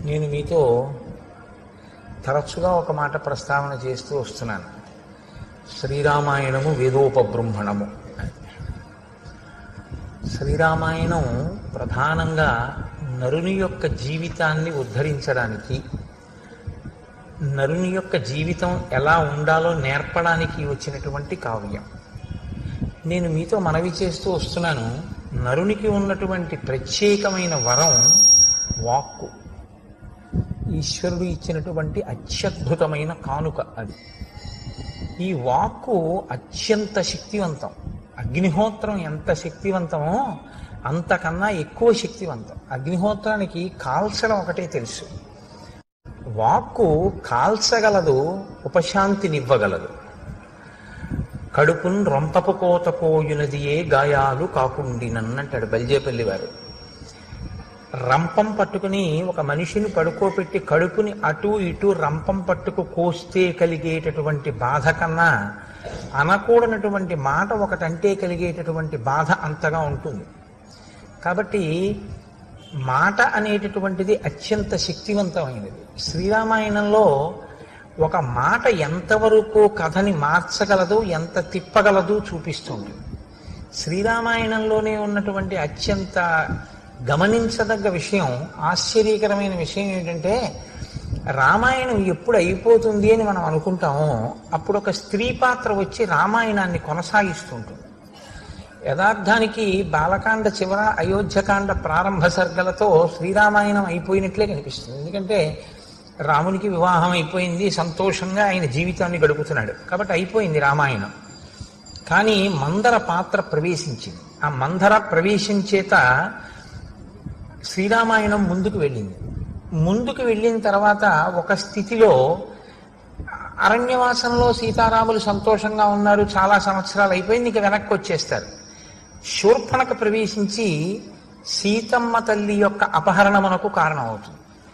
నేను మీతో తరచుగా ఒక మాట ప్రస్తావన చేస్తూ వస్తున్నాను శ్రీరామాయణము వేదోపబృంహణము శ్రీరామాయణం ప్రధానంగా నరుని యొక్క జీవితాన్ని ఉద్ధరించడానికి నరుని యొక్క జీవితం ఎలా ఉండాలో నేర్పడానికి వచ్చినటువంటి కావ్యం నేను మీతో మనవి చేస్తూ వస్తున్నాను నరునికి ఉన్నటువంటి ప్రత్యేకమైన వరం వాక్కు ఈశ్వరుడు ఇచ్చినటువంటి అత్యద్భుతమైన కానుక అది ఈ వాక్కు అత్యంత శక్తివంతం అగ్నిహోత్రం ఎంత శక్తివంతమో అంతకన్నా ఎక్కువ శక్తివంతం అగ్నిహోత్రానికి కాల్చడం ఒకటే తెలుసు వాక్కు కాల్చగలదు ఉపశాంతినివ్వగలదు కడుపున్ రొంపపు కోత పోయునదియే గాయాలు కాకుండినన్నంటాడు బల్జేపల్లి వారు రంపం పట్టుకుని ఒక మనిషిని పడుకోబెట్టి కడుపుని అటు ఇటు రంపం పట్టుకు కోస్తే కలిగేటటువంటి బాధ కన్నా అనకూడనటువంటి మాట ఒకటంటే కలిగేటటువంటి బాధ అంతగా ఉంటుంది కాబట్టి మాట అనేటటువంటిది అత్యంత శక్తివంతమైనది శ్రీరామాయణంలో ఒక మాట ఎంతవరకు కథని మార్చగలదు ఎంత తిప్పగలదు చూపిస్తుంది శ్రీరామాయణంలోనే ఉన్నటువంటి అత్యంత గమనించదగ్గ విషయం ఆశ్చర్యకరమైన విషయం ఏంటంటే రామాయణం ఎప్పుడు అయిపోతుంది అని మనం అనుకుంటామో అప్పుడు ఒక స్త్రీ పాత్ర వచ్చి రామాయణాన్ని కొనసాగిస్తుంటుంది యథార్థానికి బాలకాండ చివర అయోధ్యకాండ ప్రారంభ సర్గలతో శ్రీరామాయణం అయిపోయినట్లే కనిపిస్తుంది ఎందుకంటే రామునికి వివాహం అయిపోయింది సంతోషంగా ఆయన జీవితాన్ని గడుపుతున్నాడు కాబట్టి అయిపోయింది రామాయణం కానీ మందర పాత్ర ప్రవేశించింది ఆ మందర ప్రవేశం చేత శ్రీరామాయణం ముందుకు వెళ్ళింది ముందుకు వెళ్ళిన తర్వాత ఒక స్థితిలో అరణ్యవాసంలో సీతారాములు సంతోషంగా ఉన్నారు చాలా సంవత్సరాలు అయిపోయింది ఇక వెనక్కి వచ్చేస్తారు శూర్పణకు ప్రవేశించి సీతమ్మ తల్లి యొక్క అపహరణమునకు కారణమవుతుంది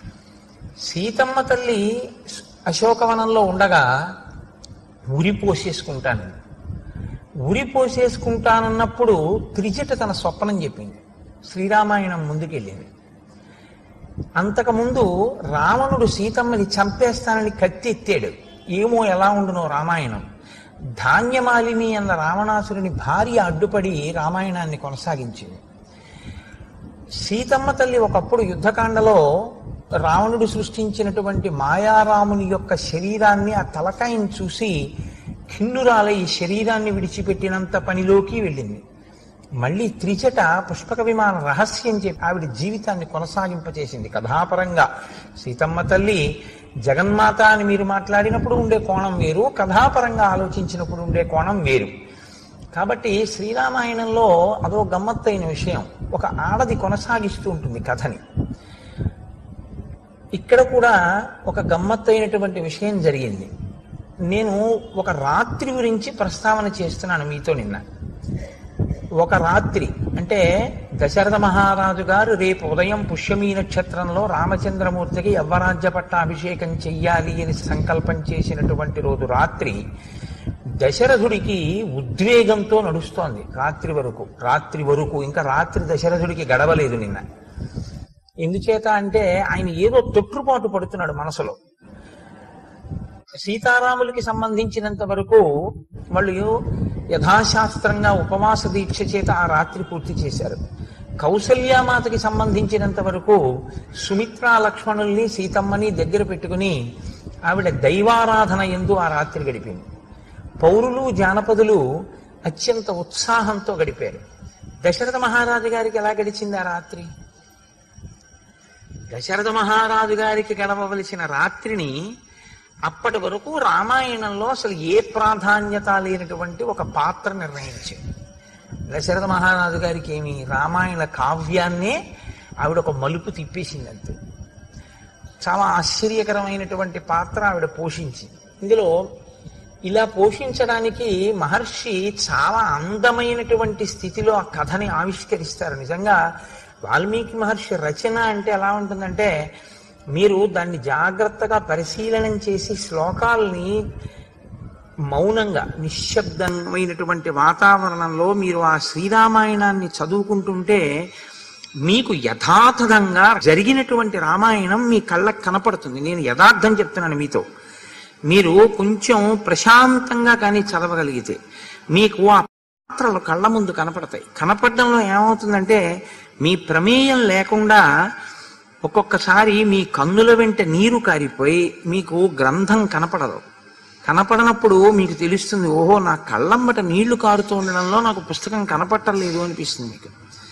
సీతమ్మ తల్లి అశోకవనంలో ఉండగా ఉరి పోసేసుకుంటాను ఉరి పోసేసుకుంటానన్నప్పుడు త్రిజట తన స్వప్నం చెప్పింది శ్రీరామాయణం ముందుకెళ్ళింది అంతకుముందు రావణుడు సీతమ్మని చంపేస్తానని కత్తి ఎత్తాడు ఏమో ఎలా ఉండునో రామాయణం ధాన్యమాలిని అన్న రావణాసురుని భార్య అడ్డుపడి రామాయణాన్ని కొనసాగించింది సీతమ్మ తల్లి ఒకప్పుడు యుద్ధకాండలో రావణుడు సృష్టించినటువంటి మాయారాముని యొక్క శరీరాన్ని ఆ తలకాయని చూసి ఖిన్నురాల ఈ శరీరాన్ని విడిచిపెట్టినంత పనిలోకి వెళ్ళింది మళ్ళీ త్రిచట పుష్పక విమాన రహస్యం చెప్పి ఆవిడ జీవితాన్ని కొనసాగింపచేసింది కథాపరంగా సీతమ్మ తల్లి జగన్మాత అని మీరు మాట్లాడినప్పుడు ఉండే కోణం వేరు కథాపరంగా ఆలోచించినప్పుడు ఉండే కోణం వేరు కాబట్టి శ్రీరామాయణంలో అదో గమ్మత్తైన విషయం ఒక ఆడది కొనసాగిస్తూ ఉంటుంది కథని ఇక్కడ కూడా ఒక గమ్మత్తైనటువంటి విషయం జరిగింది నేను ఒక రాత్రి గురించి ప్రస్తావన చేస్తున్నాను మీతో నిన్న ఒక రాత్రి అంటే దశరథ మహారాజు గారు రేపు ఉదయం పుష్యమీ నక్షత్రంలో రామచంద్రమూర్తికి యవ్వరాజ్య పట్టాభిషేకం చెయ్యాలి అని సంకల్పం చేసినటువంటి రోజు రాత్రి దశరథుడికి ఉద్వేగంతో నడుస్తోంది రాత్రి వరకు రాత్రి వరకు ఇంకా రాత్రి దశరథుడికి గడవలేదు నిన్న ఎందుచేత అంటే ఆయన ఏదో తొట్టుపాటు పడుతున్నాడు మనసులో సీతారాములకి సంబంధించినంత వరకు వాళ్ళు యథాశాస్త్రంగా ఉపవాస దీక్ష చేత ఆ రాత్రి పూర్తి చేశారు కౌసల్యామాతకి సంబంధించినంత వరకు సుమిత్రా లక్ష్మణుల్ని సీతమ్మని దగ్గర పెట్టుకుని ఆవిడ దైవారాధన ఎందు ఆ రాత్రి గడిపింది పౌరులు జానపదులు అత్యంత ఉత్సాహంతో గడిపారు దశరథ మహారాజు గారికి ఎలా గడిచింది ఆ రాత్రి దశరథ మహారాజు గారికి గడవవలసిన రాత్రిని అప్పటి వరకు రామాయణంలో అసలు ఏ ప్రాధాన్యత లేనటువంటి ఒక పాత్ర నిర్ణయించింది దశరథ మహారాజు గారికి ఏమి రామాయణ కావ్యాన్నే ఆవిడ ఒక మలుపు తిప్పేసింది అంతే చాలా ఆశ్చర్యకరమైనటువంటి పాత్ర ఆవిడ పోషించింది ఇందులో ఇలా పోషించడానికి మహర్షి చాలా అందమైనటువంటి స్థితిలో ఆ కథని ఆవిష్కరిస్తారు నిజంగా వాల్మీకి మహర్షి రచన అంటే ఎలా ఉంటుందంటే మీరు దాన్ని జాగ్రత్తగా పరిశీలనం చేసి శ్లోకాల్ని మౌనంగా నిశ్శబ్దమైనటువంటి వాతావరణంలో మీరు ఆ శ్రీరామాయణాన్ని చదువుకుంటుంటే మీకు యథాతథంగా జరిగినటువంటి రామాయణం మీ కళ్ళకు కనపడుతుంది నేను యథార్థం చెప్తున్నాను మీతో మీరు కొంచెం ప్రశాంతంగా కానీ చదవగలిగితే మీకు ఆ పాత్రలు కళ్ళ ముందు కనపడతాయి కనపడడంలో ఏమవుతుందంటే మీ ప్రమేయం లేకుండా ఒక్కొక్కసారి మీ కన్నుల వెంట నీరు కారిపోయి మీకు గ్రంథం కనపడదు కనపడనప్పుడు మీకు తెలుస్తుంది ఓహో నా కళ్ళమ్మట నీళ్లు కారుతూ ఉండడంలో నాకు పుస్తకం కనపట్టలేదు అనిపిస్తుంది మీకు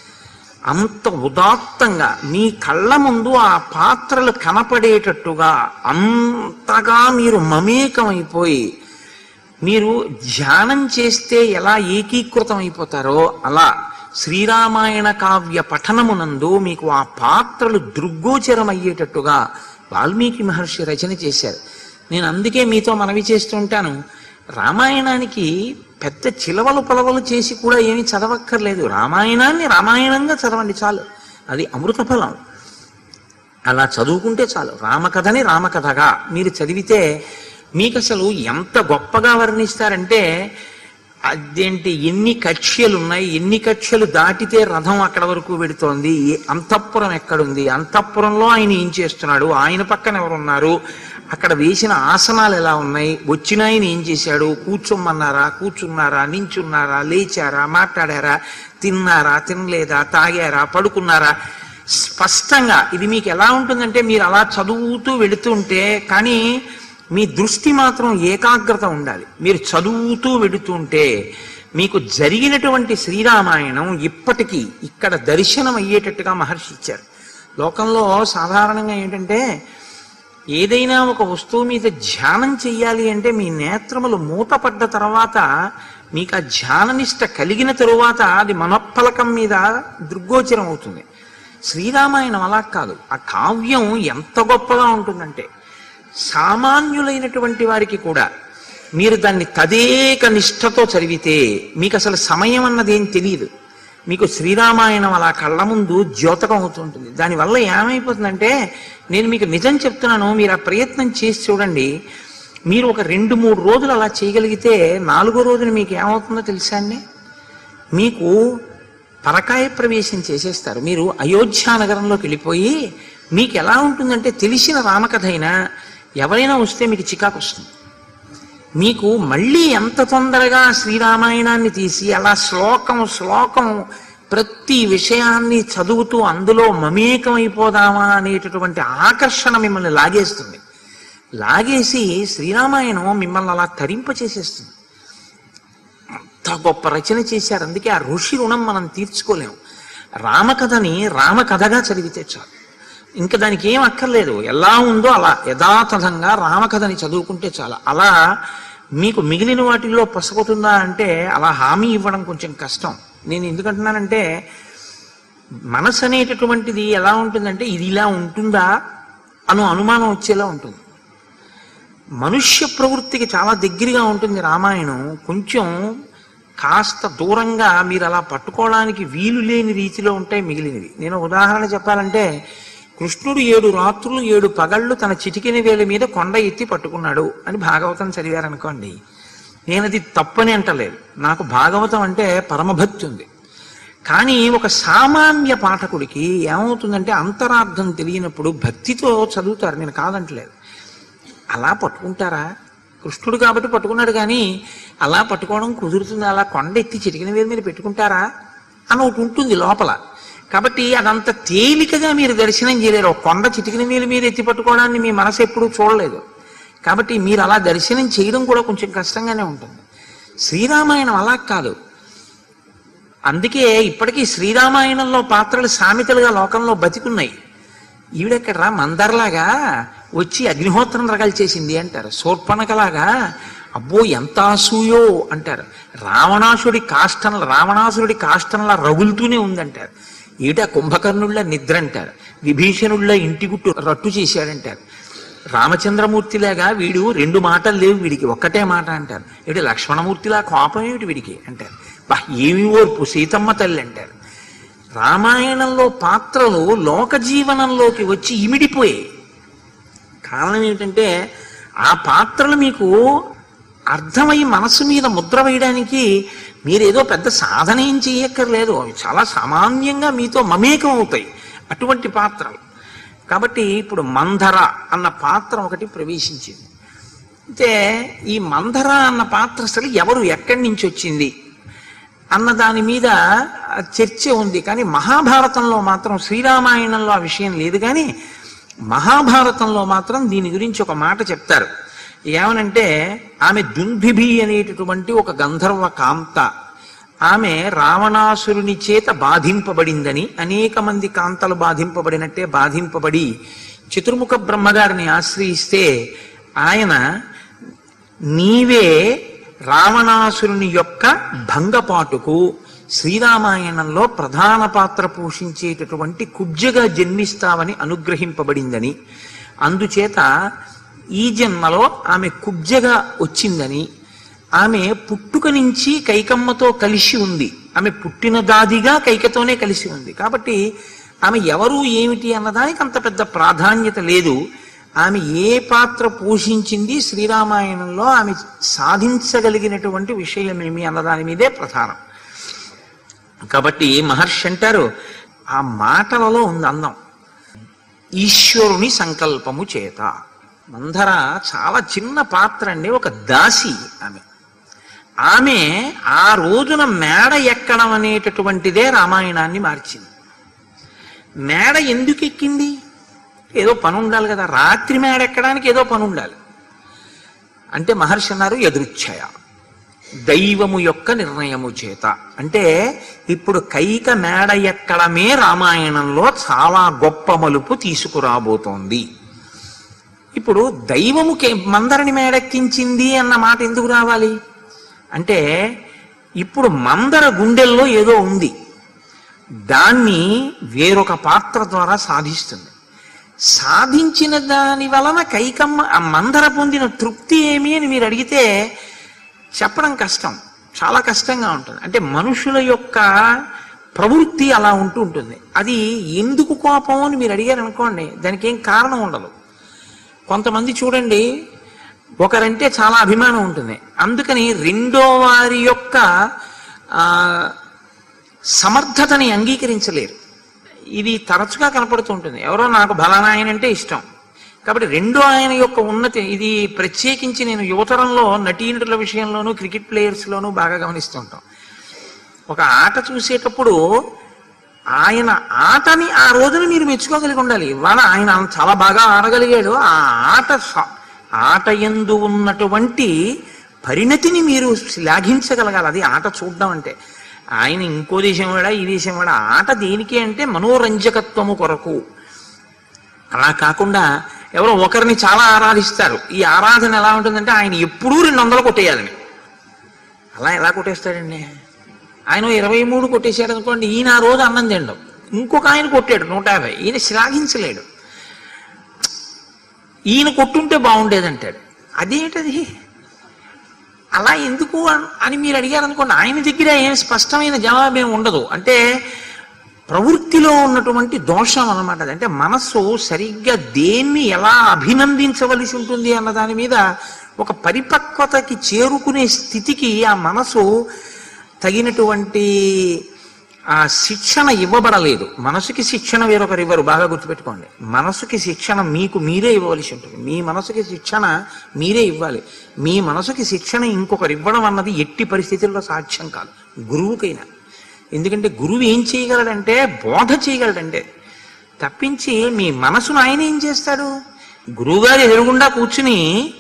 అంత ఉదాత్తంగా మీ కళ్ళ ముందు ఆ పాత్రలు కనపడేటట్టుగా అంతగా మీరు మమేకమైపోయి మీరు ధ్యానం చేస్తే ఎలా ఏకీకృతం అయిపోతారో అలా శ్రీరామాయణ కావ్య పఠనమునందు మీకు ఆ పాత్రలు దృగ్గోచరం అయ్యేటట్టుగా వాల్మీకి మహర్షి రచన చేశారు నేను అందుకే మీతో మనవి చేస్తుంటాను రామాయణానికి పెద్ద చిలవలు పొలవలు చేసి కూడా ఏమీ చదవక్కర్లేదు రామాయణాన్ని రామాయణంగా చదవండి చాలు అది అమృత ఫలం అలా చదువుకుంటే చాలు రామకథని రామకథగా మీరు చదివితే మీకు అసలు ఎంత గొప్పగా వర్ణిస్తారంటే అదేంటి ఎన్ని కక్ష్యలు ఉన్నాయి ఎన్ని కక్ష్యలు దాటితే రథం అక్కడ వరకు వెడుతోంది ఏ- అంతఃపురం ఎక్కడుంది అంతఃపురంలో ఆయన ఏం చేస్తున్నాడు ఆయన పక్కన ఎవరున్నారు అక్కడ వేసిన ఆసనాలు ఎలా ఉన్నాయి వచ్చిన ఆయన ఏం చేశాడు కూర్చోమన్నారా కూర్చున్నారా నించున్నారా లేచారా మాట్లాడారా తిన్నారా తినలేదా తాగారా పడుకున్నారా స్పష్టంగా ఇది మీకు ఎలా ఉంటుందంటే మీరు అలా చదువుతూ వెళుతుంటే కానీ మీ దృష్టి మాత్రం ఏకాగ్రత ఉండాలి మీరు చదువుతూ వెడుతుంటే మీకు జరిగినటువంటి శ్రీరామాయణం ఇప్పటికీ ఇక్కడ దర్శనం అయ్యేటట్టుగా మహర్షి ఇచ్చారు లోకంలో సాధారణంగా ఏంటంటే ఏదైనా ఒక వస్తువు మీద ధ్యానం చెయ్యాలి అంటే మీ నేత్రములు మూతపడ్డ తర్వాత మీకు ఆ ధ్యాననిష్ట కలిగిన తరువాత అది మనప్పలకం మీద దృగ్గోచరం అవుతుంది శ్రీరామాయణం అలా కాదు ఆ కావ్యం ఎంత గొప్పగా ఉంటుందంటే సామాన్యులైనటువంటి వారికి కూడా మీరు దాన్ని తదేక నిష్ఠతో చదివితే మీకు అసలు సమయం అన్నది ఏం తెలియదు మీకు శ్రీరామాయణం అలా కళ్ళ ముందు ద్యోతకం అవుతుంటుంది దానివల్ల ఏమైపోతుందంటే నేను మీకు నిజం చెప్తున్నాను మీరు ఆ ప్రయత్నం చేసి చూడండి మీరు ఒక రెండు మూడు రోజులు అలా చేయగలిగితే నాలుగో రోజున మీకు ఏమవుతుందో తెలుసా అండి మీకు పరకాయ ప్రవేశం చేసేస్తారు మీరు అయోధ్య నగరంలోకి వెళ్ళిపోయి మీకు ఎలా ఉంటుందంటే తెలిసిన రామకథ అయినా ఎవరైనా వస్తే మీకు చికాకు వస్తుంది మీకు మళ్ళీ ఎంత తొందరగా శ్రీరామాయణాన్ని తీసి అలా శ్లోకం శ్లోకం ప్రతి విషయాన్ని చదువుతూ అందులో మమేకమైపోదామా అనేటటువంటి ఆకర్షణ మిమ్మల్ని లాగేస్తుంది లాగేసి శ్రీరామాయణం మిమ్మల్ని అలా తరింప చేసేస్తుంది అంత గొప్ప రచన చేశారు అందుకే ఆ ఋషి రుణం మనం తీర్చుకోలేము రామకథని రామకథగా చదివితే చాలు ఇంకా దానికి ఏం అక్కర్లేదు ఎలా ఉందో అలా యథాతథంగా రామకథని చదువుకుంటే చాలు అలా మీకు మిగిలిన వాటిల్లో పసగుతుందా అంటే అలా హామీ ఇవ్వడం కొంచెం కష్టం నేను ఎందుకంటున్నానంటే మనసు అనేటటువంటిది ఎలా ఉంటుందంటే ఇది ఇలా ఉంటుందా అను అనుమానం వచ్చేలా ఉంటుంది మనుష్య ప్రవృత్తికి చాలా దగ్గరగా ఉంటుంది రామాయణం కొంచెం కాస్త దూరంగా మీరు అలా పట్టుకోవడానికి వీలు లేని రీతిలో ఉంటాయి మిగిలినవి నేను ఉదాహరణ చెప్పాలంటే కృష్ణుడు ఏడు రాత్రులు ఏడు పగళ్ళు తన చిటికిన వేల మీద కొండ ఎత్తి పట్టుకున్నాడు అని భాగవతం చదివారనుకోండి నేను అది తప్పని అంటలేదు నాకు భాగవతం అంటే పరమభక్తి ఉంది కానీ ఒక సామాన్య పాఠకుడికి ఏమవుతుందంటే అంతరార్థం తెలియనప్పుడు భక్తితో చదువుతారు నేను కాదంటలేదు అలా పట్టుకుంటారా కృష్ణుడు కాబట్టి పట్టుకున్నాడు కానీ అలా పట్టుకోవడం కుదురుతుంది అలా కొండ ఎత్తి చిటికిన వేలు మీద పెట్టుకుంటారా అని ఒకటి ఉంటుంది లోపల కాబట్టి అదంత తేలికగా మీరు దర్శనం చేయలేరు ఒక కొండ చిటికిన వేలు మీద ఎత్తి పట్టుకోవడాన్ని మీ మనసు ఎప్పుడూ చూడలేదు కాబట్టి మీరు అలా దర్శనం చేయడం కూడా కొంచెం కష్టంగానే ఉంటుంది శ్రీరామాయణం అలా కాదు అందుకే ఇప్పటికీ శ్రీరామాయణంలో పాత్రలు సామెతలుగా లోకంలో బతికున్నాయి ఈవిడెక్కడరా మందర్లాగా వచ్చి అగ్నిహోత్రం రగలు చేసింది అంటారు శూర్పణకలాగా అబ్బో ఎంత అసూయో అంటారు రావణాసుడి కాష్టం రావణాసురుడి కాష్టంలా రగులుతూనే ఉందంటారు ఈట కుంభకర్ణుళ్ళ నిద్ర అంటారు విభీషణుళ్ళ ఇంటి గుట్టు రట్టు చేశాడంటారు రామచంద్రమూర్తిలాగా వీడు రెండు మాటలు లేవు వీడికి ఒక్కటే మాట అంటారు ఇటు లక్ష్మణమూర్తిలా కోపం ఏమిటి వీడికి అంటారు బా ఏమి ఓర్పు సీతమ్మ తల్లి అంటారు రామాయణంలో పాత్రలు లోక జీవనంలోకి వచ్చి ఇమిడిపోయాయి కారణం ఏమిటంటే ఆ పాత్రలు మీకు అర్థమై మనసు మీద ముద్ర వేయడానికి మీరేదో పెద్ద సాధన ఏం చేయక్కర్లేదు అవి చాలా సామాన్యంగా మీతో మమేకం అవుతాయి అటువంటి పాత్రలు కాబట్టి ఇప్పుడు మంధర అన్న పాత్ర ఒకటి ప్రవేశించింది అయితే ఈ మంధర అన్న పాత్ర అసలు ఎవరు ఎక్కడి నుంచి వచ్చింది అన్న దాని మీద చర్చ ఉంది కానీ మహాభారతంలో మాత్రం శ్రీరామాయణంలో ఆ విషయం లేదు కానీ మహాభారతంలో మాత్రం దీని గురించి ఒక మాట చెప్తారు ఏమనంటే ఆమె దుంభిభి అనేటటువంటి ఒక గంధర్వ కాంత ఆమె రావణాసురుని చేత బాధింపబడిందని అనేక మంది కాంతలు బాధింపబడినట్టే బాధింపబడి చతుర్ముఖ బ్రహ్మగారిని ఆశ్రయిస్తే ఆయన నీవే రావణాసురుని యొక్క భంగపాటుకు శ్రీరామాయణంలో ప్రధాన పాత్ర పోషించేటటువంటి కుబ్జగా జన్మిస్తావని అనుగ్రహింపబడిందని అందుచేత ఈ జన్మలో ఆమె కుబ్జగా వచ్చిందని ఆమె పుట్టుక నుంచి కైకమ్మతో కలిసి ఉంది ఆమె పుట్టిన దాదిగా కైకతోనే కలిసి ఉంది కాబట్టి ఆమె ఎవరు ఏమిటి అన్నదానికి అంత పెద్ద ప్రాధాన్యత లేదు ఆమె ఏ పాత్ర పోషించింది శ్రీరామాయణంలో ఆమె సాధించగలిగినటువంటి విషయమేమి అన్నదాని మీదే ప్రధానం కాబట్టి మహర్షి అంటారు ఆ మాటలలో ఉంది అందం ఈశ్వరుని సంకల్పము చేత మందర చాలా చిన్న పాత్ర అండి ఒక దాసి ఆమె ఆమె ఆ రోజున మేడ ఎక్కడం అనేటటువంటిదే రామాయణాన్ని మార్చింది మేడ ఎందుకు ఎక్కింది ఏదో పని ఉండాలి కదా రాత్రి మేడ ఎక్కడానికి ఏదో పని ఉండాలి అంటే మహర్షి అన్నారు ఎదురుచ్ఛయ దైవము యొక్క నిర్ణయము చేత అంటే ఇప్పుడు కైక మేడ ఎక్కడమే రామాయణంలో చాలా గొప్ప మలుపు తీసుకురాబోతోంది ఇప్పుడు దైవముకి మందరని మేడెక్కించింది అన్న మాట ఎందుకు రావాలి అంటే ఇప్పుడు మందర గుండెల్లో ఏదో ఉంది దాన్ని వేరొక పాత్ర ద్వారా సాధిస్తుంది సాధించిన దాని వలన కైకమ్మ ఆ మందర పొందిన తృప్తి ఏమి అని మీరు అడిగితే చెప్పడం కష్టం చాలా కష్టంగా ఉంటుంది అంటే మనుషుల యొక్క ప్రవృత్తి అలా ఉంటూ ఉంటుంది అది ఎందుకు కోపం అని మీరు అడిగారు అనుకోండి దానికి ఏం కారణం ఉండదు కొంతమంది చూడండి ఒకరంటే చాలా అభిమానం ఉంటుంది అందుకని రెండో వారి యొక్క ఆ, సమర్థతని అంగీకరించలేరు ఇది తరచుగా కనపడుతూ ఉంటుంది ఎవరో నాకు బలానా ఆయన అంటే ఇష్టం కాబట్టి రెండో ఆయన యొక్క ఉన్నతి ఇది ప్రత్యేకించి నేను యువతరంలో నటీనటుల విషయంలోనూ క్రికెట్ ప్లేయర్స్లోనూ బాగా గమనిస్తూ ఉంటాం ఒక ఆట చూసేటప్పుడు ఆయన ఆటని ఆ రోజున మీరు మెచ్చుకోగలిగి ఉండాలి ఇవాళ ఆయన చాలా బాగా ఆడగలిగాడు ఆ ఆట స- ఆట ఎందు ఉన్నటువంటి పరిణతిని మీరు శ్లాఘించగలగాలి అది ఆట చూడడం అంటే ఆయన ఇంకో దేశం వాడా ఈ దేశం వాడా ఆట దేనికి అంటే మనోరంజకత్వము కొరకు అలా కాకుండా ఎవరో ఒకరిని చాలా ఆరాధిస్తారు ఈ ఆరాధన ఎలా ఉంటుందంటే ఆయన ఎప్పుడూ రెండు వందలు కొట్టేయాలని అలా ఎలా కొట్టేస్తాడండి ఆయన ఇరవై మూడు కొట్టేశాడు అనుకోండి ఈయన ఆ రోజు అన్నం తినడం ఇంకొక ఆయన కొట్టాడు నూట యాభై ఈయన శ్లాఘించలేడు ఈయన కొట్టుంటే బాగుండేదంటాడు అదేంటది అలా ఎందుకు అన్- అని మీరు అడిగారు అనుకోండి ఆయన దగ్గర ఏం స్పష్టమైన జవాబు ఏమి ఉండదు అంటే ప్రవృత్తిలో ఉన్నటువంటి దోషం అన్నమాట అది. అంటే మనస్సు సరిగ్గా దేన్ని ఎలా అభినందించవలసి ఉంటుంది అన్న దాని మీద ఒక పరిపక్వతకి చేరుకునే స్థితికి ఆ మనసు తగినటువంటి ఆ శిక్షణ ఇవ్వబడలేదు మనసుకి శిక్షణ వేరొకరు ఇవ్వరు బాగా గుర్తుపెట్టుకోండి మనసుకి శిక్షణ మీకు మీరే ఇవ్వవలసి ఉంటుంది మీ మనసుకి శిక్షణ మీరే ఇవ్వాలి మీ మనసుకి శిక్షణ ఇంకొకరు ఇవ్వడం అన్నది ఎట్టి పరిస్థితుల్లో సాధ్యం కాదు గురువుకైనా ఎందుకంటే గురువు ఏం చేయగలడంటే బోధ చేయగలడంటే తప్పించి మీ మనసును ఆయన ఏం చేస్తాడు గురువుగారు ఎదురుగుండా కూర్చుని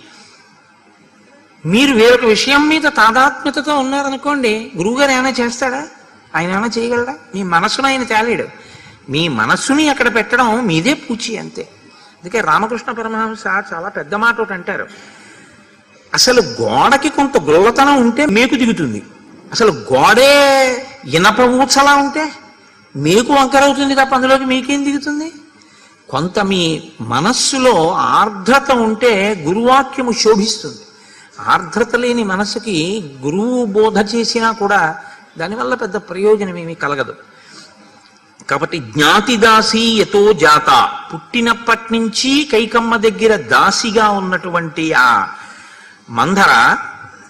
మీరు వేరొక విషయం మీద తాదాత్మ్యతతో ఉన్నారనుకోండి గురువుగారు ఏమైనా చేస్తాడా ఆయన ఏమైనా చేయగలడా మీ మనసును ఆయన తేలేడు మీ మనస్సుని అక్కడ పెట్టడం మీదే పూచి అంతే అందుకే రామకృష్ణ పరమహంస చాలా పెద్ద మాట ఒకటి అంటారు అసలు గోడకి కొంత గొల్లతనం ఉంటే మేకు దిగుతుంది అసలు గోడే ఇనప ఊచలా ఉంటే మేకు వంకరవుతుంది తప్ప అందులోకి మీకేం దిగుతుంది కొంత మీ మనస్సులో ఆర్ద్రత ఉంటే గురువాక్యము శోభిస్తుంది ఆర్ద్రత లేని మనసుకి గురువు బోధ చేసినా కూడా దానివల్ల పెద్ద ప్రయోజనం ఏమీ కలగదు కాబట్టి జ్ఞాతి దాసి ఎతో జాత పుట్టినప్పటి నుంచి కైకమ్మ దగ్గర దాసిగా ఉన్నటువంటి ఆ మందర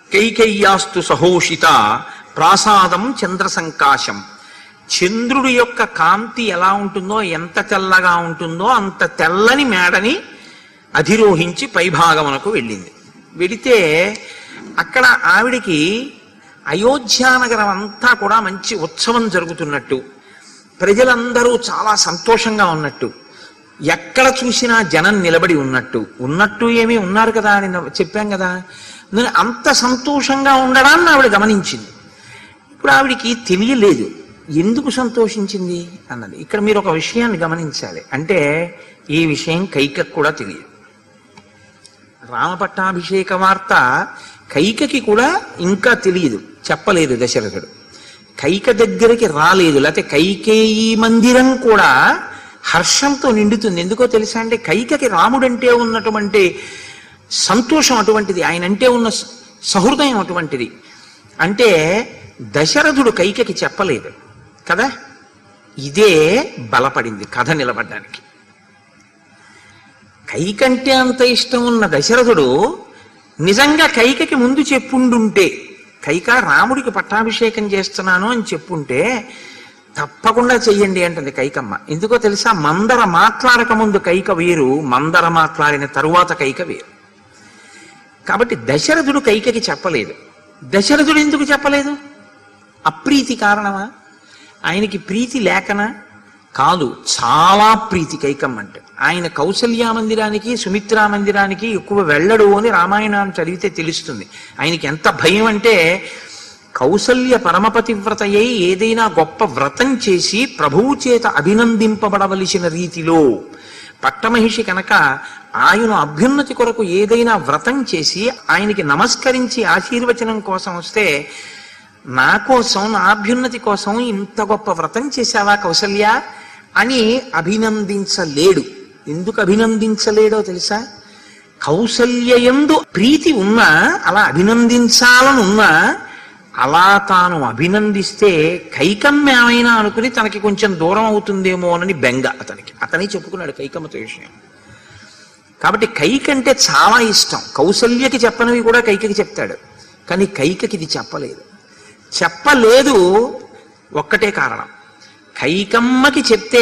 కైకయ్యాస్తు సహోషిత ప్రాసాదం చంద్ర సంకాశం చంద్రుడి యొక్క కాంతి ఎలా ఉంటుందో ఎంత తెల్లగా ఉంటుందో అంత తెల్లని మేడని అధిరోహించి పైభాగమునకు వెళ్ళింది వెడితే అక్కడ ఆవిడికి అయోధ్యానగరం అంతా కూడా మంచి ఉత్సవం జరుగుతున్నట్టు ప్రజలందరూ చాలా సంతోషంగా ఉన్నట్టు ఎక్కడ చూసినా జనం నిలబడి ఉన్నట్టు ఉన్నట్టు ఏమీ ఉన్నారు కదా అని చెప్పాం కదా అందుకని అంత సంతోషంగా ఉండడాన్ని ఆవిడ గమనించింది ఇప్పుడు ఆవిడికి తెలియలేదు ఎందుకు సంతోషించింది అన్నది ఇక్కడ మీరు ఒక విషయాన్ని గమనించాలి అంటే ఈ విషయం కైకకు కూడా తెలియదు రామపట్టాభిషేక వార్త కైకకి కూడా ఇంకా తెలియదు చెప్పలేదు దశరథుడు కైక దగ్గరికి రాలేదు లేకపోతే కైకేయి మందిరం కూడా హర్షంతో నిండుతుంది ఎందుకో తెలుసా అంటే కైకకి రాముడంటే ఉన్నటువంటి సంతోషం అటువంటిది ఆయన అంటే ఉన్న స- సహృదయం అటువంటిది అంటే దశరథుడు కైకకి చెప్పలేదు కదా ఇదే బలపడింది కథ నిలబడ్డానికి కైకంటే అంత ఇష్టం ఉన్న దశరథుడు నిజంగా కైకకి ముందు చెప్పుండుంటే కైక రాముడికి పట్టాభిషేకం చేస్తున్నాను అని చెప్పుంటే తప్పకుండా చెయ్యండి అంటుంది కైకమ్మ ఎందుకో తెలుసా మందర మాట్లాడక ముందు కైక వేరు మందర మాట్లాడిన తరువాత కైక వేరు కాబట్టి దశరథుడు కైకకి చెప్పలేదు దశరథుడు ఎందుకు చెప్పలేదు అప్రీతి కారణమా ఆయనకి ప్రీతి లేకనా కాదు చాలా ప్రీతి కైకమ్మ అంటే ఆయన కౌసల్యా మందిరానికి సుమిత్రా మందిరానికి ఎక్కువ వెళ్ళడు అని రామాయణాన్ని చదివితే తెలుస్తుంది ఆయనకి ఎంత భయం అంటే కౌసల్య పరమపతివ్రతయై ఏదైనా గొప్ప వ్రతం చేసి ప్రభువు చేత అభినందింపబడవలసిన రీతిలో పట్టమహిషి కనుక ఆయన అభ్యున్నతి కొరకు ఏదైనా వ్రతం చేసి ఆయనకి నమస్కరించి ఆశీర్వచనం కోసం వస్తే నా కోసం నా అభ్యున్నతి కోసం ఇంత గొప్ప వ్రతం చేశావా కౌసల్య అని అభినందించలేడు ఎందుకు అభినందించలేడో తెలుసా కౌసల్యయందు ప్రీతి ఉన్నా అలా అభినందించాలని ఉన్నా అలా తాను అభినందిస్తే కైకమ్మ ఏమైనా అనుకుని తనకి కొంచెం దూరం అవుతుందేమో అని బెంగ అతనికి అతని చెప్పుకున్నాడు కైకమ్మతో విషయం కాబట్టి కైక అంటే చాలా ఇష్టం కౌసల్యకి చెప్పనివి కూడా కైకకి చెప్తాడు కానీ కైకకి ఇది చెప్పలేదు చెప్పలేదు ఒక్కటే కారణం కైకమ్మకి చెప్తే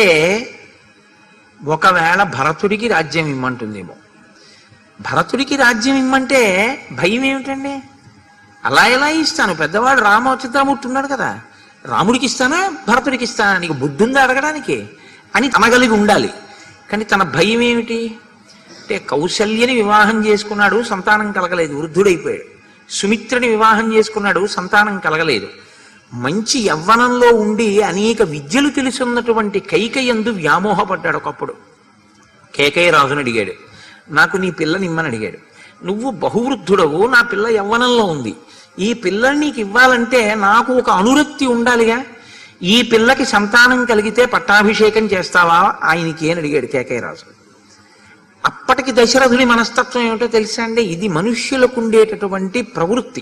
ఒకవేళ భరతుడికి రాజ్యం ఇమ్మంటుందేమో భరతుడికి రాజ్యం ఇమ్మంటే భయం ఏమిటండి అలా ఎలా ఇస్తాను పెద్దవాడు రామచిత్రమూర్తి ఉన్నాడు కదా రాముడికి ఇస్తానా భరతుడికి ఇస్తానా నీకు బుద్ధి ఉందా అడగడానికి అని తనగలిగి ఉండాలి కానీ తన భయం ఏమిటి అంటే కౌశల్యని వివాహం చేసుకున్నాడు సంతానం కలగలేదు వృద్ధుడైపోయాడు సుమిత్రని వివాహం చేసుకున్నాడు సంతానం కలగలేదు మంచి యవ్వనంలో ఉండి అనేక విద్యలు తెలుసున్నటువంటి కైకయందు వ్యామోహపడ్డాడు ఒకప్పుడు కేకయ్య రాజుని అడిగాడు నాకు నీ పిల్లని ఇమ్మని అడిగాడు నువ్వు బహువృద్ధుడవు నా పిల్ల యవ్వనంలో ఉంది ఈ పిల్లని నీకు ఇవ్వాలంటే నాకు ఒక అనురక్తి ఉండాలిగా ఈ పిల్లకి సంతానం కలిగితే పట్టాభిషేకం చేస్తావా ఆయనకి అని అడిగాడు కేకయ్య రాజు అప్పటికి దశరథుడి మనస్తత్వం ఏమిటో తెలుసా అండి ఇది మనుష్యులకు ఉండేటటువంటి ప్రవృత్తి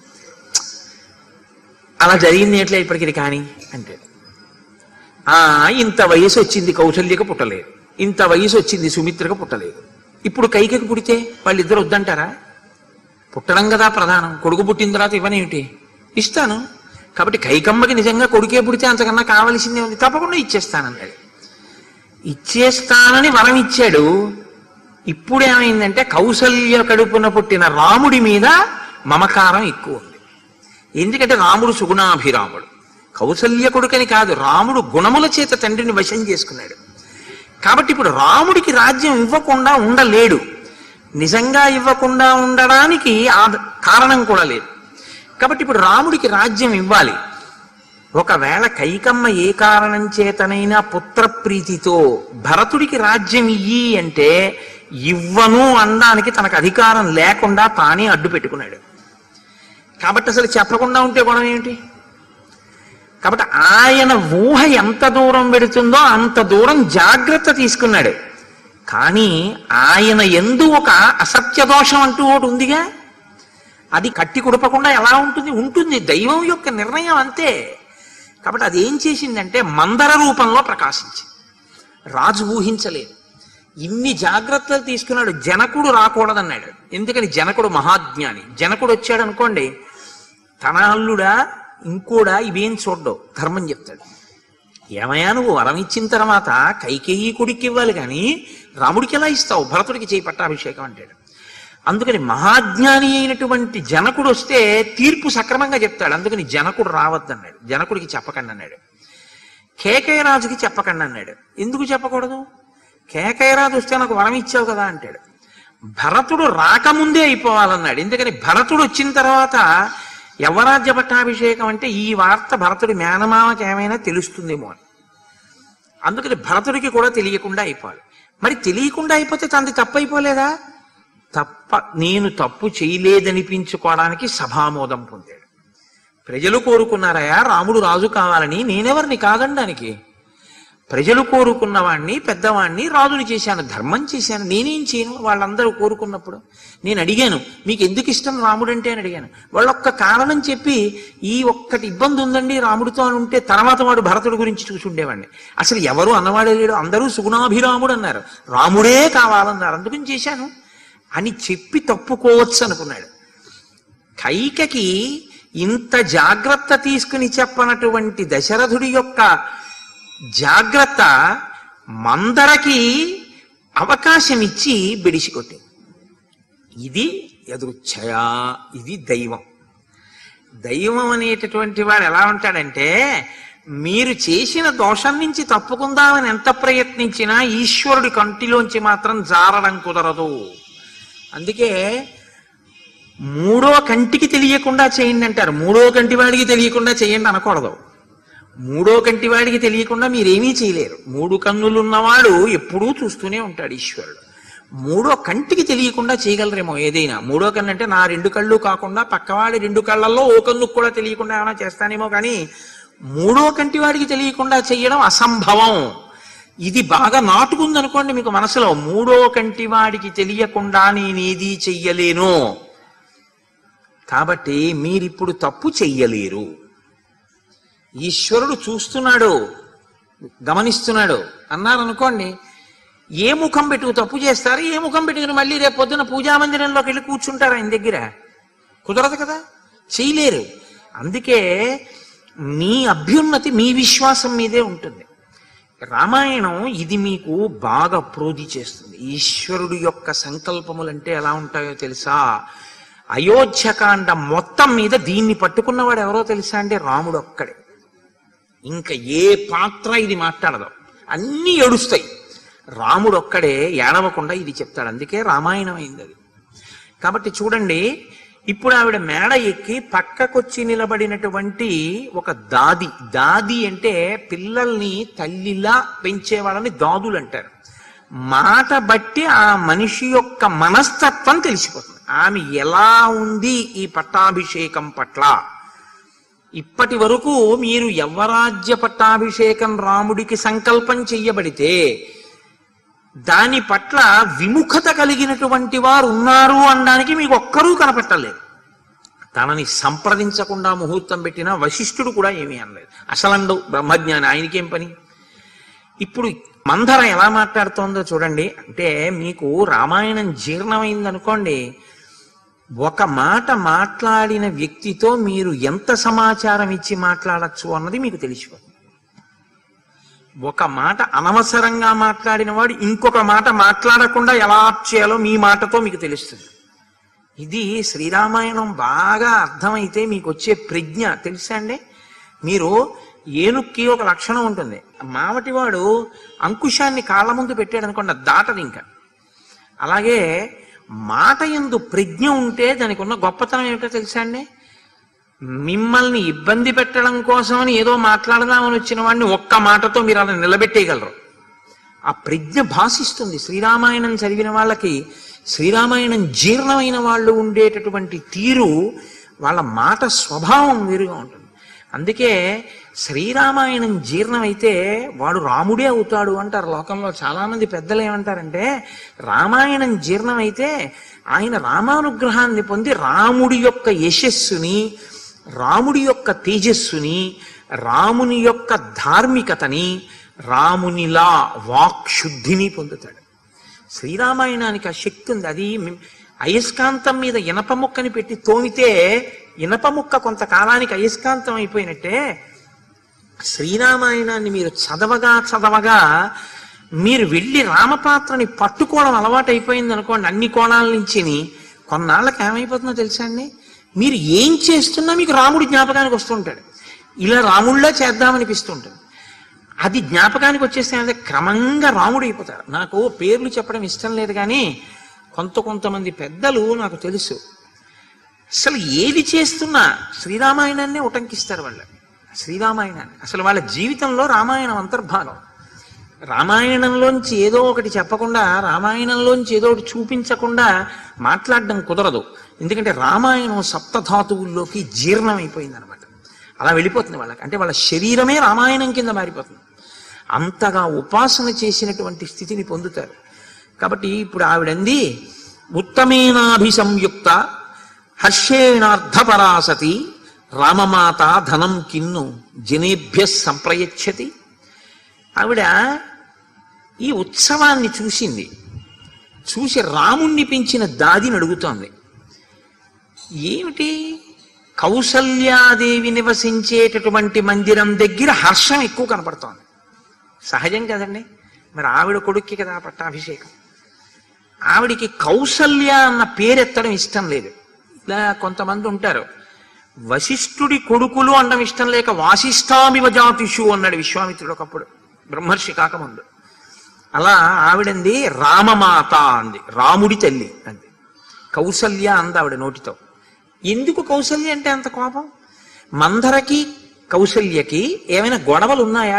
అలా జరిగింది ఎట్లా ఇప్పటికి కానీ అంటే ఆ ఇంత వయసు వచ్చింది కౌశల్యకు పుట్టలేదు ఇంత వయసు వచ్చింది సుమిత్రకు పుట్టలేదు ఇప్పుడు కైకకి పుడితే వాళ్ళిద్దరు వద్దంటారా పుట్టడం కదా ప్రధానం కొడుకు పుట్టిన తర్వాత ఇవ్వనేమిటి ఇస్తాను కాబట్టి కైకమ్మకి నిజంగా కొడుకే పుడితే అంతకన్నా కావలసిందే ఉంది తప్పకుండా ఇచ్చేస్తానన్నాడు ఇచ్చేస్తానని వరం ఇచ్చాడు ఇప్పుడు ఏమైందంటే కౌసల్య కడుపున పుట్టిన రాముడి మీద మమకారం ఎక్కువ ఉంది ఎందుకంటే రాముడు సుగుణాభిరాముడు కౌసల్య కొడుకని కాదు రాముడు గుణముల చేత తండ్రిని వశం చేసుకున్నాడు కాబట్టి ఇప్పుడు రాముడికి రాజ్యం ఇవ్వకుండా ఉండలేడు నిజంగా ఇవ్వకుండా ఉండడానికి ఆ కారణం కూడా లేదు కాబట్టి ఇప్పుడు రాముడికి రాజ్యం ఇవ్వాలి ఒకవేళ కైకమ్మ ఏ కారణం చేతనైనా పుత్రప్రీతితో భరతుడికి రాజ్యం ఇయ్యి అంటే ఇవ్వను అనడానికి తనకు అధికారం లేకుండా తానే అడ్డు పెట్టుకున్నాడు కాబట్టి అసలు చెప్పకుండా ఉంటే గుణం ఏమిటి కాబట్టి ఆయన ఊహ ఎంత దూరం పెడుతుందో అంత దూరం జాగ్రత్త తీసుకున్నాడు కానీ ఆయన ఎందు ఒక అసత్య దోషం అంటూ ఒకటి ఉందిగా అది కట్టి కుడపకుండా ఎలా ఉంటుంది ఉంటుంది దైవం యొక్క నిర్ణయం అంతే కాబట్టి అది ఏం చేసిందంటే మందర రూపంలో ప్రకాశించింది రాజు ఊహించలేదు ఇన్ని జాగ్రత్తలు తీసుకున్నాడు జనకుడు రాకూడదన్నాడు ఎందుకని జనకుడు మహాజ్ఞాని జనకుడు వచ్చాడు అనుకోండి తన అల్లుడా ఇంకోడా ఇవేం చూడ్డవు ధర్మం చెప్తాడు ఏమయ్యా నువ్వు వరం ఇచ్చిన తర్వాత కైకేయి కొడుక్కి ఇవ్వాలి కానీ రాముడికి ఎలా ఇస్తావు భరతుడికి చేయి పట్టాభిషేకం అంటాడు అందుకని మహాజ్ఞాని అయినటువంటి జనకుడు వస్తే తీర్పు సక్రమంగా చెప్తాడు అందుకని జనకుడు రావద్దన్నాడు జనకుడికి చెప్పకండి అన్నాడు కేకయరాజుకి చెప్పకండి అన్నాడు ఎందుకు చెప్పకూడదు కేకయరాజు వస్తే నాకు వరం ఇచ్చావు కదా అంటాడు భరతుడు రాకముందే అయిపోవాలన్నాడు ఎందుకని భరతుడు వచ్చిన తర్వాత యవరాజ్య పట్టాభిషేకం అంటే ఈ వార్త భరతుడి మేనమామకి ఏమైనా తెలుస్తుందేమో అని అందుకని భరతుడికి కూడా తెలియకుండా అయిపోవాలి మరి తెలియకుండా అయిపోతే తనది తప్పు అయిపోలేదా తప్ప నేను తప్పు చేయలేదనిపించుకోవడానికి సభామోదం పొందాడు ప్రజలు కోరుకున్నారయా రాముడు రాజు కావాలని నేనెవరిని కాదనడానికి ప్రజలు కోరుకున్న వాణ్ణి పెద్దవాణ్ణి రాజుని చేశాను ధర్మం చేశాను నేనేం చేయను వాళ్ళందరూ కోరుకున్నప్పుడు నేను అడిగాను మీకు ఎందుకు ఇష్టం రాముడు అంటే అని అడిగాను వాళ్ళొక్క కారణం చెప్పి ఈ ఒక్కటి ఇబ్బంది ఉందండి రాముడితో అని ఉంటే తర్వాత వాడు భరతుడి గురించి చూసి ఉండేవాడిని అసలు ఎవరు అన్నవాడే లేడు అందరూ సుగుణాభిరాముడు అన్నారు రాముడే కావాలన్నారు అందుకని చేశాను అని చెప్పి తప్పుకోవచ్చు అనుకున్నాడు కైకకి ఇంత జాగ్రత్త తీసుకుని చెప్పనటువంటి దశరథుడి యొక్క జాగ్రత్త మందరకి అవకాశం ఇచ్చి బిడిసికొట్టింది ఇది ఎదురుచ్ఛయా ఇది దైవం దైవం అనేటటువంటి వాడు ఎలా ఉంటాడంటే మీరు చేసిన దోషం నుంచి తప్పుకుందామని ఎంత ప్రయత్నించినా ఈశ్వరుడి కంటిలోంచి మాత్రం జారడం కుదరదు అందుకే మూడో కంటికి తెలియకుండా చేయండి అంటారు మూడో కంటి వాడికి తెలియకుండా చేయండి అనకూడదు మూడో కంటి వాడికి తెలియకుండా మీరేమీ చేయలేరు మూడు కన్నులు ఉన్నవాడు ఎప్పుడూ చూస్తూనే ఉంటాడు ఈశ్వరుడు మూడో కంటికి తెలియకుండా చేయగలరేమో ఏదైనా మూడో కన్ను అంటే నా రెండు కళ్ళు కాకుండా పక్కవాడి రెండు కళ్ళల్లో ఓ కన్నుకు కూడా తెలియకుండా ఏమైనా చేస్తానేమో కానీ మూడో కంటి వాడికి తెలియకుండా చేయడం అసంభవం ఇది బాగా నాటుకుందనుకోండి మీకు మనసులో మూడో కంటి వాడికి తెలియకుండా నేనేది చెయ్యలేను కాబట్టి మీరిప్పుడు తప్పు చెయ్యలేరు ఈశ్వరుడు చూస్తున్నాడు గమనిస్తున్నాడు అన్నారనుకోండి ఏ ముఖం పెట్టుకు తప్పు చేస్తారు ఏ ముఖం పెట్టుకుని మళ్ళీ రేపు పొద్దున పూజా మందిరంలోకి వెళ్ళి కూర్చుంటారు ఆయన దగ్గర కుదరదు కదా చేయలేరు అందుకే మీ అభ్యున్నతి మీ విశ్వాసం మీదే ఉంటుంది రామాయణం ఇది మీకు బాగా ప్రోధి చేస్తుంది ఈశ్వరుడు యొక్క సంకల్పములంటే ఎలా ఉంటాయో తెలుసా అయోధ్యకాండ మొత్తం మీద దీన్ని పట్టుకున్నవాడు ఎవరో తెలుసా అంటే రాముడు ఒక్కడే ఇంకా ఏ పాత్ర ఇది మాట్లాడదు అన్నీ ఏడుస్తాయి రాముడు ఒక్కడే ఏడవకుండా ఇది చెప్తాడు అందుకే రామాయణం అయింది అది కాబట్టి చూడండి ఇప్పుడు ఆవిడ మేడ ఎక్కి పక్కకొచ్చి నిలబడినటువంటి ఒక దాది దాది అంటే పిల్లల్ని తల్లిలా పెంచే వాళ్ళని దాదులు అంటారు మాట బట్టి ఆ మనిషి యొక్క మనస్తత్వం తెలిసిపోతుంది ఆమె ఎలా ఉంది ఈ పట్టాభిషేకం పట్ల ఇప్పటి వరకు మీరు యవ్వరాజ్య పట్టాభిషేకం రాముడికి సంకల్పం చెయ్యబడితే దాని పట్ల విముఖత కలిగినటువంటి వారు ఉన్నారు అనడానికి మీకు ఒక్కరూ కనపట్టలేదు తనని సంప్రదించకుండా ముహూర్తం పెట్టిన వశిష్ఠుడు కూడా ఏమీ అనలేదు అసలండు బ్రహ్మజ్ఞాని ఆయనకేం పని ఇప్పుడు మందర ఎలా మాట్లాడుతోందో చూడండి అంటే మీకు రామాయణం జీర్ణమైందనుకోండి ఒక మాట మాట్లాడిన వ్యక్తితో మీరు ఎంత సమాచారం ఇచ్చి మాట్లాడచ్చు అన్నది మీకు తెలిసిపోతుంది ఒక మాట అనవసరంగా మాట్లాడిన వాడు ఇంకొక మాట మాట్లాడకుండా ఎలా ఆప్ చేయాలో మీ మాటతో మీకు తెలుస్తుంది ఇది శ్రీరామాయణం బాగా అర్థమైతే మీకు వచ్చే ప్రజ్ఞ తెలుసా అండి మీరు ఏనుక్కి ఒక లక్షణం ఉంటుంది మావటివాడు అంకుశాన్ని కాళ్ళ ముందు పెట్టాడు అనుకోండి అది దాటది ఇంకా అలాగే మాట ఎందు ప్రజ్ఞ ఉంటే దానికి ఉన్న గొప్పతనం ఏమిటో తెలుసా అండి మిమ్మల్ని ఇబ్బంది పెట్టడం కోసమని ఏదో మాట్లాడదామని వచ్చిన వాడిని ఒక్క మాటతో మీరు అలా నిలబెట్టేయగలరు ఆ ప్రజ్ఞ భాషిస్తుంది శ్రీరామాయణం చదివిన వాళ్ళకి శ్రీరామాయణం జీర్ణమైన వాళ్ళు ఉండేటటువంటి తీరు వాళ్ళ మాట స్వభావం వేరుగా ఉంటుంది అందుకే శ్రీరామాయణం జీర్ణమైతే వాడు రాముడే అవుతాడు అంటారు లోకంలో చాలా మంది పెద్దలు ఏమంటారంటే రామాయణం జీర్ణమైతే ఆయన రామానుగ్రహాన్ని పొంది రాముడి యొక్క యశస్సుని రాముడి యొక్క తేజస్సుని రాముని యొక్క ధార్మికతని రామునిలా వాక్శుద్ధిని పొందుతాడు శ్రీరామాయణానికి ఆ శక్తి ఉంది అది మి- అయస్కాంతం మీద ఇనప ముక్కని పెట్టి తోమితే ఇనప ముక్క కొంతకాలానికి అయస్కాంతం అయిపోయినట్టే శ్రీరామాయణాన్ని మీరు చదవగా చదవగా మీరు వెళ్ళి రామపాత్రని పట్టుకోవడం అలవాటు అయిపోయింది అనుకోండి అన్ని కోణాల నుంచి కొన్నాళ్ళకి ఏమైపోతుందో తెలుసా అండి మీరు ఏం చేస్తున్నా మీకు రాముడు జ్ఞాపకానికి వస్తుంటాడు ఇలా రాముళ్ళ చేద్దామనిపిస్తుంటుంది అది జ్ఞాపకానికి వచ్చేస్తే అంటే క్రమంగా రాముడు అయిపోతారు నాకు పేర్లు చెప్పడం ఇష్టం లేదు కానీ కొంత కొంతమంది పెద్దలు నాకు తెలుసు అసలు ఏది చేస్తున్నా శ్రీరామాయణాన్నే ఉటంకిస్తారు వాళ్ళు శ్రీరామాయణాన్ని అసలు వాళ్ళ జీవితంలో రామాయణం అంతర్భాగం రామాయణంలోంచి ఏదో ఒకటి చెప్పకుండా రామాయణంలోంచి ఏదో ఒకటి చూపించకుండా మాట్లాడడం కుదరదు ఎందుకంటే రామాయణం సప్తధాతువుల్లోకి జీర్ణమైపోయింది అనమాట అలా వెళ్ళిపోతుంది వాళ్ళకి అంటే వాళ్ళ శరీరమే రామాయణం కింద మారిపోతుంది అంతగా ఉపాసన చేసినటువంటి స్థితిని పొందుతారు కాబట్టి ఇప్పుడు ఆవిడంది ఉత్తమేనాభిసంయుక్త హర్షేణార్థపరాసతి రామమాత ధనం కిన్ను జనేభ్య సంప్రయచ్చతి ఆవిడ ఈ ఉత్సవాన్ని చూసింది చూసి రాముణ్ణి పెంచిన దాదిని అడుగుతోంది ఏమిటి కౌసల్యాదేవి నివసించేటటువంటి మందిరం దగ్గర హర్షం ఎక్కువ కనపడుతోంది సహజం కదండి మరి ఆవిడ కొడుక్కి కదా పట్టాభిషేకం ఆవిడికి కౌసల్య అన్న పేరెత్తడం ఇష్టం లేదు ఇలా కొంతమంది ఉంటారు వశిష్ఠుడి కొడుకులు అనడం ఇష్టం లేక వాసిష్ఠామివ జాతిషు అన్నాడు విశ్వామిత్రుడు ఒకప్పుడు బ్రహ్మర్షి కాకముందు అలా ఆవిడంది రామమాత అంది రాముడి తల్లి అంది కౌసల్య అంది ఆవిడ నోటితో ఎందుకు కౌసల్య అంటే అంత కోపం మందరకి కౌసల్యకి ఏమైనా గొడవలు ఉన్నాయా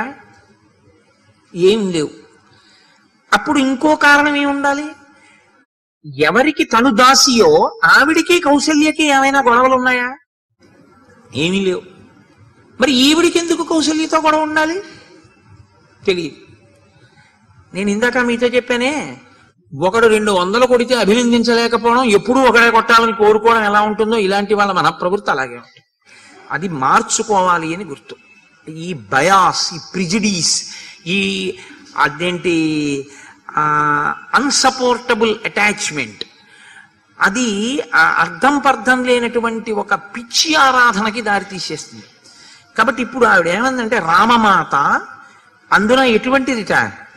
ఏం లేవు అప్పుడు ఇంకో కారణం ఏమి ఉండాలి ఎవరికి తను దాసియో ఆవిడికి కౌశల్యకి ఏమైనా గొడవలు ఉన్నాయా ఏమీ లేవు మరి ఈవిడికి ఎందుకు కౌశల్యతో గొడవ ఉండాలి తెలియదు నేను ఇందాక మీతో చెప్పానే ఒకడు రెండు వందలు కొడితే అభినందించలేకపోవడం ఎప్పుడూ ఒకడే కొట్టాలని కోరుకోవడం ఎలా ఉంటుందో ఇలాంటి వాళ్ళ మన ప్రవృత్తి అలాగే ఉంటుంది అది మార్చుకోవాలి అని గుర్తు ఈ బయాస్ ఈ ప్రిజిడీస్ ఈ అదేంటి అన్సపోర్టబుల్ అటాచ్మెంట్ అది ఆ అర్థం పర్థం లేనటువంటి ఒక పిచ్చి ఆరాధనకి దారి తీసేస్తుంది కాబట్టి ఇప్పుడు ఆవిడ ఏమందంటే రామమాత అందున ఎటువంటిదిట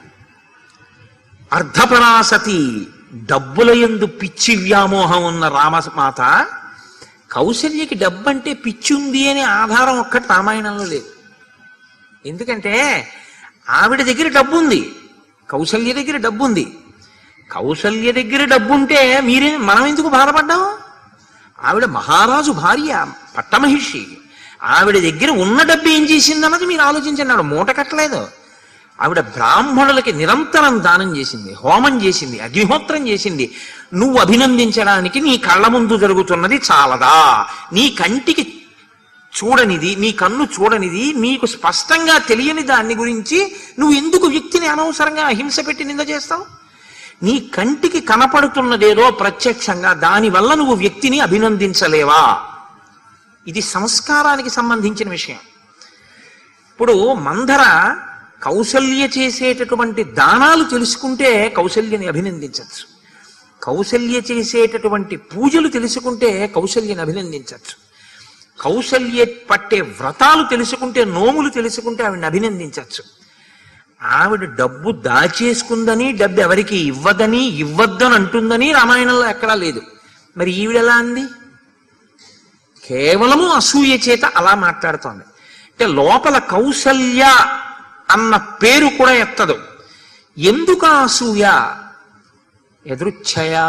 అర్ధపరాసతి డబ్బుల యందు పిచ్చి వ్యామోహం ఉన్న రామమాత కౌశల్యకి డబ్బంటే పిచ్చి ఉంది అనే ఆధారం ఒక్కటి రామాయణంలో లేదు ఎందుకంటే ఆవిడ దగ్గర డబ్బు ఉంది కౌశల్య దగ్గర డబ్బు ఉంది కౌశల్య దగ్గర డబ్బు ఉంటే మీరే మనం ఎందుకు బాధపడ్డాం ఆవిడ మహారాజు భార్య పట్టమహిషి ఆవిడ దగ్గర ఉన్న డబ్బు ఏం చేసిందన్నది మీరు ఆలోచించండి ఆవిడ మూట కట్టలేదు ఆవిడ బ్రాహ్మణులకి నిరంతరం దానం చేసింది హోమం చేసింది అగ్నిహోత్రం చేసింది నువ్వు అభినందించడానికి నీ కళ్ళ ముందు జరుగుతున్నది చాలదా నీ కంటికి చూడనిది నీ కన్ను చూడనిది నీకు స్పష్టంగా తెలియని దాన్ని గురించి నువ్వు ఎందుకు వ్యక్తిని అనవసరంగా అహింస పెట్టి నింద చేస్తావు నీ కంటికి కనపడుతున్నదేదో ప్రత్యక్షంగా దానివల్ల నువ్వు వ్యక్తిని అభినందించలేవా ఇది సంస్కారానికి సంబంధించిన విషయం ఇప్పుడు మందర కౌసల్య చేసేటటువంటి దానాలు తెలుసుకుంటే కౌసల్యని అభినందించవచ్చు కౌసల్య చేసేటటువంటి పూజలు తెలుసుకుంటే కౌసల్యని అభినందించవచ్చు కౌసల్య పట్టే వ్రతాలు తెలుసుకుంటే నోములు తెలుసుకుంటే ఆవిడని అభినందించవచ్చు ఆవిడ డబ్బు దాచేసుకుందని డబ్బు ఎవరికి ఇవ్వదని ఇవ్వద్దని అంటుందని రామాయణంలో ఎక్కడా లేదు మరి ఈవిడెలా అంది కేవలము అసూయ చేత అలా మాట్లాడుతోంది అంటే లోపల కౌసల్య అన్న పేరు కూడా ఎత్తదు ఎందుకు ఆ అసూయ ఎదృచ్ఛయ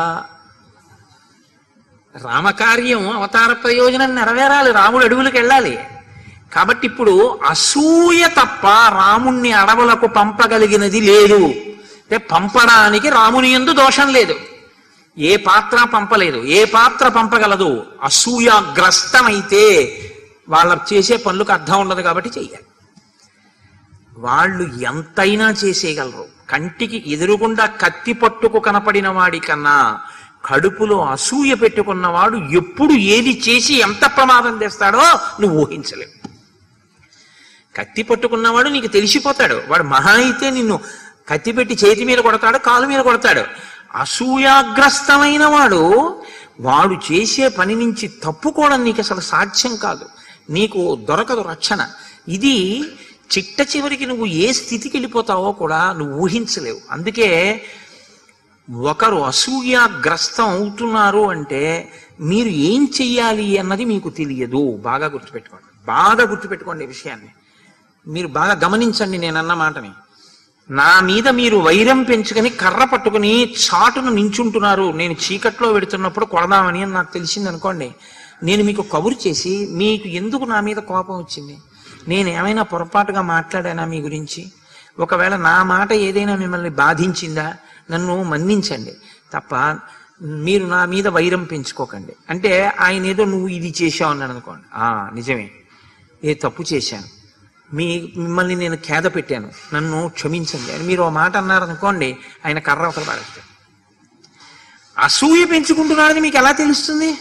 రామకార్యం అవతార ప్రయోజనం నెరవేరాలి రాముడు అడవులకు వెళ్ళాలి కాబట్టి ఇప్పుడు అసూయ తప్ప రాముణ్ణి అడవులకు పంపగలిగినది లేదు అంటే పంపడానికి రాముని ఎందు దోషం లేదు ఏ పాత్ర పంపలేదు ఏ పాత్ర పంపగలదు అసూయాగ్రస్తమైతే వాళ్ళ చేసే పనులకు అర్థం ఉండదు కాబట్టి చెయ్యాలి వాళ్ళు ఎంతైనా చేసేయగలరు కంటికి ఎదురుగుండా కత్తి పట్టుకు కనపడిన వాడి కన్నా కడుపులో అసూయ పెట్టుకున్నవాడు ఎప్పుడు ఏది చేసి ఎంత ప్రమాదం తెస్తాడో నువ్వు ఊహించలేవు కత్తి పట్టుకున్నవాడు నీకు తెలిసిపోతాడు వాడు మహా అయితే నిన్ను కత్తి పెట్టి చేతి మీద కొడతాడు కాలు మీద కొడతాడు అసూయాగ్రస్తమైన వాడు వాడు చేసే పని నుంచి తప్పుకోవడం నీకు అసలు సాధ్యం కాదు నీకు దొరకదు రక్షణ ఇది చిట్ట చివరికి నువ్వు ఏ స్థితికి వెళ్ళిపోతావో కూడా నువ్వు ఊహించలేవు అందుకే ఒకరు అసూయాగ్రస్తం అవుతున్నారు అంటే మీరు ఏం చెయ్యాలి అన్నది మీకు తెలియదు బాగా గుర్తుపెట్టుకోండి బాగా గుర్తుపెట్టుకోండి ఈ విషయాన్ని మీరు బాగా గమనించండి నేను అన్న మాటని నా మీద మీరు వైరం పెంచుకొని కర్ర పట్టుకుని చాటును నించుంటున్నారు నేను చీకట్లో పెడుతున్నప్పుడు కొడదామని అని నాకు తెలిసింది అనుకోండి నేను మీకు కబురు చేసి మీకు ఎందుకు నా మీద కోపం వచ్చింది నేను ఏమైనా పొరపాటుగా మాట్లాడానా మీ గురించి ఒకవేళ నా మాట ఏదైనా మిమ్మల్ని బాధించిందా నన్ను మన్నించండి తప్ప మీరు నా మీద వైరం పెంచుకోకండి అంటే ఆయన ఏదో నువ్వు ఇది చేశావు అన్నాడు అనుకోండి ఆ నిజమే ఏ తప్పు చేశాను మీ మిమ్మల్ని నేను ఖేద పెట్టాను నన్ను క్షమించండి అని మీరు ఓ మాట అన్నారనుకోండి ఆయన కర్ర ఒకరు పారేస్తాడు అసూయ పెంచుకుంటున్నాడని మీకు ఎలా తెలుస్తుంది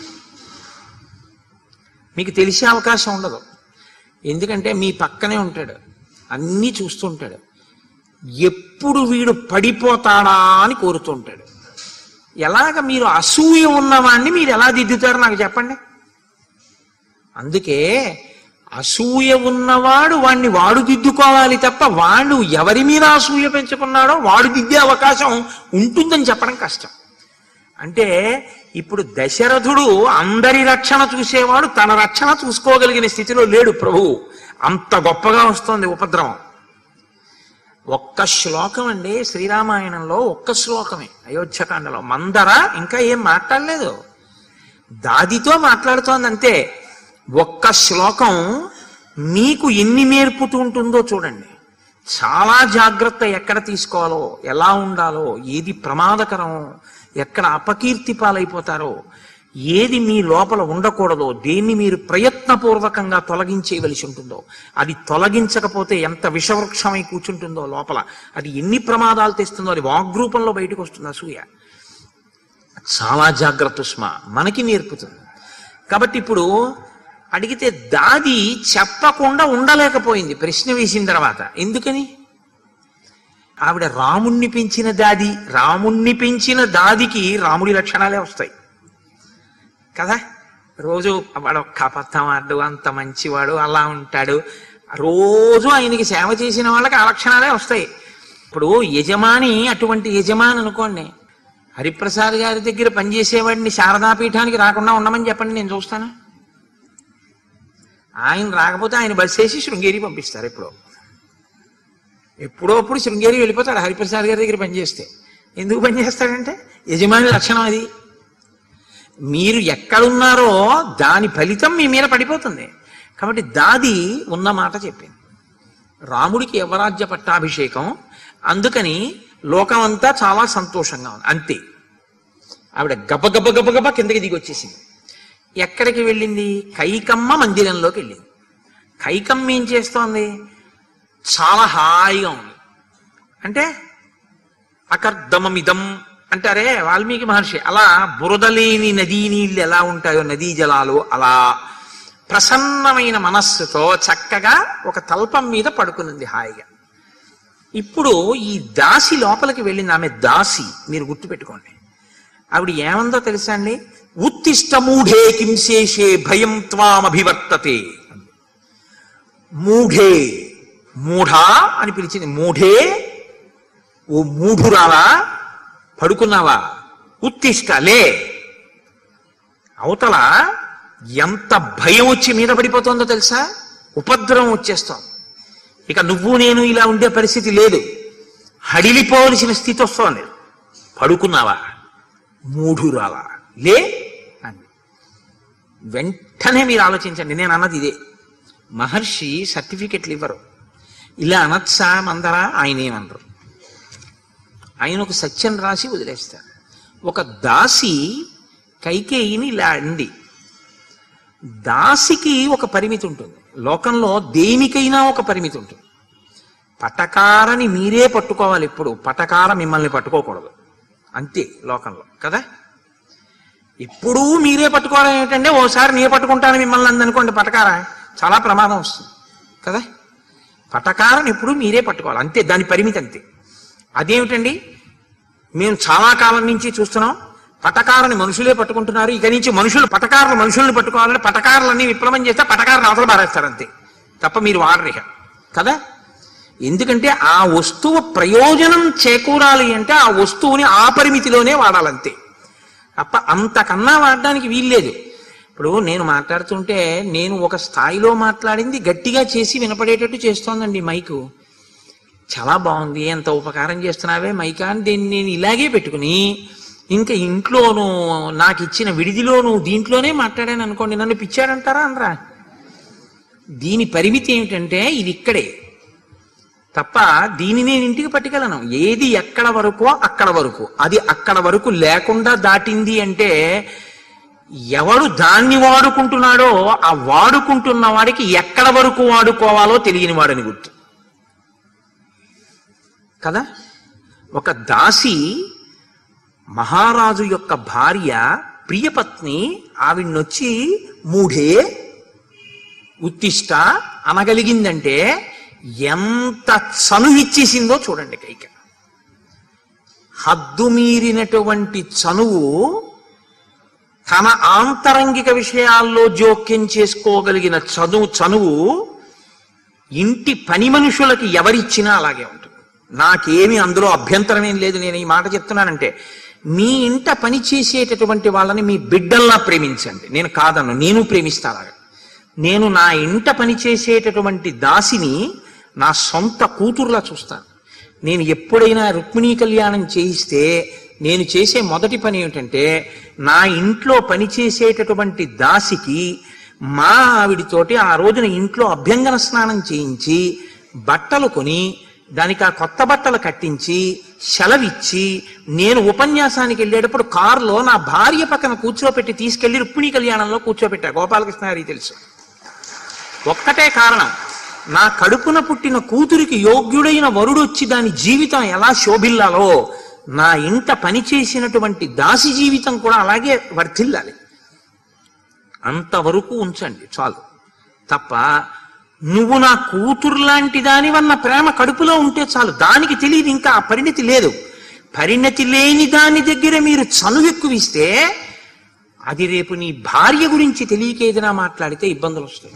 మీకు తెలిసే అవకాశం ఉండదు ఎందుకంటే మీ పక్కనే ఉంటాడు అన్నీ చూస్తుంటాడు ఎప్పుడు వీడు పడిపోతాడా అని కోరుతుంటాడు ఎలాగ మీరు అసూయ ఉన్నవాణ్ణి మీరు ఎలా దిద్దుతారు నాకు చెప్పండి అందుకే అసూయ ఉన్నవాడు వాణ్ణి వాడు దిద్దుకోవాలి తప్ప వాడు ఎవరి మీద అసూయ పెంచుకున్నాడో వాడు దిద్దే అవకాశం ఉంటుందని చెప్పడం కష్టం అంటే ఇప్పుడు దశరథుడు అందరి రక్షణ చూసేవాడు తన రక్షణ చూసుకోగలిగిన స్థితిలో లేడు ప్రభు అంత గొప్పగా వస్తోంది ఉపద్రవం ఒక్క శ్లోకం అండి శ్రీరామాయణంలో ఒక్క శ్లోకమే అయోధ్యకాండలో మందర ఇంకా ఏం మాట్లాడలేదు దాదితో మాట్లాడుతోంది అంతే ఒక్క శ్లోకం మీకు ఎన్ని నేర్పుతూ ఉంటుందో చూడండి చాలా జాగ్రత్త ఎక్కడ తీసుకోవాలో ఎలా ఉండాలో ఏది ప్రమాదకరం ఎక్కడ అపకీర్తి పాలైపోతారో ఏది మీ లోపల ఉండకూడదో దేన్ని మీరు ప్రయత్నపూర్వకంగా తొలగించేయవలసి ఉంటుందో అది తొలగించకపోతే ఎంత విషవృక్షమై కూర్చుంటుందో లోపల అది ఎన్ని ప్రమాదాలు తెస్తుందో అది వాగ్రూపంలో బయటకు వస్తుంది అసూయ చాలా జాగ్రత్త సుమా మనకి నేర్పుతుంది కాబట్టి ఇప్పుడు అడిగితే దాది చెప్పకుండా ఉండలేకపోయింది ప్రశ్న వేసిన తర్వాత ఎందుకని ఆవిడ రాముణ్ణి పెంచిన దాది రాముణ్ణి పెంచిన దాదికి రాముడి లక్షణాలే వస్తాయి కదా రోజు వాడు ఒక్క అబద్ధం ఆడు అంత మంచివాడు అలా ఉంటాడు రోజు ఆయనకి సేవ చేసిన వాళ్ళకి ఆ లక్షణాలే వస్తాయి ఇప్పుడు యజమాని అటువంటి యజమాని అనుకోండి హరిప్రసాద్ గారి దగ్గర పనిచేసేవాడిని శారదాపీఠానికి రాకుండా ఉండమని చెప్పండి నేను చూస్తాను ఆయన రాకపోతే ఆయన బస్ వేసి శృంగేరి పంపిస్తారు ఎప్పుడో ఎప్పుడో అప్పుడు శృంగేరి వెళ్ళిపోతాడు హరిప్రసాద్ గారి దగ్గర పనిచేస్తే ఎందుకు పనిచేస్తాడంటే యజమాని లక్షణం అది మీరు ఎక్కడున్నారో దాని ఫలితం మీ మీద పడిపోతుంది కాబట్టి దాది ఉన్న మాట చెప్పింది రాముడికి యవరాజ్య పట్టాభిషేకం అందుకని లోకమంతా చాలా సంతోషంగా ఉంది అంతే ఆవిడ గబ గబ గబ గబ కిందకి దిగి వచ్చేసింది ఎక్కడికి వెళ్ళింది కైకమ్మ మందిరంలోకి వెళ్ళింది కైకమ్మ ఏం చేస్తోంది చాలా హాయిగా ఉంది అంటే అకర్దమమిదం అంటారే వాల్మీకి మహర్షి అలా బురదలేని నదీ నీళ్ళు ఎలా ఉంటాయో నదీ జలాలు అలా ప్రసన్నమైన మనస్సుతో చక్కగా ఒక తల్పం మీద పడుకునింది హాయిగా ఇప్పుడు ఈ దాసి లోపలికి వెళ్ళింది ఆమె దాసి మీరు గుర్తుపెట్టుకోండి ఆవిడ ఏమందో తెలుసా అండి ఉత్తిష్ట మూఢే కింశేషే భయం త్వామభివర్తతే మూఢే మూఢా అని పిలిచింది మూఢే ఓ మూఢురాలా పడుకున్నావా ఉత్తిష్ట లే అవతల ఎంత భయం వచ్చి మీద పడిపోతుందో తెలుసా ఉపద్రవం వచ్చేస్తాం ఇక నువ్వు నేను ఇలా ఉండే పరిస్థితి లేదు హడిలిపోవలసిన స్థితి వస్తోంది పడుకున్నావా మూఢురాలా లే అంది వెంటనే మీరు ఆలోచించండి నేను అన్నది ఇదే మహర్షి సర్టిఫికెట్లు ఇవ్వరు ఇలా అనొచ్చా మందరా ఆయన ఏమనరు ఆయన ఒక సత్యం రాసి వదిలేస్తారు ఒక దాసి కైకేయిని ఇలా అండి దాసికి ఒక పరిమితి ఉంటుంది లోకంలో దేనికైనా ఒక పరిమితి ఉంటుంది పటకారని మీరే పట్టుకోవాలి ఇప్పుడు పటకార మిమ్మల్ని పట్టుకోకూడదు అంతే లోకంలో కదా ఎప్పుడూ మీరే పట్టుకోవడం ఏమిటంటే ఓసారి నేను పట్టుకుంటాను మిమ్మల్ని అందనుకోండి పటకార చాలా ప్రమాదం వస్తుంది కదా పటకారం ఎప్పుడు మీరే పట్టుకోవాలి అంతే దాని పరిమితి అంతే అదేమిటండి మేము చాలా కాలం నుంచి చూస్తున్నాం పటకారని మనుషులే పట్టుకుంటున్నారు ఇక నుంచి మనుషులు పటకారులు మనుషుల్ని పట్టుకోవాలని పటకారులన్నీ విప్లవం చేస్తే పటకారులు అవతల పారేస్తారు అంతే తప్ప మీరు వాడరు ఇక కదా ఎందుకంటే ఆ వస్తువు ప్రయోజనం చేకూరాలి అంటే ఆ వస్తువుని ఆ పరిమితిలోనే వాడాలంతే తప్ప అంతకన్నా వాడడానికి వీల్లేదు ఇప్పుడు నేను మాట్లాడుతుంటే నేను ఒక స్థాయిలో మాట్లాడింది గట్టిగా చేసి వినపడేటట్టు చేస్తోందండి మైకు చాలా బాగుంది ఎంత ఉపకారం చేస్తున్నావే మైకా అని దీన్ని నేను ఇలాగే పెట్టుకుని ఇంకా ఇంట్లోనూ నాకు ఇచ్చిన విడిదిలోను దీంట్లోనే మాట్లాడాను అనుకోండి నన్ను పిచ్చాడంటారా అనరా దీని పరిమితి ఏమిటంటే ఇది ఇక్కడే తప్ప దీని నేను ఇంటికి పట్టుకెళ్ళను ఏది ఎక్కడ వరకో అక్కడ వరకు అది అక్కడ వరకు లేకుండా దాటింది అంటే ఎవడు దాన్ని వాడుకుంటున్నాడో ఆ వాడుకుంటున్న వాడికి ఎక్కడ వరకు వాడుకోవాలో తెలియని వాడని గుర్తు కదా ఒక దాసి మహారాజు యొక్క భార్య ప్రియపత్ని ఆవిడ్నొచ్చి మూఢే ఉత్తిష్ట అనగలిగిందంటే ఎంత చనువిచ్చేసిందో చూడండి కైక హద్దు మీరినటువంటి చనువు తన ఆంతరంగిక విషయాల్లో జోక్యం చేసుకోగలిగిన చదువు చనువు ఇంటి పని మనుషులకి ఎవరిచ్చినా అలాగే ఉంటుంది నాకేమి అందులో అభ్యంతరం ఏం లేదు నేను ఈ మాట చెప్తున్నానంటే మీ ఇంట పని చేసేటటువంటి వాళ్ళని మీ బిడ్డల్లా ప్రేమించండి నేను కాదన్ను నేను ప్రేమిస్తా అలాగా నేను నా ఇంట పని చేసేటటువంటి దాసిని నా సొంత కూతురులా చూస్తాను నేను ఎప్పుడైనా రుక్మిణీ కళ్యాణం చేయిస్తే నేను చేసే మొదటి పని ఏమిటంటే నా ఇంట్లో పని చేసేటటువంటి దాసికి మా ఆవిడితోటి ఆ రోజున ఇంట్లో అభ్యంగన స్నానం చేయించి బట్టలు కొని దానికి ఆ కొత్త బట్టలు కట్టించి సెలవిచ్చి నేను ఉపన్యాసానికి వెళ్ళేటప్పుడు కారులో నా భార్య పక్కన కూర్చోపెట్టి తీసుకెళ్లి రుక్మిణీ కళ్యాణంలో కూర్చోపెట్టా గోపాలకృష్ణ గారికి తెలుసు ఒక్కటే కారణం నా కడుపున పుట్టిన కూతురికి యోగ్యుడైన వరుడు వచ్చి దాని జీవితం ఎలా శోభిల్లాలో నా ఇంట పనిచేసినటువంటి దాసి జీవితం కూడా అలాగే వర్ధిల్లాలి అంతవరకు ఉంచండి చాలు తప్ప నువ్వు నా కూతురు లాంటి దానివన్న ప్రేమ కడుపులో ఉంటే చాలు దానికి తెలియదు ఇంకా ఆ పరిణతి లేదు పరిణతి లేని దాని దగ్గర మీరు చనువెక్కువిస్తే అది రేపు నీ భార్య గురించి తెలియక ఏదైనా మాట్లాడితే ఇబ్బందులు వస్తాయి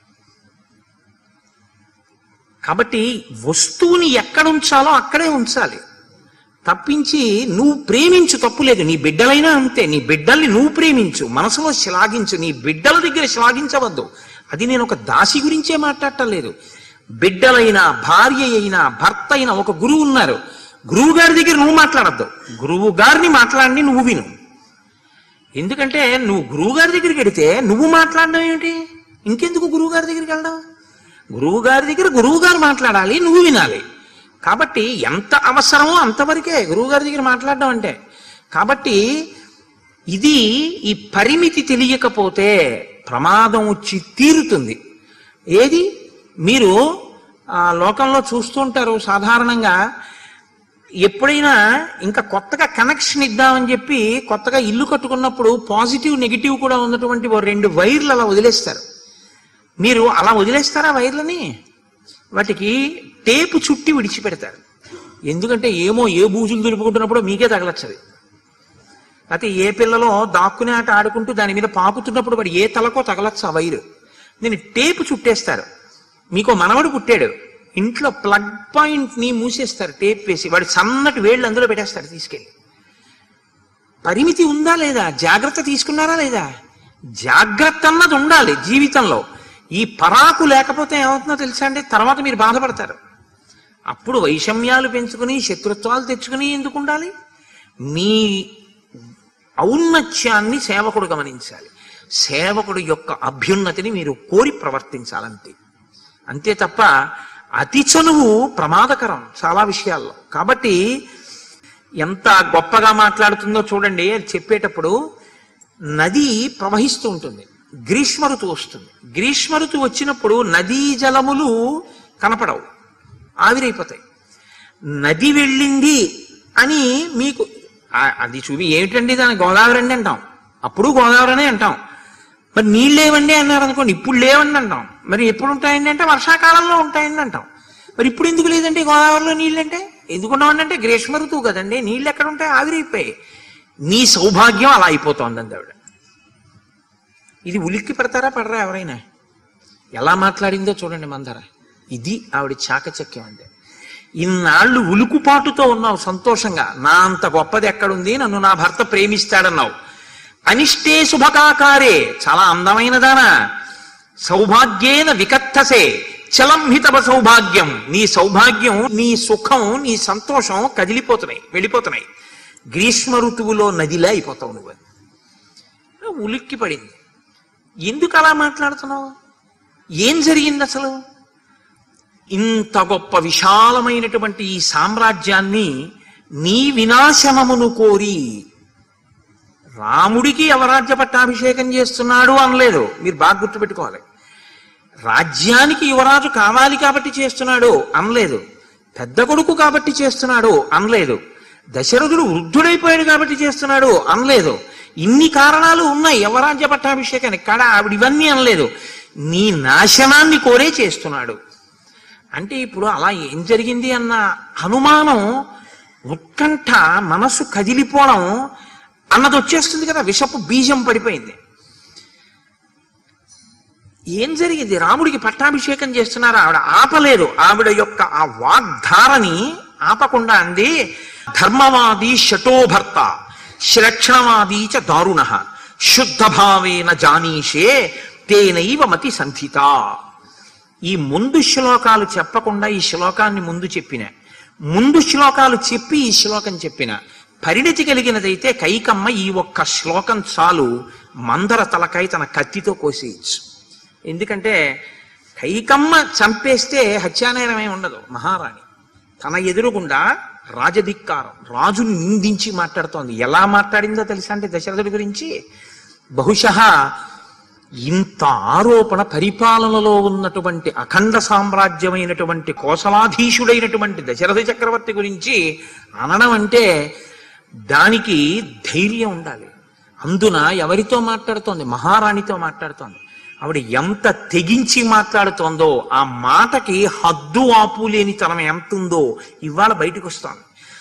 కాబట్టి వస్తువుని ఎక్కడ ఉంచాలో అక్కడే ఉంచాలి తప్పించి నువ్వు ప్రేమించు తప్పులేదు నీ బిడ్డలైనా అంతే నీ బిడ్డల్ని నువ్వు ప్రేమించు మనసులో శ్లాఘించు నీ బిడ్డల దగ్గర శ్లాఘించవద్దు అది నేను ఒక దాసి గురించే మాట్లాడటం లేదు బిడ్డలైనా భార్య అయినా భర్త అయినా ఒక గురువు ఉన్నారు గురువు గారి దగ్గర నువ్వు మాట్లాడద్దు గురువు గారిని మాట్లాడి నువ్వు విను ఎందుకంటే నువ్వు గురువు గారి దగ్గరికి వెడితే నువ్వు మాట్లాడడం ఏమిటి ఇంకెందుకు గురువు గారి దగ్గరికి వెళ్ళడం గురువు గారి దగ్గర గురువు గారు మాట్లాడాలి నువ్వు వినాలి కాబట్టి ఎంత అవసరమో అంతవరకే గురువు గారి దగ్గర మాట్లాడడం అంటే కాబట్టి ఇది ఈ పరిమితి తెలియకపోతే ప్రమాదం వచ్చి తీరుతుంది ఏది మీరు ఆ లోకంలో చూస్తుంటారు సాధారణంగా ఎప్పుడైనా ఇంకా కొత్తగా కనెక్షన్ ఇద్దామని చెప్పి కొత్తగా ఇల్లు కట్టుకున్నప్పుడు పాజిటివ్ నెగిటివ్ కూడా ఉన్నటువంటి ఓ రెండు వైర్లు అలా వదిలేస్తారు మీరు అలా వదిలేస్తారా వైర్లని వాటికి టేపు చుట్టి విడిచిపెడతారు ఎందుకంటే ఏమో ఏ బూజులు దులుపుకుంటున్నప్పుడు మీకే తగలచ్చది అయితే ఏ పిల్లలో దాక్కునే ఆట ఆడుకుంటూ దాని మీద పాకుతున్నప్పుడు వాడు ఏ తలకో తగలచ్చు ఆ వైరు నేను టేపు చుట్టేస్తారు మీకు మనవడు పుట్టాడు ఇంట్లో ప్లగ్ పాయింట్ ని మూసేస్తారు టేప్ వేసి వాడు సన్నటి వేళ్ళు అందులో పెట్టేస్తారు తీసుకెళ్ళి పరిమితి ఉందా లేదా జాగ్రత్త తీసుకున్నారా లేదా జాగ్రత్త అన్నది ఉండాలి జీవితంలో ఈ పరాకు లేకపోతే ఏమవుతుందో తెలుసా అండి తర్వాత మీరు బాధపడతారు అప్పుడు వైషమ్యాలు పెంచుకుని శత్రుత్వాలు తెచ్చుకుని ఎందుకు ఉండాలి మీ ఔన్నత్యాన్ని సేవకుడు గమనించాలి సేవకుడు యొక్క అభ్యున్నతిని మీరు కోరి ప్రవర్తించాలంతే అంతే తప్ప అతి చనువు ప్రమాదకరం చాలా విషయాల్లో కాబట్టి ఎంత గొప్పగా మాట్లాడుతుందో చూడండి అది చెప్పేటప్పుడు నది ప్రవహిస్తూ ఉంటుంది గ్రీష్మ ఋతువు వస్తుంది గ్రీష్మ ఋతువు వచ్చినప్పుడు నదీ జలములు కనపడవు ఆవిరైపోతాయి నది వెళ్ళింది అని మీకు ఆ- అది చూపి ఏమిటండి దాని గోదావరి అండి అంటాం అప్పుడు గోదావరి అనే అంటాం మరి నీళ్ళు లేవండి అన్నారు అనుకోండి ఇప్పుడు లేవండి అంటాం మరి ఎప్పుడు ఉంటాయండి అంటే వర్షాకాలంలో ఉంటాయండి అంటాం మరి ఇప్పుడు ఎందుకు లేదండి గోదావరిలో నీళ్ళు అంటే ఎందుకున్నామంటే గ్రీష్మ ఋతువు కదండి నీళ్ళు ఎక్కడ ఉంటాయి ఆవిరైపోయాయి నీ సౌభాగ్యం అలా అయిపోతోంది అంది ఆవిడ ఇది ఉలిక్కి పెడతారా పడరా ఎవరైనా ఎలా మాట్లాడిందో చూడండి మందర ఇది ఆవిడ చాకచక్యం అంటే ఇన్నాళ్ళు ఉలుకుపాటుతో ఉన్నావు సంతోషంగా నా అంత గొప్పది ఎక్కడుంది నన్ను నా భర్త ప్రేమిస్తాడన్నావు అనిష్టే శుభకాకారే చాలా అందమైనదానా సౌభాగ్యేన వికత్తసే చలంహితవ సౌభాగ్యం నీ సౌభాగ్యం నీ సుఖం నీ సంతోషం కదిలిపోతున్నాయి వెళ్ళిపోతున్నాయి గ్రీష్మ ఋతువులో నదిలా అయిపోతావు నువ్వు ఉలిక్కి పడింది ఎందుకు అలా మాట్లాడుతున్నావు ఏం జరిగింది అసలు ఇంత గొప్ప విశాలమైనటువంటి ఈ సామ్రాజ్యాన్ని నీ వినాశనమును కోరి రాముడికి యవరాజ్య పట్టాభిషేకం చేస్తున్నాడు అనలేదు మీరు బాగా గుర్తుపెట్టుకోవాలి రాజ్యానికి యువరాజు కావాలి కాబట్టి చేస్తున్నాడు అనలేదు పెద్ద కొడుకు కాబట్టి చేస్తున్నాడు అనలేదు దశరథుడు వృద్ధుడైపోయాడు కాబట్టి చేస్తున్నాడు అనలేదు ఇన్ని కారణాలు ఉన్నాయి యవరాజ్య పట్టాభిషేకానికి కాడ ఆవిడ ఇవన్నీ అనలేదు నీ నాశనాన్ని కోరే చేస్తున్నాడు అంటే ఇప్పుడు అలా ఏం జరిగింది అన్న అనుమానం ఉత్కంఠ మనసు కదిలిపోవడం అన్నది వచ్చేస్తుంది కదా విషపు బీజం పడిపోయింది ఏం జరిగింది రాముడికి పట్టాభిషేకం చేస్తున్నారు ఆవిడ ఆపలేదు ఆవిడ యొక్క ఆ వాగ్ధారని ఆపకుండా అంది ధర్మవాది శటోభర్త శ్రక్షణవాదీ చ దారుణ శుద్ధ భావేన జానీషే తేనైవ మతి సంధిత ఈ ముందు శ్లోకాలు చెప్పకుండా ఈ శ్లోకాన్ని ముందు చెప్పిన ముందు శ్లోకాలు చెప్పి ఈ శ్లోకం చెప్పిన పరిణతి కలిగినదైతే కైకమ్మ ఈ ఒక్క శ్లోకం చాలు మందర తలకాయ తన కత్తితో కోసేయచ్చు ఎందుకంటే కైకమ్మ చంపేస్తే హత్యానేరమే ఉండదు మహారాణి తన ఎదురుగుండా రాజధిక్కారం రాజుని నిందించి మాట్లాడుతోంది ఎలా మాట్లాడిందో తెలుసా అంటే దశరథుడి గురించి బహుశः ఇంత ఆరోపణ పరిపాలనలో ఉన్నటువంటి అఖండ సామ్రాజ్యమైనటువంటి కోసలాధీశుడైనటువంటి దశరథ చక్రవర్తి గురించి అనడం అంటే దానికి ధైర్యం ఉండాలి అందున ఎవరితో మాట్లాడుతోంది మహారాణితో మాట్లాడుతోంది ఆవిడ ఎంత తెగించి మాట్లాడుతోందో ఆ మాటకి హద్దు ఆపు లేని తనం ఎంత ఉందో ఇవాళ బయటకు వస్తాను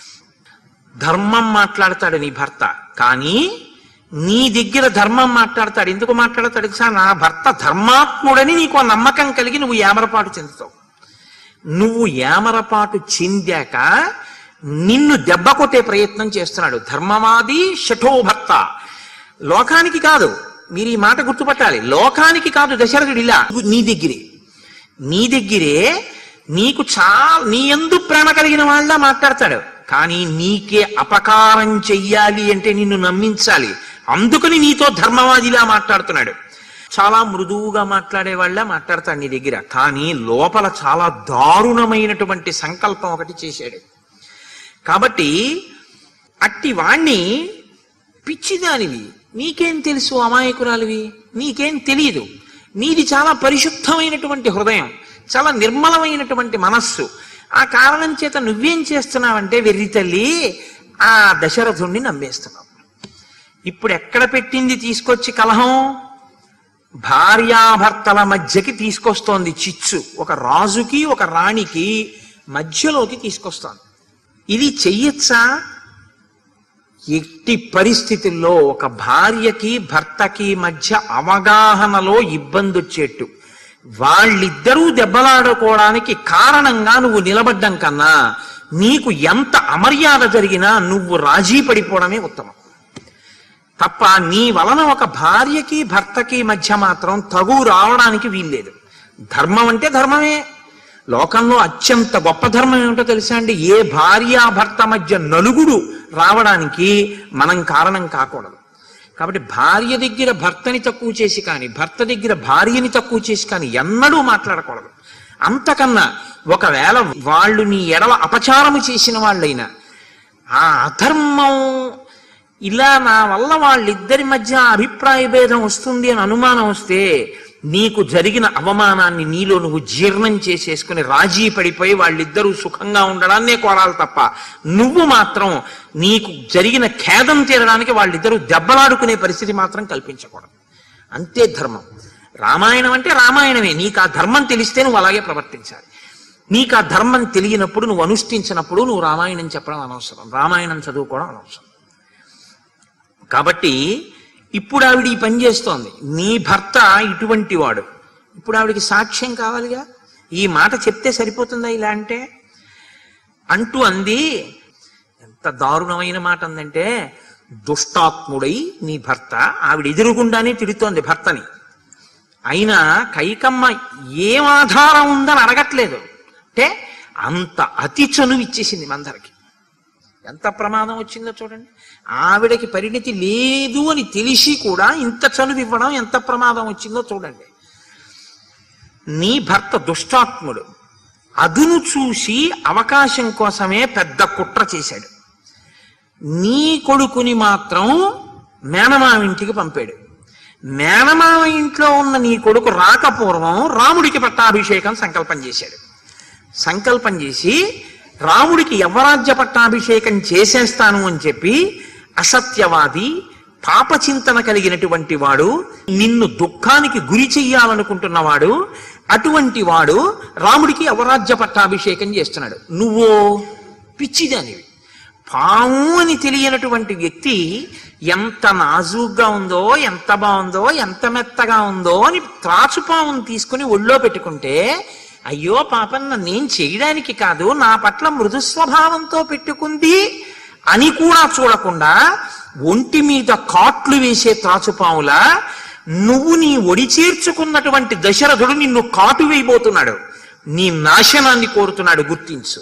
ధర్మం మాట్లాడతాడు నీ భర్త కానీ నీ దగ్గర ధర్మం మాట్లాడతాడు ఎందుకు మాట్లాడతాడు తెలుసా నా భర్త ధర్మాత్ముడని నీకు ఆ నమ్మకం కలిగి నువ్వు ఏమరపాటు చెందుతావు నువ్వు ఏమరపాటు చెందాక నిన్ను దెబ్బ కొట్టే ప్రయత్నం చేస్తున్నాడు ధర్మవాది శఠోభర్త లోకానికి కాదు మీరు ఈ మాట గుర్తుపట్టాలి లోకానికి కాదు దశరథుడు ఇలా నీ దగ్గరే నీ దగ్గరే నీకు చాలా నీ ఎందు ప్రేమ కలిగిన వాళ్ళ మాట్లాడతాడు కానీ నీకే అపకారం చెయ్యాలి అంటే నిన్ను నమ్మించాలి అందుకని నీతో ధర్మవాదిలా మాట్లాడుతున్నాడు చాలా మృదువుగా మాట్లాడే వాళ్ళ మాట్లాడతాడు నీ దగ్గర కానీ లోపల చాలా దారుణమైనటువంటి సంకల్పం ఒకటి చేశాడు కాబట్టి అట్టి వాణ్ణి పిచ్చిదానివి నీకేం తెలుసు అమాయకురాలివి నీకేం తెలియదు నీది చాలా పరిశుద్ధమైనటువంటి హృదయం చాలా నిర్మలమైనటువంటి మనస్సు ఆ కారణం చేత నువ్వేం చేస్తున్నావంటే వెర్రి తల్లి ఆ దశరథుణ్ణి నమ్మేస్తున్నావు ఇప్పుడు ఎక్కడ పెట్టింది తీసుకొచ్చి కలహం భార్యాభర్తల మధ్యకి తీసుకొస్తోంది చిచ్చు ఒక రాజుకి ఒక రాణికి మధ్యలోకి తీసుకొస్తోంది ఇది చెయ్యొచ్చా ఎట్టి పరిస్థితుల్లో ఒక భార్యకి భర్తకి మధ్య అవగాహనలో ఇబ్బంది వచ్చేట్టు వాళ్ళిద్దరూ దెబ్బలాడుకోవడానికి కారణంగా నువ్వు నిలబడ్డం కన్నా నీకు ఎంత అమర్యాద జరిగినా నువ్వు రాజీ పడిపోవడమే ఉత్తమం తప్ప నీ వలన ఒక భార్యకి భర్తకి మధ్య మాత్రం తగు రావడానికి వీల్లేదు ధర్మం అంటే ధర్మమే లోకంలో అత్యంత గొప్ప ధర్మం ఏమిటో తెలుసా అండి ఏ భార్య భర్త మధ్య నలుగుడు రావడానికి మనం కారణం కాకూడదు కాబట్టి భార్య దగ్గర భర్తని తక్కువ చేసి కానీ భర్త దగ్గర భార్యని తక్కువ చేసి కానీ ఎన్నడూ మాట్లాడకూడదు అంతకన్నా ఒకవేళ వాళ్ళు నీ ఎడల అపచారము చేసిన వాళ్ళైనా ఆ అధర్మం ఇలా నా వల్ల వాళ్ళిద్దరి మధ్య అభిప్రాయ భేదం వస్తుంది అని అనుమానం వస్తే నీకు జరిగిన అవమానాన్ని నీలో నువ్వు జీర్ణం చేసేసుకుని రాజీ పడిపోయి వాళ్ళిద్దరూ సుఖంగా ఉండడాన్నే కోరాలి తప్ప నువ్వు మాత్రం నీకు జరిగిన ఖేదం తీరడానికి వాళ్ళిద్దరూ దెబ్బలాడుకునే పరిస్థితి మాత్రం కల్పించకూడదు అంతే ధర్మం రామాయణం అంటే రామాయణమే నీకు ఆ ధర్మం తెలిస్తే నువ్వు అలాగే ప్రవర్తించాలి నీకు ఆ ధర్మం తెలియనప్పుడు నువ్వు అనుష్ఠించినప్పుడు నువ్వు రామాయణం చెప్పడం అనవసరం రామాయణం చదువుకోవడం అనవసరం కాబట్టి ఇప్పుడు ఆవిడ ఈ పని చేస్తోంది నీ భర్త ఇటువంటి వాడు ఇప్పుడు ఆవిడికి సాక్ష్యం కావాలిగా ఈ మాట చెప్తే సరిపోతుందా ఇలా అంటే అంటూ అంది ఎంత దారుణమైన మాట అందంటే దుష్టాత్ముడై నీ భర్త ఆవిడ ఎదురుగుండానే తిడుతోంది భర్తని అయినా కైకమ్మ ఏం ఆధారం ఉందని అడగట్లేదు అంటే అంత అతి చనువు ఇచ్చేసింది మందరికి ఎంత ప్రమాదం వచ్చిందో చూడండి ఆవిడకి పరిణితి లేదు అని తెలిసి కూడా ఇంత చనువు ఇవ్వడం ఎంత ప్రమాదం వచ్చిందో చూడండి నీ భర్త దుష్టాత్ముడు అదును చూసి అవకాశం కోసమే పెద్ద కుట్ర చేశాడు నీ కొడుకుని మాత్రం మేనమామ ఇంటికి పంపాడు మేనమామ ఇంట్లో ఉన్న నీ కొడుకు రాకపూర్వం రాముడికి పట్టాభిషేకం సంకల్పం చేశాడు సంకల్పం చేసి రాముడికి యవరాజ్య పట్టాభిషేకం చేసేస్తాను అని చెప్పి అసత్యవాది పాపచింతన కలిగినటువంటి వాడు నిన్ను దుఃఖానికి గురి చెయ్యాలనుకుంటున్నవాడు అటువంటి వాడు రాముడికి యవరాజ్య పట్టాభిషేకం చేస్తున్నాడు నువ్వు పిచ్చిదానివి పాము అని తెలియనటువంటి వ్యక్తి ఎంత నాజూగ్గా ఉందో ఎంత బాగుందో ఎంత మెత్తగా ఉందో అని త్రాచుపామును తీసుకుని ఒళ్ళో పెట్టుకుంటే అయ్యో పాపం నన్నేం చేయడానికి కాదు నా పట్ల మృదు స్వభావంతో పెట్టుకుంది అని కూడా చూడకుండా ఒంటి మీద కాట్లు వేసే త్రాచుపాములా నువ్వు నీ ఒడి చేర్చుకున్నటువంటి దశరథుడు నిన్ను కాటు వేయబోతున్నాడు నీ నాశనాన్ని కోరుతున్నాడు గుర్తించు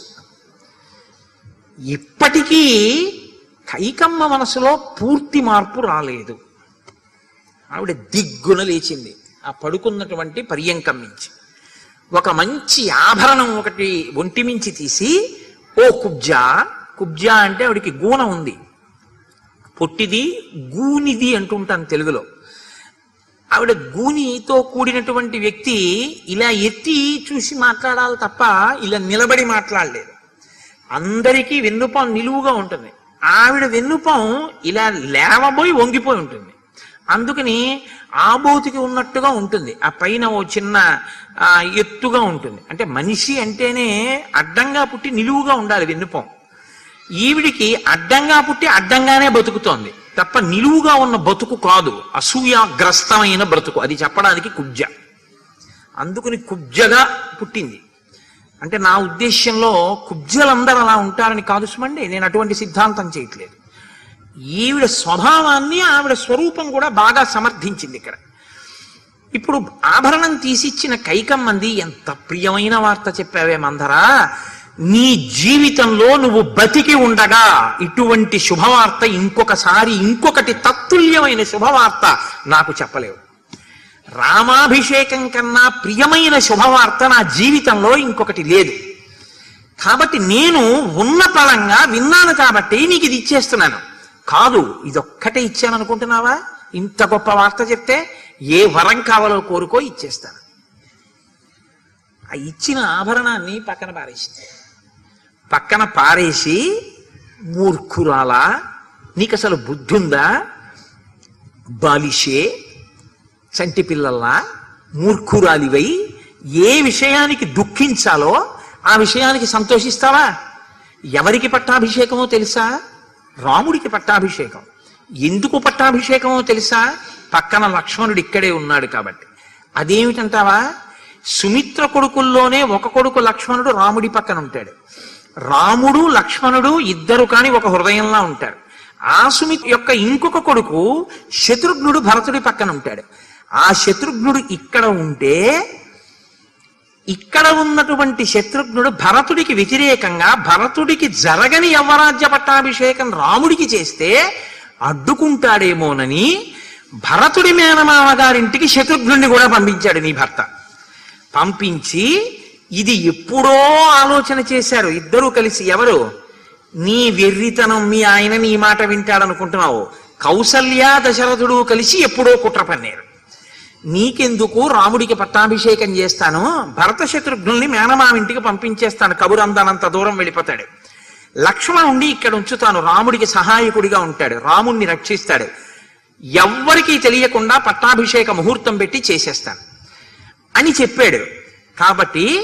ఇప్పటికీ కైకమ్మ మనసులో పూర్తి మార్పు రాలేదు ఆవిడ దిగ్గున లేచింది ఆ పడుకున్నటువంటి పర్యంకం నుంచి ఒక మంచి ఆభరణం ఒకటి ఒంటి మించి తీసి ఓ కుబ్జా కుబ్జా అంటే ఆవిడికి గూన ఉంది పొట్టిది గూనిది అంటుంటాను తెలుగులో ఆవిడ గూనితో కూడినటువంటి వ్యక్తి ఇలా ఎత్తి చూసి మాట్లాడాలి తప్ప ఇలా నిలబడి మాట్లాడలేదు అందరికీ వెన్నుపాం నిలువుగా ఉంటుంది ఆవిడ వెన్నుపాం ఇలా లేవబోయి వంగిపోయి ఉంటుంది అందుకని ఆబోతికి ఉన్నట్టుగా ఉంటుంది ఆ పైన ఓ చిన్న ఆ, ఎత్తుగా ఉంటుంది అంటే మనిషి అంటేనే అడ్డంగా పుట్టి నిలువుగా ఉండాలి వెన్నుపాం ఈవిడికి అడ్డంగా పుట్టి అడ్డంగానే బతుకుతోంది తప్ప నిలువుగా ఉన్న బతుకు కాదు అసూయాగ్రస్తమైన బ్రతుకు అది చెప్పడానికి కుబ్జ అందుకని కుబ్జగా పుట్టింది అంటే నా ఉద్దేశ్యంలో కుబ్జలందరూ అలా ఉంటారని కాదు సుమండి నేను అటువంటి సిద్ధాంతం చేయట్లేదు ఈవిడ స్వభావాన్ని ఆవిడ స్వరూపం కూడా బాగా సమర్థించింది ఇక్కడ ఇప్పుడు ఆభరణం తీసిచ్చిన కైకమ్మంది ఎంత ప్రియమైన వార్త చెప్పావే మందరా నీ జీవితంలో నువ్వు బతికి ఉండగా ఇటువంటి శుభవార్త ఇంకొకసారి ఇంకొకటి తత్తుల్యమైన శుభవార్త నాకు చెప్పలేవు రామాభిషేకం కన్నా ప్రియమైన శుభవార్త నా జీవితంలో ఇంకొకటి లేదు కాబట్టి నేను ఉన్న పలంగా విన్నాను కాబట్టి నీకు ఇది ఇచ్చేస్తున్నాను కాదు ఇదొక్కటే ఇచ్చాను అనుకుంటున్నావా ఇంత గొప్ప వార్త చెప్తే ఏ వరం కావాలో కోరుకో ఇచ్చేస్తాను ఆ ఇచ్చిన ఆభరణాన్ని పక్కన పారేసింది పక్కన పారేసి మూర్ఖురాలా నీకు అసలు బుద్ధుందా బాలిషే చంటి పిల్లల్లా మూర్ఖురాలివై ఏ విషయానికి దుఃఖించాలో ఆ విషయానికి సంతోషిస్తావా ఎవరికి పట్టాభిషేకమో తెలుసా రాముడికి పట్టాభిషేకం ఎందుకు పట్టాభిషేకమో తెలుసా పక్కన లక్ష్మణుడు ఇక్కడే ఉన్నాడు కాబట్టి అదేమిటంటావా సుమిత్ర కొడుకుల్లోనే ఒక కొడుకు లక్ష్మణుడు రాముడి పక్కన ఉంటాడు రాముడు లక్ష్మణుడు ఇద్దరు కాని ఒక హృదయంలా ఉంటారు ఆ సుమిత్ యొక్క ఇంకొక కొడుకు శత్రుఘ్నుడు భరతుడి పక్కన ఉంటాడు ఆ శత్రుఘ్నుడు ఇక్కడ ఉంటే ఇక్కడ ఉన్నటువంటి శత్రుఘ్నుడు భరతుడికి వ్యతిరేకంగా భరతుడికి జరగని యవరాజ్య పట్టాభిషేకం రాముడికి చేస్తే అడ్డుకుంటాడేమోనని భరతుడి మేనమామ గారింటికి శత్రుఘ్నుడిని కూడా పంపించాడు నీ భర్త పంపించి ఇది ఎప్పుడో ఆలోచన చేశారు ఇద్దరూ కలిసి ఎవరు నీ వెర్రితనం మీ ఆయన నీ మాట వింటాడనుకుంటున్నావు కౌసల్య దశరథుడు కలిసి ఎప్పుడో కుట్ర పన్నారు నీకెందుకు రాముడికి పట్టాభిషేకం చేస్తాను భరత శత్రుఘ్నుల్ని మేనమావింటికి పంపించేస్తాను కబురందనంత దూరం వెళ్ళిపోతాడు లక్ష్మణుండి ఇక్కడ ఉంచుతాను రాముడికి సహాయకుడిగా ఉంటాడు రాముణ్ణి రక్షిస్తాడు ఎవ్వరికీ తెలియకుండా పట్టాభిషేక ముహూర్తం పెట్టి చేసేస్తాను అని చెప్పాడు కాబట్టి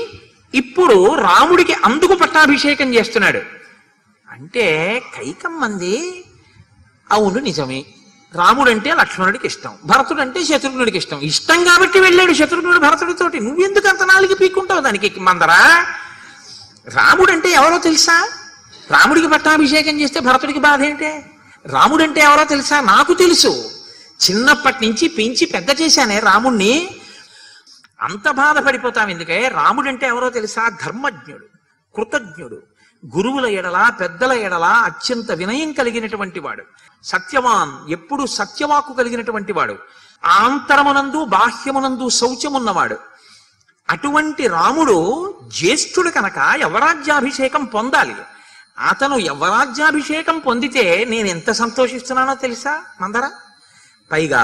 ఇప్పుడు రాముడికి అందుకు పట్టాభిషేకం చేస్తున్నాడు అంటే కైకమ్మంది అవును నిజమే రాముడంటే లక్ష్మణుడికి ఇష్టం భరతుడంటే శత్రుఘ్నుడికి ఇష్టం ఇష్టం కాబట్టి వెళ్ళాడు శత్రుఘ్నుడు భరతుడితోటి నువ్వెందుకు అంత నాలుగు పీక్కుంటావు దానికి మందరా రాముడంటే ఎవరో తెలుసా రాముడికి పట్టాభిషేకం చేస్తే భరతుడికి బాధ ఏంటే రాముడంటే ఎవరో తెలుసా నాకు తెలుసు చిన్నప్పటి నుంచి పెంచి పెద్ద చేశానే రాముణ్ణి అంత బాధపడిపోతాం ఎందుకే రాముడంటే ఎవరో తెలుసా ధర్మజ్ఞుడు కృతజ్ఞుడు గురువుల ఎడల పెద్దల ఎడల అత్యంత వినయం కలిగినటువంటి వాడు సత్యవాన్ ఎప్పుడు సత్యవాకు కలిగినటువంటి వాడు ఆంతరమునందు బాహ్యమునందు శౌచమున్నవాడు అటువంటి రాముడు జ్యేష్ఠుడు కనుక యవరాజ్యాభిషేకం పొందాలి అతను యవరాజ్యాభిషేకం పొందితే నేను ఎంత సంతోషిస్తున్నానో తెలుసా మందరా పైగా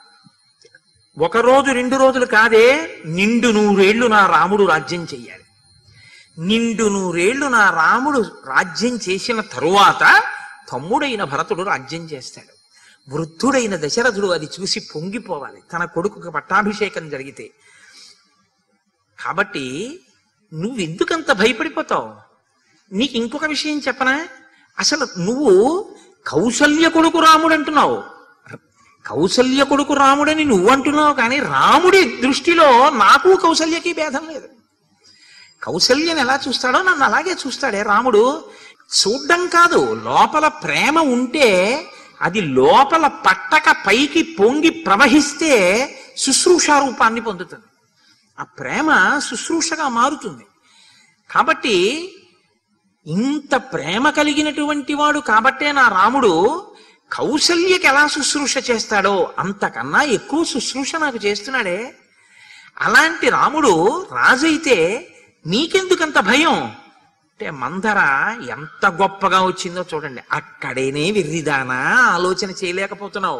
ఒక రోజు రెండు రోజులు కాదే నిండు నూరేళ్లు నా రాముడు రాజ్యం చెయ్యాలి నిండు నూరేళ్లు నా రాముడు రాజ్యం చేసిన తరువాత తమ్ముడైన భరతుడు రాజ్యం చేస్తాడు వృద్ధుడైన దశరథుడు అది చూసి పొంగిపోవాలి తన కొడుకుకి పట్టాభిషేకం జరిగితే కాబట్టి నువ్వెందుకంత భయపడిపోతావు నీకు ఇంకొక విషయం చెప్పనా అసలు నువ్వు కౌసల్య కొడుకు రాముడు అంటున్నావు కౌసల్య కొడుకు రాముడని నువ్వు అంటున్నావు కానీ రాముడి దృష్టిలో నాకు కౌసల్యకి భేదం లేదు కౌసల్యని ఎలా చూస్తాడో నన్ను అలాగే చూస్తాడే రాముడు చూడ్డం కాదు లోపల ప్రేమ ఉంటే అది లోపల పట్టక పైకి పొంగి ప్రవహిస్తే శుశ్రూషా రూపాన్ని పొందుతుంది ఆ ప్రేమ శుశ్రూషగా మారుతుంది కాబట్టి ఇంత ప్రేమ కలిగినటువంటి వాడు కాబట్టే నా రాముడు కౌసల్యకి ఎలా శుశ్రూష చేస్తాడో అంతకన్నా ఎక్కువ శుశ్రూష నాకు చేస్తున్నాడే అలాంటి రాముడు రాజైతే నీకెందుకంత భయం అంటే మందర ఎంత గొప్పగా వచ్చిందో చూడండి అక్కడేనే విర్రిదానా ఆలోచన చేయలేకపోతున్నావు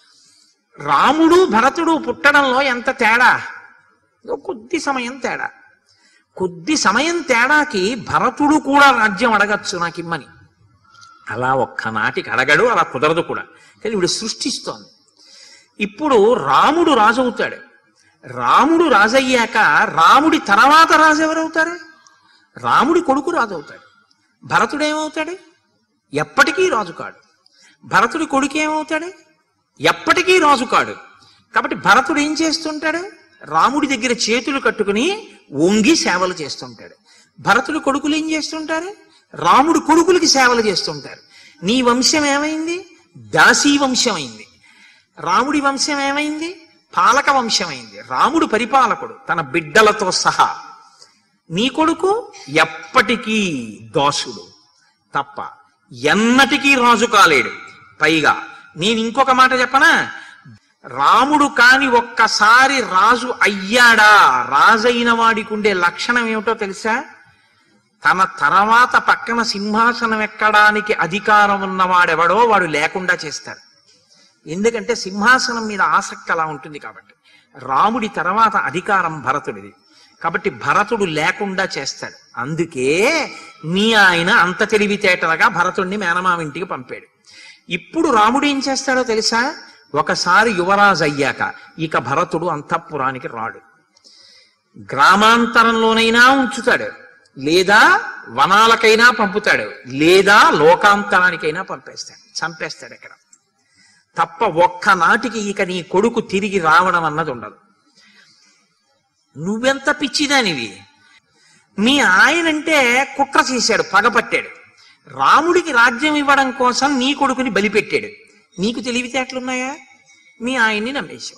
రాముడు భరతుడు పుట్టడంలో ఎంత తేడా ఇదో కొద్ది సమయం తేడా కొద్ది సమయం తేడాకి భరతుడు కూడా రాజ్యం అడగచ్చు నాకు ఇమ్మని అలా ఒక్కనాటికి అడగడు అలా కుదరదు కూడా కానీ వీడు సృష్టిస్తోంది ఇప్పుడు రాముడు రాజు అవుతాడు రాముడు రాజయ్యాక రాముడి తర్వాత రాజు ఎవరవుతారు రాముడి కొడుకు రాజు అవుతాడు భరతుడు ఏమవుతాడు ఎప్పటికీ రాజు కాడు భరతుడి కొడుకు ఏమవుతాడు ఎప్పటికీ రాజు కాడు కాబట్టి భరతుడు ఏం చేస్తుంటాడు రాముడి దగ్గర చేతులు కట్టుకుని వంగి సేవలు చేస్తుంటాడు భరతుడి కొడుకులు ఏం చేస్తుంటారు రాముడు కొడుకులకి సేవలు చేస్తుంటారు నీ వంశం ఏమైంది దాసీ వంశం అయింది రాముడి వంశం ఏమైంది పాలక వంశమైంది రాముడు పరిపాలకుడు తన బిడ్డలతో సహా నీ కొడుకు ఎప్పటికీ దాసుడు తప్ప ఎన్నటికీ రాజు కాలేడు పైగా నేను ఇంకొక మాట చెప్పనా రాముడు కాని ఒక్కసారి రాజు అయ్యాడా రాజైన వాడికి ఉండే లక్షణం ఏమిటో తెలుసా తన తర్వాత పక్కన సింహాసనం ఎక్కడానికి అధికారం ఉన్నవాడెవడో వాడు లేకుండా చేస్తాడు ఎందుకంటే సింహాసనం మీద ఆసక్తి అలా ఉంటుంది కాబట్టి రాముడి తర్వాత అధికారం భరతుడిది కాబట్టి భరతుడు లేకుండా చేస్తాడు అందుకే నీ ఆయన అంత తెలివితేటలుగా భరతుడిని మేనమావింటికి పంపాడు ఇప్పుడు రాముడు ఏం చేస్తాడో తెలుసా ఒకసారి యువరాజు అయ్యాక ఇక భరతుడు అంతఃపురానికి రాడు గ్రామాంతరంలోనైనా ఉంచుతాడు లేదా వనాలకైనా పంపుతాడు లేదా లోకాంతరానికైనా పంపేస్తాడు చంపేస్తాడు ఇక్కడ తప్ప ఒక్కనాటికి ఇక నీ కొడుకు తిరిగి రావడం అన్నది ఉండదు నువ్వెంత పిచ్చిదానివి మీ ఆయనంటే కుట్ర చేశాడు పగపట్టాడు రాముడికి రాజ్యం ఇవ్వడం కోసం నీ కొడుకుని బలిపెట్టాడు నీకు తెలివితేటలున్నాయా మీ ఆయన్ని నమ్మేశావు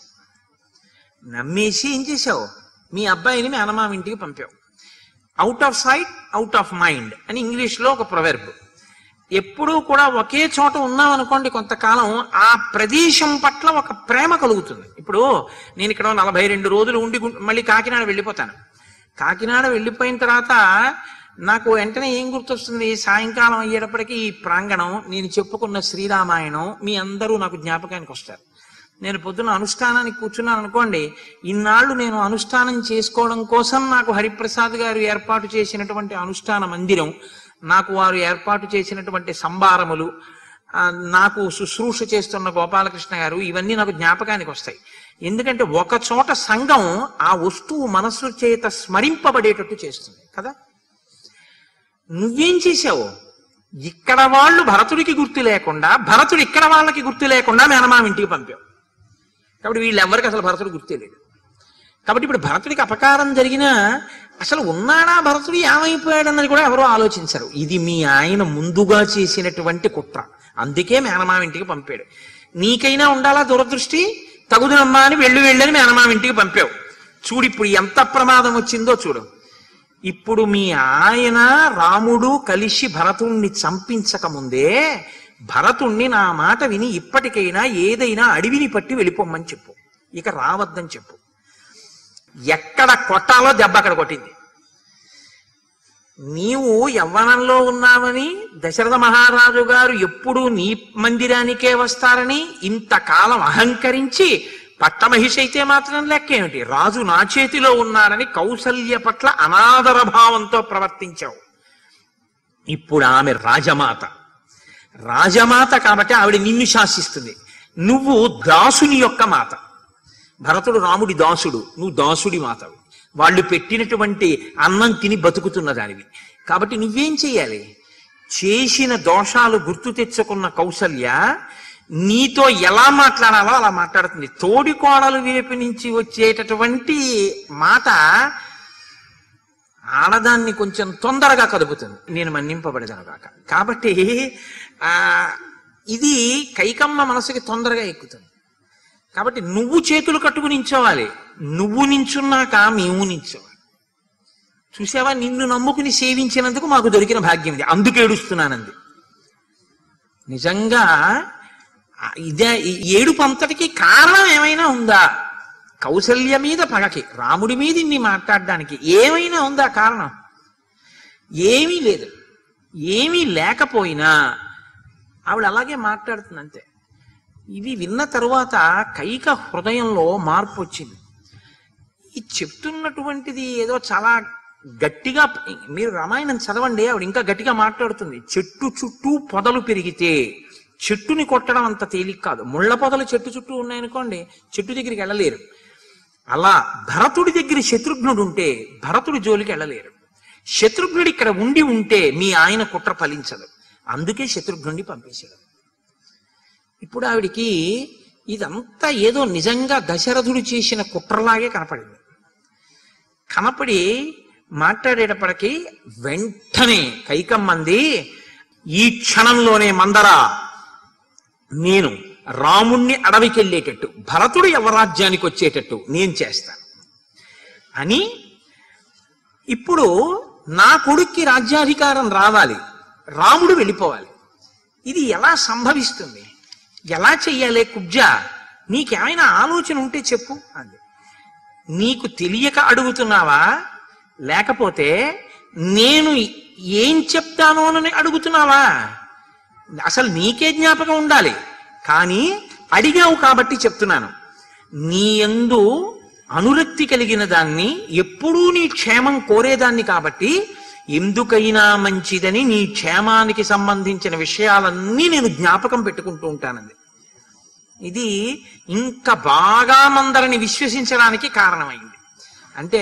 నమ్మేసి ఏం చేశావు మీ అబ్బాయిని మీ అన్నమామ ఇంటికి పంపావు out of sight out of mind అని ఇంగ్లీష్లో ఒక ప్రొవెర్బ్ ఎప్పుడూ కూడా ఒకే చోట ఉన్నాం అనుకోండి కొంతకాలం ఆ ప్రదేశం పట్ల ఒక ప్రేమ కలుగుతుంది ఇప్పుడు నేను ఇక్కడ నలభై రెండు రోజులు ఉండి గు- మళ్ళీ కాకినాడ వెళ్ళిపోతాను కాకినాడ వెళ్ళిపోయిన తర్వాత నాకు వెంటనే ఏం గుర్తొస్తుంది సాయంకాలం అయ్యేటప్పటికి ఈ ప్రాంగణం నేను చెప్పుకున్న శ్రీరామాయణం మీ అందరూ నాకు జ్ఞాపకానికి వస్తారు నేను పొద్దున అనుష్ఠానానికి కూర్చున్నాను అనుకోండి ఇన్నాళ్ళు నేను అనుష్ఠానం చేసుకోవడం కోసం నాకు హరిప్రసాద్ గారు ఏర్పాటు చేసినటువంటి అనుష్ఠాన మందిరం నాకు వారు ఏర్పాటు చేసినటువంటి సంబారములు ఆ, నాకు శుశ్రూష చేస్తున్న గోపాలకృష్ణ గారు ఇవన్నీ నాకు జ్ఞాపకానికి వస్తాయి ఎందుకంటే ఒక చోట సంఘం ఆ వస్తువు మనస్సు చేత స్మరింపబడేటట్టు చేస్తుంది కదా నువ్వేం చేశావు ఇక్కడ వాళ్ళు భరతుడికి గుర్తు లేకుండా భరతుడు ఇక్కడ వాళ్ళకి గుర్తు లేకుండా మేనమామ ఇంటికి పంపావు కాబట్టి వీళ్ళెవ్వరికి అసలు భరతుడు గుర్తే లేడు కాబట్టి ఇప్పుడు భరతుడికి అపకారం జరిగినా అసలు ఉన్నాడా భరతుడు ఏమైపోయాడు అన్నది కూడా ఎవరో ఆలోచించరు ఇది మీ ఆయన ముందుగా చేసినటువంటి కుట్ర అందుకే మేనమామ ఇంటికి పంపాడు నీకైనా ఉండాలా దురదృష్టి తగుదనమ్మా అని వెళ్ళి వెళ్ళని మేనమామ ఇంటికి పంపావు చూడు ఇప్పుడు ఎంత ప్రమాదం వచ్చిందో చూడు ఇప్పుడు మీ ఆయన రాముడు కలిసి భరతుణ్ణి చంపించక ముందే భరతుణ్ణి నా మాట విని ఇప్పటికైనా ఏదైనా అడవిని పట్టి వెళ్ళిపోమ్మని చెప్పు ఇక రావద్దని చెప్పు ఎక్కడ కొట్టాలో దెబ్బ అక్కడ కొట్టింది నీవు యవ్వనంలో ఉన్నావని దశరథ మహారాజు గారు ఎప్పుడూ నీ మందిరానికే వస్తారని ఇంతకాలం అహంకరించి పట్టమహిషి అయితే మాత్రం లెక్కేమిటి రాజు నా చేతిలో ఉన్నారని కౌసల్య పట్ల అనాదర భావంతో ప్రవర్తించావు ఇప్పుడు ఆమె రాజమాత రాజమాత కాబట్టి ఆవిడ నిన్ను శాసిస్తుంది నువ్వు దాసుని యొక్క మాత భరతుడు రాముడి దాసుడు నువ్వు దాసుడి మాతవు వాళ్ళు పెట్టినటువంటి అన్నం తిని బతుకుతున్న దానివి కాబట్టి నువ్వేం చెయ్యాలి చేసిన దోషాలు గుర్తు తెచ్చుకున్న కౌసల్య నీతో ఎలా మాట్లాడాలో అలా మాట్లాడుతుంది తోడి కోడలు వైపు నుంచి వచ్చేటటువంటి మాట ఆడదాన్ని కొంచెం తొందరగా కదుపుతుంది నేను మన్నింపబడదను కాక కాబట్టి ఆ ఇది కైకమ్మ మనసుకి తొందరగా ఎక్కుతుంది కాబట్టి నువ్వు చేతులు కట్టుకుని నించోవాలి నువ్వు నించున్నాక మేము నించోవాలి చూసావా నిన్ను నమ్ముకుని సేవించినందుకు మాకు దొరికిన భాగ్యం ఇది అందుకు ఏడుస్తున్నానంది నిజంగా ఆ ఇదే ఈ ఏడుపు అంతటికి కారణం ఏమైనా ఉందా కౌసల్య మీద పగకి రాముడి మీద ఇన్ని మాట్లాడడానికి ఏమైనా ఉందా కారణం ఏమీ లేదు ఏమీ లేకపోయినా ఆవిడ అలాగే మాట్లాడుతుంది అంతే ఇది విన్న తరువాత కైక హృదయంలో మార్పు వచ్చింది ఈ చెప్తున్నటువంటిది ఏదో చాలా గట్టిగా మీరు రామాయణం చదవండి ఆవిడ ఇంకా గట్టిగా మాట్లాడుతుంది చెట్టు చుట్టూ పొదలు పెరిగితే చెట్టుని కొట్టడం అంత తేలిక కాదు ముళ్ళ పొదలు చెట్టు చుట్టూ ఉన్నాయనుకోండి చెట్టు దగ్గరికి వెళ్ళలేరు అలా భరతుడి దగ్గర శత్రుఘ్నుడు ఉంటే భరతుడి జోలికి వెళ్ళలేరు శత్రుఘ్నుడు ఇక్కడ ఉండి ఉంటే మీ ఆయన కుట్ర ఫలించదు అందుకే శత్రుఘ్నుడిని పంపేశాడు ఇప్పుడు ఆవిడికి ఇదంతా ఏదో నిజంగా దశరథుడు చేసిన కుట్రలాగే కనపడింది కనపడి మాట్లాడేటప్పటికి వెంటనే కైకమ్మంది ఈ క్షణంలోనే మందరా నేను రాముణ్ణి అడవికి వెళ్ళేటట్టు భరతుడు యవరాజ్యానికి వచ్చేటట్టు నేను చేస్తాను అని ఇప్పుడు నా కొడుక్కి రాజ్యాధికారం రావాలి రాముడు వెళ్ళిపోవాలి ఇది ఎలా సంభవిస్తుంది ఎలా చెయ్యాలి కుబ్జ నీకేమైనా ఆలోచన ఉంటే చెప్పు అంది నీకు తెలియక అడుగుతున్నావా లేకపోతే నేను ఏం చెప్తాను అని అడుగుతున్నావా అసలు నీకే జ్ఞాపకం ఉండాలి కానీ అడిగావు కాబట్టి చెప్తున్నాను నీ ఎందు అనురక్తి కలిగిన దాన్ని ఎప్పుడూ నీ క్షేమం కోరేదాన్ని కాబట్టి ఎందుకైనా మంచిదని నీ క్షేమానికి సంబంధించిన విషయాలన్నీ నేను జ్ఞాపకం పెట్టుకుంటూ ఉంటానండి ఇది ఇంకా బాగా మందరిని విశ్వసించడానికి కారణమైంది అంటే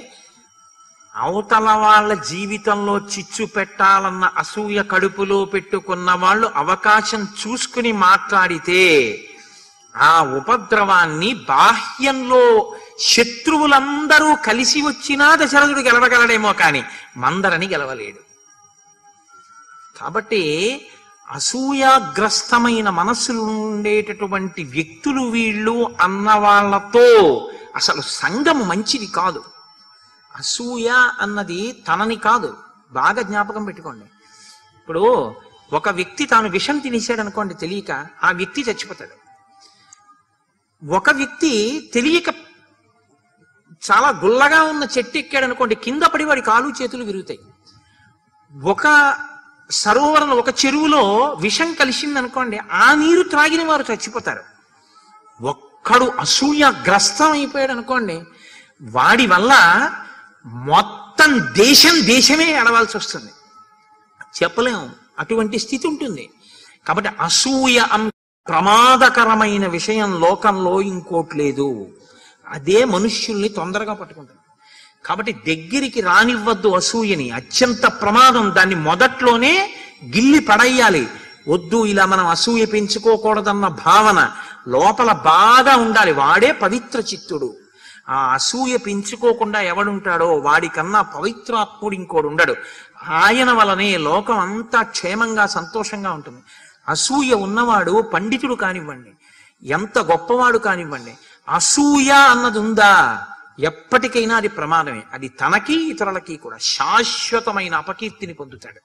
అవతల వాళ్ళ జీవితంలో చిచ్చు పెట్టాలన్న అసూయ కడుపులో పెట్టుకున్న వాళ్ళు అవకాశం చూసుకుని మాట్లాడితే ఆ ఉపద్రవాన్ని బాహ్యంలో శత్రువులందరూ కలిసి వచ్చినా దశరథుడు గెలవగలడేమో కానీ మందరని గెలవలేడు కాబట్టి అసూయాగ్రస్తమైన మనస్సులు ఉండేటటువంటి వ్యక్తులు వీళ్ళు అన్న వాళ్ళతో అసలు సంఘము మంచిది కాదు అసూయ అన్నది తనని కాదు బాగా జ్ఞాపకం పెట్టుకోండి ఇప్పుడు ఒక వ్యక్తి తాను విషం తినేసాడు అనుకోండి తెలియక ఆ వ్యక్తి చచ్చిపోతాడు ఒక వ్యక్తి తెలియక చాలా గుల్లగా ఉన్న చెట్టు ఎక్కాడు అనుకోండి కింద పడి వాడి కాలు చేతులు విరుగుతాయి ఒక సరోవరంలో ఒక చెరువులో విషం కలిసింది అనుకోండి ఆ నీరు త్రాగిన వారు చచ్చిపోతారు ఒక్కడు అసూయగ్రస్తం అయిపోయాడు అనుకోండి వాడి వల్ల మొత్తం దేశం దేశమే ఎడవాల్సి వస్తుంది చెప్పలేము అటువంటి స్థితి ఉంటుంది కాబట్టి అసూయ అం ప్రమాదకరమైన విషయం లోకంలో ఇంకోటి లేదు అదే మనుష్యుల్ని తొందరగా పట్టుకుంటుంది కాబట్టి దగ్గరికి రానివ్వద్దు అసూయని అత్యంత ప్రమాదం దాన్ని మొదట్లోనే గిల్లి పడేయాలి వద్దు ఇలా మనం అసూయ పెంచుకోకూడదన్న భావన లోపల బాగా ఉండాలి వాడే పవిత్ర చిత్తుడు ఆ అసూయ పెంచుకోకుండా ఎవడుంటాడో వాడికన్నా పవిత్రాత్ముడు ఇంకోడు ఉండడు ఆయన వలనే లోకం అంతా క్షేమంగా సంతోషంగా ఉంటుంది అసూయ ఉన్నవాడు పండితుడు కానివ్వండి ఎంత గొప్పవాడు కానివ్వండి అసూయ అన్నది ఉందా ఎప్పటికైనా అది ప్రమాదమే అది తనకి ఇతరులకి కూడా శాశ్వతమైన అపకీర్తిని పొందుతాడు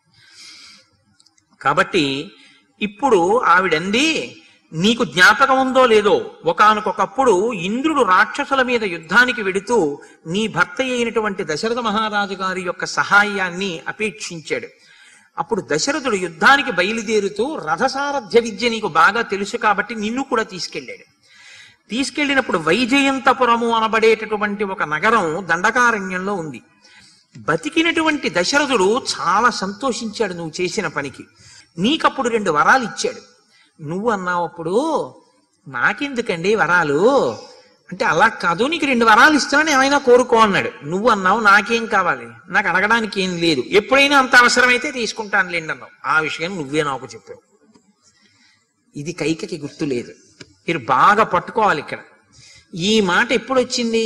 కాబట్టి ఇప్పుడు ఆవిడంది నీకు జ్ఞాపకం ఉందో లేదో ఒకానొకప్పుడు ఇంద్రుడు రాక్షసుల మీద యుద్ధానికి వెడుతూ నీ భర్త అయినటువంటి దశరథ మహారాజు గారి యొక్క సహాయాన్ని అపేక్షించాడు అప్పుడు దశరథుడు యుద్ధానికి బయలుదేరుతూ రథసారథ్య విద్య నీకు బాగా తెలుసు కాబట్టి నిన్ను కూడా తీసుకెళ్ళాడు తీసుకెళ్ళినప్పుడు వైజయంతపురము అనబడేటటువంటి ఒక నగరం దండకారణ్యంలో ఉంది బతికినటువంటి దశరథుడు చాలా సంతోషించాడు నువ్వు చేసిన పనికి నీకప్పుడు రెండు వరాలు ఇచ్చాడు నువ్వు అన్నావు అప్పుడు నాకెందుకండి వరాలు అంటే అలా కాదు నీకు రెండు వరాలు ఇస్తానని ఏమైనా కోరుకో అన్నాడు నువ్వు అన్నావు నాకేం కావాలి నాకు అడగడానికి ఏం లేదు ఎప్పుడైనా అంత అవసరమైతే తీసుకుంటాను లేండి అన్నావు ఆ విషయం నువ్వే నాకు చెప్పావు ఇది కైకకి గుర్తు లేదు మీరు బాగా పట్టుకోవాలి ఇక్కడ ఈ మాట ఎప్పుడు వచ్చింది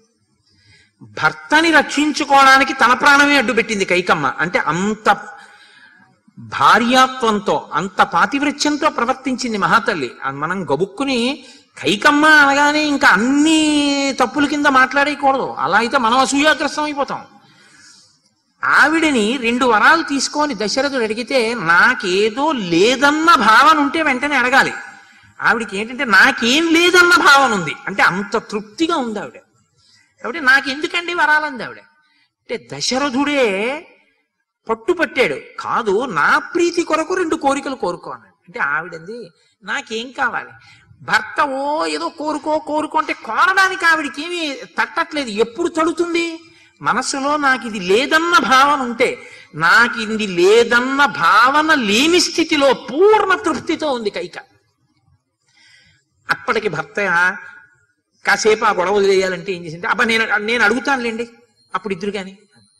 భర్తని రక్షించుకోవడానికి తన ప్రాణమే అడ్డుపెట్టింది కైకమ్మ అంటే అంత భార్యాత్వంతో అంత పాతివృత్యంతో ప్రవర్తించింది మహాతల్లి అది మనం గబుక్కుని కైకమ్మ అనగానే ఇంకా అన్ని తప్పుల కింద మాట్లాడేయకూడదు అలా అయితే మనం అసూయాగ్రస్తం అయిపోతాం ఆవిడని రెండు వరాలు తీసుకొని దశరథుడు అడిగితే నాకేదో లేదన్న భావన ఉంటే వెంటనే అడగాలి ఆవిడకి ఏంటంటే నాకేం లేదన్న భావన ఉంది అంటే అంత తృప్తిగా ఉంది ఆవిడ కాబట్టి నాకెందుకండి వరాలంది ఆవిడ అంటే దశరథుడే పట్టుపట్టాడు కాదు నా ప్రీతి కొరకు రెండు కోరికలు కోరుకో అన్నాడు అంటే ఆవిడంది నాకేం కావాలి భర్త ఓ ఏదో కోరుకో కోరుకో అంటే కోరడానికి ఆవిడికి ఏమీ తట్టట్లేదు ఎప్పుడు తడుతుంది మనసులో నాకు ఇది లేదన్న భావన ఉంటే నాకు ఇది లేదన్న భావన లేని స్థితిలో పూర్ణ తృప్తితో ఉంది కైక అప్పటికి భర్త కాసేపు ఆ గొడవ వదిలేయాలంటే ఏం చేసింది అబ్బా నేను నేను అడుగుతానులేండి అప్పుడు ఇద్దరు కానీ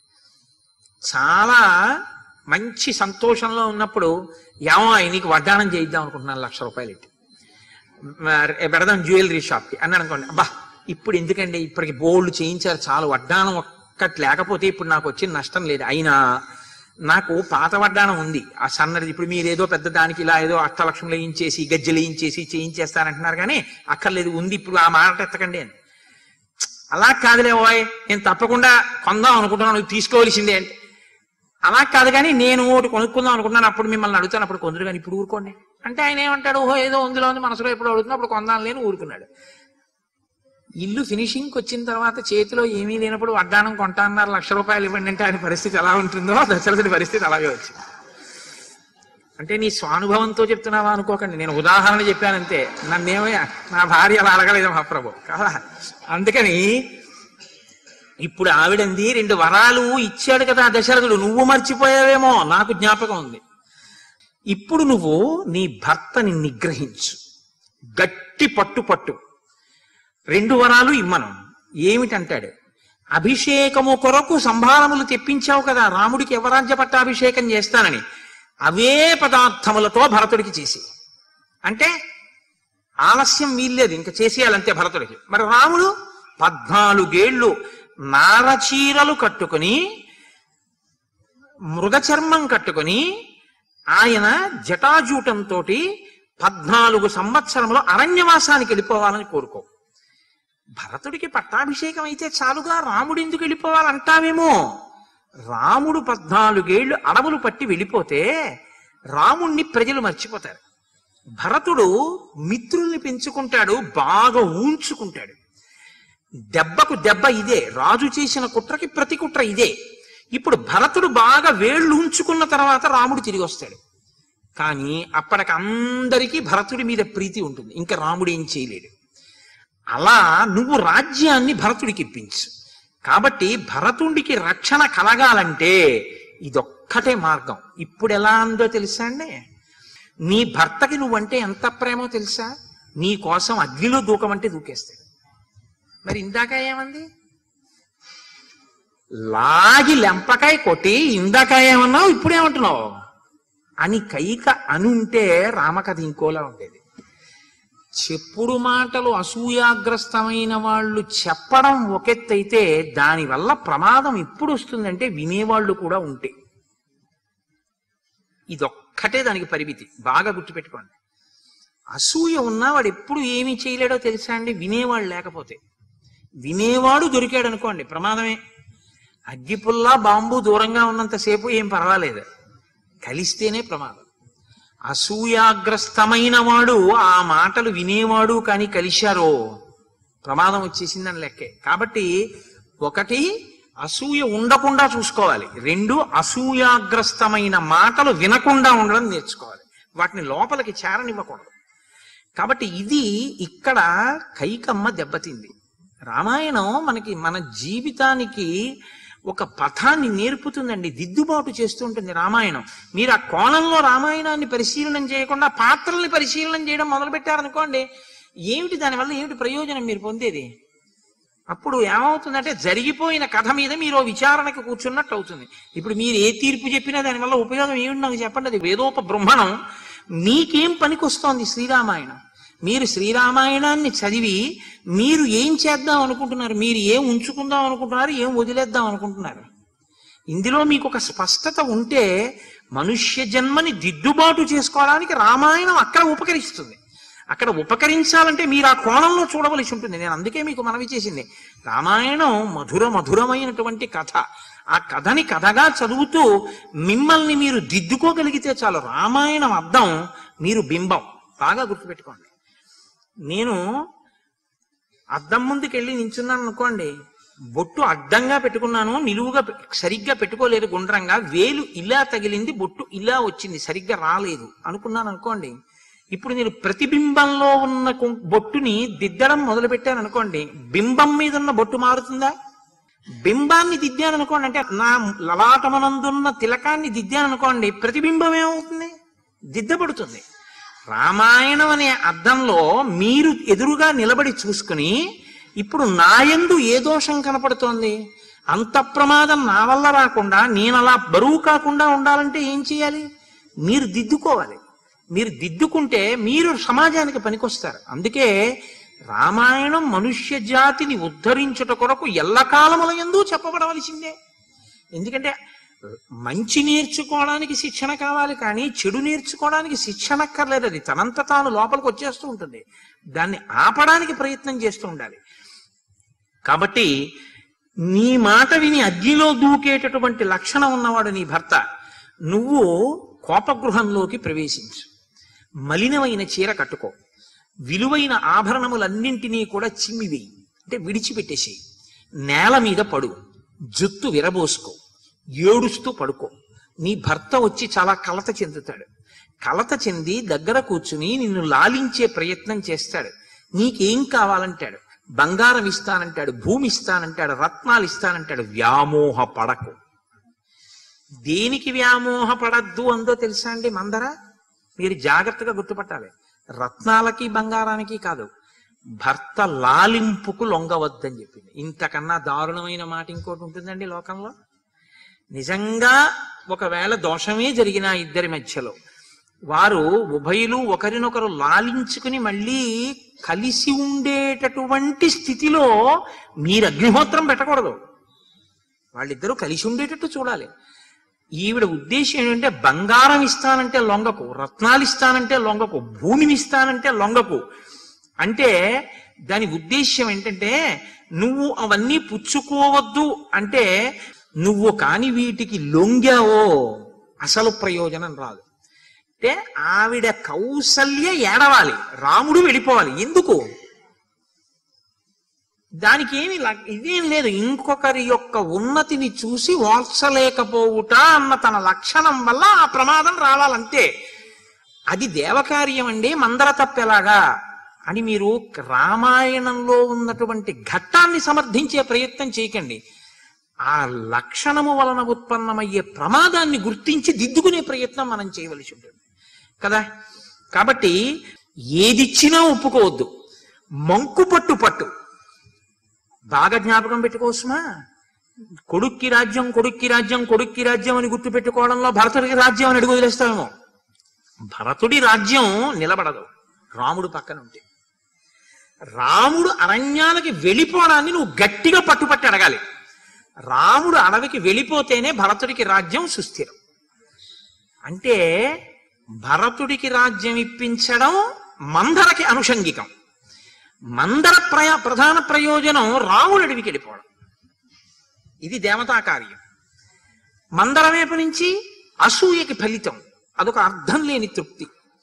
చాలా మంచి సంతోషంలో ఉన్నప్పుడు ఏమో నీకు వడ్డానం చేయిద్దాం అనుకుంటున్నాను లక్ష రూపాయలు ఎట్టి మ- పెడదాం జ్యువెలరీ షాప్కి అన్నాడు అనుకోండి అబ్బా ఇప్పుడు ఎందుకండి ఇప్పటికి బోల్డ్ చేయించారు చాలు వడ్డానం ఒక్కటి లేకపోతే ఇప్పుడు నాకు వచ్చిన నష్టం లేదు అయినా నాకు పాత వడ్డానం ఉంది ఆ సన్నది ఇప్పుడు మీరు ఏదో పెద్ద దానికి ఇలా ఏదో అష్టలక్షలు వేయించేసి గజ్జలు వేయించేసి చేయించేస్తారంటున్నారు కానీ అక్కర్లేదు ఉంది ఇప్పుడు ఆ మాట ఎత్తకండి అని అలా కాదులే ఓయ్ నేను తప్పకుండా కొందాం అనుకుంటున్నాను నువ్వు తీసుకోవాల్సిందే అంటే అలా కాదు కానీ నేను ఒకటి కొనుక్కుందాం అనుకుంటున్నాను అప్పుడు మిమ్మల్ని అడుగుతాను అప్పుడు కొందరు కానీ ఇప్పుడు ఊరుకోండి అంటే ఆయన ఏమంటాడు ఓహో ఏదో ఉందిలో ఉంది మనసులో ఎప్పుడు అడుగుతున్నా అప్పుడు కొందాం లేని ఊరుకున్నాడు ఇల్లు ఫినిషింగ్కి వచ్చిన తర్వాత చేతిలో ఏమీ లేనప్పుడు వడ్డానం కొంటా అన్నారు లక్ష రూపాయలు ఇవ్వండి అంటే ఆయన పరిస్థితి ఎలా ఉంటుందో దశరథుడి పరిస్థితి అలాగే వచ్చింది అంటే నీ స్వానుభవంతో చెప్తున్నావా అనుకోకండి నేను ఉదాహరణ చెప్పానంతే నన్నేమో నా భార్య అలా అడగలేదు మహాప్రభు కదా అందుకని ఇప్పుడు ఆవిడంది రెండు వరాలు ఇచ్చాడు కదా దశరథుడు నువ్వు మర్చిపోయావేమో నాకు జ్ఞాపకం ఉంది ఇప్పుడు నువ్వు నీ భర్తని నిగ్రహించు గట్టి పట్టు పట్టు రెండు వరాలు ఇమ్మను ఏమిటంటాడు అభిషేకము కొరకు సంభారములు తెప్పించావు కదా రాముడికి ఎవరాజ్య పట్టాభిషేకం చేస్తానని అవే పదార్థములతో భరతుడికి చేసి అంటే ఆలస్యం వీల్లేదు ఇంకా చేసేయాలంతే భరతుడికి మరి రాముడు పద్నాలుగేళ్లు నారచీరలు కట్టుకుని మృగచర్మం కట్టుకుని ఆయన జటాజూటంతో పద్నాలుగు సంవత్సరంలో అరణ్యవాసానికి వెళ్ళిపోవాలని కోరుకో భరతుడికి పట్టాభిషేకం అయితే చాలుగా రాముడు ఎందుకు వెళ్ళిపోవాలంటావేమో రాముడు పద్నాలుగేళ్లు అడవులు పట్టి వెళ్ళిపోతే రాముణ్ణి ప్రజలు మర్చిపోతారు భరతుడు మిత్రుల్ని పెంచుకుంటాడు బాగా ఊంచుకుంటాడు దెబ్బకు దెబ్బ ఇదే రాజు చేసిన కుట్రకి ప్రతి కుట్ర ఇదే ఇప్పుడు భరతుడు బాగా వేళ్ళు ఉంచుకున్న తర్వాత రాముడు తిరిగి వస్తాడు కానీ అప్పటికి అందరికీ భరతుడి మీద ప్రీతి ఉంటుంది ఇంకా రాముడు ఏం చేయలేడు అలా నువ్వు రాజ్యాన్ని భరతుడికి ఇప్పించు కాబట్టి భరతుడికి రక్షణ కలగాలంటే ఇదొక్కటే మార్గం ఇప్పుడు ఎలా అందో తెలుసా అండి నీ భర్తకి నువ్వంటే ఎంత ప్రేమో తెలుసా నీ కోసం అగ్నిలో దూకమంటే దూకేస్తాడు మరి ఇందాక ఏమంది లాగి లెంపకాయ కొట్టి ఇందాక ఏమన్నావు ఇప్పుడేమంటున్నావు అని కైక అనుంటే రామకథ ఇంకోలా ఉండేది చెప్పుడు మాటలు అసూయాగ్రస్తమైన వాళ్ళు చెప్పడం ఒకెత్తైతే దానివల్ల ప్రమాదం ఎప్పుడు వస్తుందంటే వినేవాళ్ళు కూడా ఉంటే ఇదొక్కటే దానికి పరిమితి బాగా గుర్తుపెట్టుకోండి అసూయ ఉన్నా వాడు ఎప్పుడు ఏమి చేయలేడో తెలుసా అండి వినేవాడు లేకపోతే వినేవాడు దొరికాడు అనుకోండి ప్రమాదమే అగ్గిపుల్లా బాంబు దూరంగా ఉన్నంతసేపు ఏం పర్వాలేదు కలిస్తేనే ప్రమాదం అసూయాగ్రస్తమైన వాడు ఆ మాటలు వినేవాడు కానీ కలిశారో ప్రమాదం వచ్చేసిందని లెక్కే కాబట్టి ఒకటి అసూయ ఉండకుండా చూసుకోవాలి రెండు అసూయాగ్రస్తమైన మాటలు వినకుండా ఉండడం నేర్చుకోవాలి వాటిని లోపలికి చేరనివ్వకూడదు కాబట్టి ఇది ఇక్కడ కైకమ్మ దెబ్బతింది రామాయణం మనకి మన జీవితానికి ఒక పథాన్ని నేర్పుతుందండి దిద్దుబాటు చేస్తుంటుంది రామాయణం మీరు ఆ కోణంలో రామాయణాన్ని పరిశీలనం చేయకుండా పాత్రల్ని పరిశీలనం చేయడం మొదలు పెట్టారనుకోండి ఏమిటి దానివల్ల ఏమిటి ప్రయోజనం మీరు పొందేది అప్పుడు ఏమవుతుందంటే జరిగిపోయిన కథ మీద మీరు ఓ విచారణకు కూర్చున్నట్టు అవుతుంది ఇప్పుడు మీరు ఏ తీర్పు చెప్పినా దానివల్ల ఉపయోగం ఏమిటి నాకు చెప్పండి అది వేదోప బ్రహ్మణం మీకేం పనికొస్తోంది శ్రీరామాయణం మీరు శ్రీరామాయణాన్ని చదివి మీరు ఏం చేద్దాం అనుకుంటున్నారు మీరు ఏం ఉంచుకుందాం అనుకుంటున్నారు ఏం వదిలేద్దాం అనుకుంటున్నారు ఇందులో మీకు ఒక స్పష్టత ఉంటే మనుష్య జన్మని దిద్దుబాటు చేసుకోవడానికి రామాయణం అక్కడ ఉపకరిస్తుంది అక్కడ ఉపకరించాలంటే మీరు ఆ కోణంలో చూడవలసి ఉంటుంది నేను అందుకే మీకు మనవి చేసింది రామాయణం మధుర మధురమైనటువంటి కథ ఆ కథని కథగా చదువుతూ మిమ్మల్ని మీరు దిద్దుకోగలిగితే చాలు రామాయణం అర్థం మీరు బింబం బాగా గుర్తుపెట్టుకోండి నేను అద్దం ముందుకు వెళ్ళి నించున్నాను అనుకోండి బొట్టు అడ్డంగా పెట్టుకున్నాను నిలువుగా పె- సరిగ్గా పెట్టుకోలేదు గుండ్రంగా వేలు ఇలా తగిలింది బొట్టు ఇలా వచ్చింది సరిగ్గా రాలేదు అనుకున్నాను అనుకోండి ఇప్పుడు నేను ప్రతిబింబంలో ఉన్న కు- బొట్టుని దిద్దడం మొదలు పెట్టాను అనుకోండి బింబం మీద ఉన్న బొట్టు మారుతుందా బింబాన్ని దిద్దాను అనుకోండి అంటే నా లలాటమనందున్న తిలకాన్ని దిద్దాను అనుకోండి ప్రతిబింబం ఏమవుతుంది దిద్దబడుతుంది రామాయణం అనే అర్థంలో మీరు ఎదురుగా నిలబడి చూసుకుని ఇప్పుడు నాయందు ఏ దోషం కనపడుతోంది అంత ప్రమాదం నా వల్ల రాకుండా నేను అలా బరువు కాకుండా ఉండాలంటే ఏం చేయాలి మీరు దిద్దుకోవాలి మీరు దిద్దుకుంటే మీరు సమాజానికి పనికొస్తారు అందుకే రామాయణం మనుష్య జాతిని ఉద్ధరించుట కొరకు ఎల్లకాలముల ఎందు చెప్పబడవలసిందే ఎందుకంటే మంచి నేర్చుకోవడానికి శిక్షణ కావాలి కానీ చెడు నేర్చుకోవడానికి శిక్షణ అక్కర్లేదు అది తనంత తాను లోపలికి వచ్చేస్తూ ఉంటుంది దాన్ని ఆపడానికి ప్రయత్నం చేస్తూ ఉండాలి కాబట్టి నీ మాట విని అగ్నిలో దూకేటటువంటి లక్షణం ఉన్నవాడు నీ భర్త నువ్వు కోపగృహంలోకి ప్రవేశించు మలినమైన చీర కట్టుకో విలువైన ఆభరణములన్నింటినీ కూడా చిమ్మివేయి అంటే విడిచిపెట్టేసేయి నేల మీద పడు జుత్తు విరబోసుకో ఏడుస్తూ పడుకో నీ భర్త వచ్చి చాలా కలత చెందుతాడు కలత చెంది దగ్గర కూర్చుని నిన్ను లాలించే ప్రయత్నం చేస్తాడు నీకేం కావాలంటాడు బంగారం ఇస్తానంటాడు భూమి ఇస్తానంటాడు రత్నాలు ఇస్తానంటాడు వ్యామోహ పడకు దేనికి వ్యామోహ పడద్దు అందో తెలుసా అండి మందర మీరు జాగ్రత్తగా గుర్తుపట్టాలి రత్నాలకి బంగారానికి కాదు భర్త లాలింపుకు లొంగవద్దని చెప్పింది ఇంతకన్నా దారుణమైన మాట ఇంకోటి ఉంటుందండి లోకంలో నిజంగా ఒకవేళ దోషమే జరిగిన ఇద్దరి మధ్యలో వారు ఉభయులు ఒకరినొకరు లాలించుకుని మళ్ళీ కలిసి ఉండేటటువంటి స్థితిలో మీరు అగ్నిహోత్రం పెట్టకూడదు వాళ్ళిద్దరూ కలిసి ఉండేటట్టు చూడాలి ఈవిడ ఉద్దేశం ఏంటంటే బంగారం ఇస్తానంటే లొంగకు రత్నాలు ఇస్తానంటే లొంగకు భూమిని ఇస్తానంటే లొంగకు అంటే దాని ఉద్దేశ్యం ఏంటంటే నువ్వు అవన్నీ పుచ్చుకోవద్దు అంటే నువ్వు కాని వీటికి లొంగావో అసలు ప్రయోజనం రాదు అంటే ఆవిడ కౌసల్య ఏడవాలి రాముడు వెళ్ళిపోవాలి ఎందుకు దానికి ఏమి ల- ఇదేం లేదు ఇంకొకరి యొక్క ఉన్నతిని చూసి ఓర్చలేకపోవుట అన్న తన లక్షణం వల్ల ఆ ప్రమాదం రావాలంతే అది దేవకార్యం అండి మందర తప్పెలాగా అని మీరు రామాయణంలో ఉన్నటువంటి ఘట్టాన్ని సమర్థించే ప్రయత్నం చేయకండి ఆ లక్షణము వలన ఉత్పన్నమయ్యే ప్రమాదాన్ని గుర్తించి దిద్దుకునే ప్రయత్నం మనం చేయవలసి ఉంటుంది కదా కాబట్టి ఏదిచ్చినా ఒప్పుకోవద్దు మంకు పట్టు పట్టు బాగా జ్ఞాపకం పెట్టుకోవచ్చుమా కొడుక్కి రాజ్యం కొడుక్కి రాజ్యం కొడుక్కి రాజ్యం అని గుర్తు పెట్టుకోవడంలో భరతుడికి రాజ్యం అని అడుగు వదిలేస్తామేమో భరతుడి రాజ్యం నిలబడదు రాముడు పక్కన ఉంటే రాముడు అరణ్యాలకి వెళ్ళిపోవడాన్ని నువ్వు గట్టిగా పట్టుపట్టి అడగాలి రాముడు అడవికి వెళ్ళిపోతేనే భరతుడికి రాజ్యం సుస్థిరం అంటే భరతుడికి రాజ్యం ఇప్పించడం మందరకి అనుషంగికం మందర ప్రయ ప్రధాన ప్రయోజనం రాముడు అడవికి వెళ్ళిపోవడం ఇది దేవతా కార్యం మందర వైపు నుంచి అసూయకి ఫలితం అదొక అర్థం లేని తృప్తి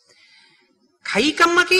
కైకమ్మకి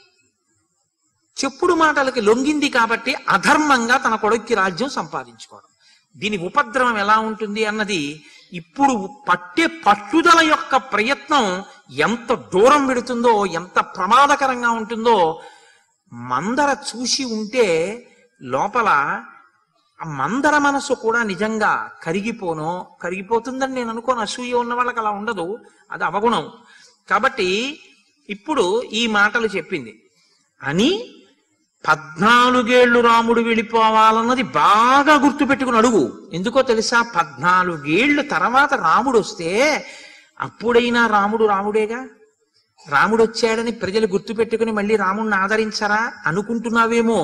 చెప్పుడు మాటలకి లొంగింది కాబట్టి అధర్మంగా తన కొడుక్కి రాజ్యం సంపాదించుకోవడం దీని ఉపద్రవం ఎలా ఉంటుంది అన్నది ఇప్పుడు పట్టే పట్టుదల యొక్క ప్రయత్నం ఎంత దూరం పెడుతుందో ఎంత ప్రమాదకరంగా ఉంటుందో మందర చూసి ఉంటే లోపల ఆ మందర మనసు కూడా నిజంగా కరిగిపోను కరిగిపోతుందని నేను అనుకోను అసూయ ఉన్న వాళ్ళకి అలా ఉండదు అది అవగుణం కాబట్టి ఇప్పుడు ఈ మాటలు చెప్పింది అని పద్నాలుగేళ్లు రాముడు వెళ్ళిపోవాలన్నది బాగా గుర్తుపెట్టుకుని అడుగు ఎందుకో తెలుసా పద్నాలుగేళ్లు తర్వాత రాముడు వస్తే అప్పుడైనా రాముడు రాముడేగా రాముడు వచ్చాడని ప్రజలు గుర్తుపెట్టుకుని మళ్ళీ రాముడిని ఆదరించరా అనుకుంటున్నావేమో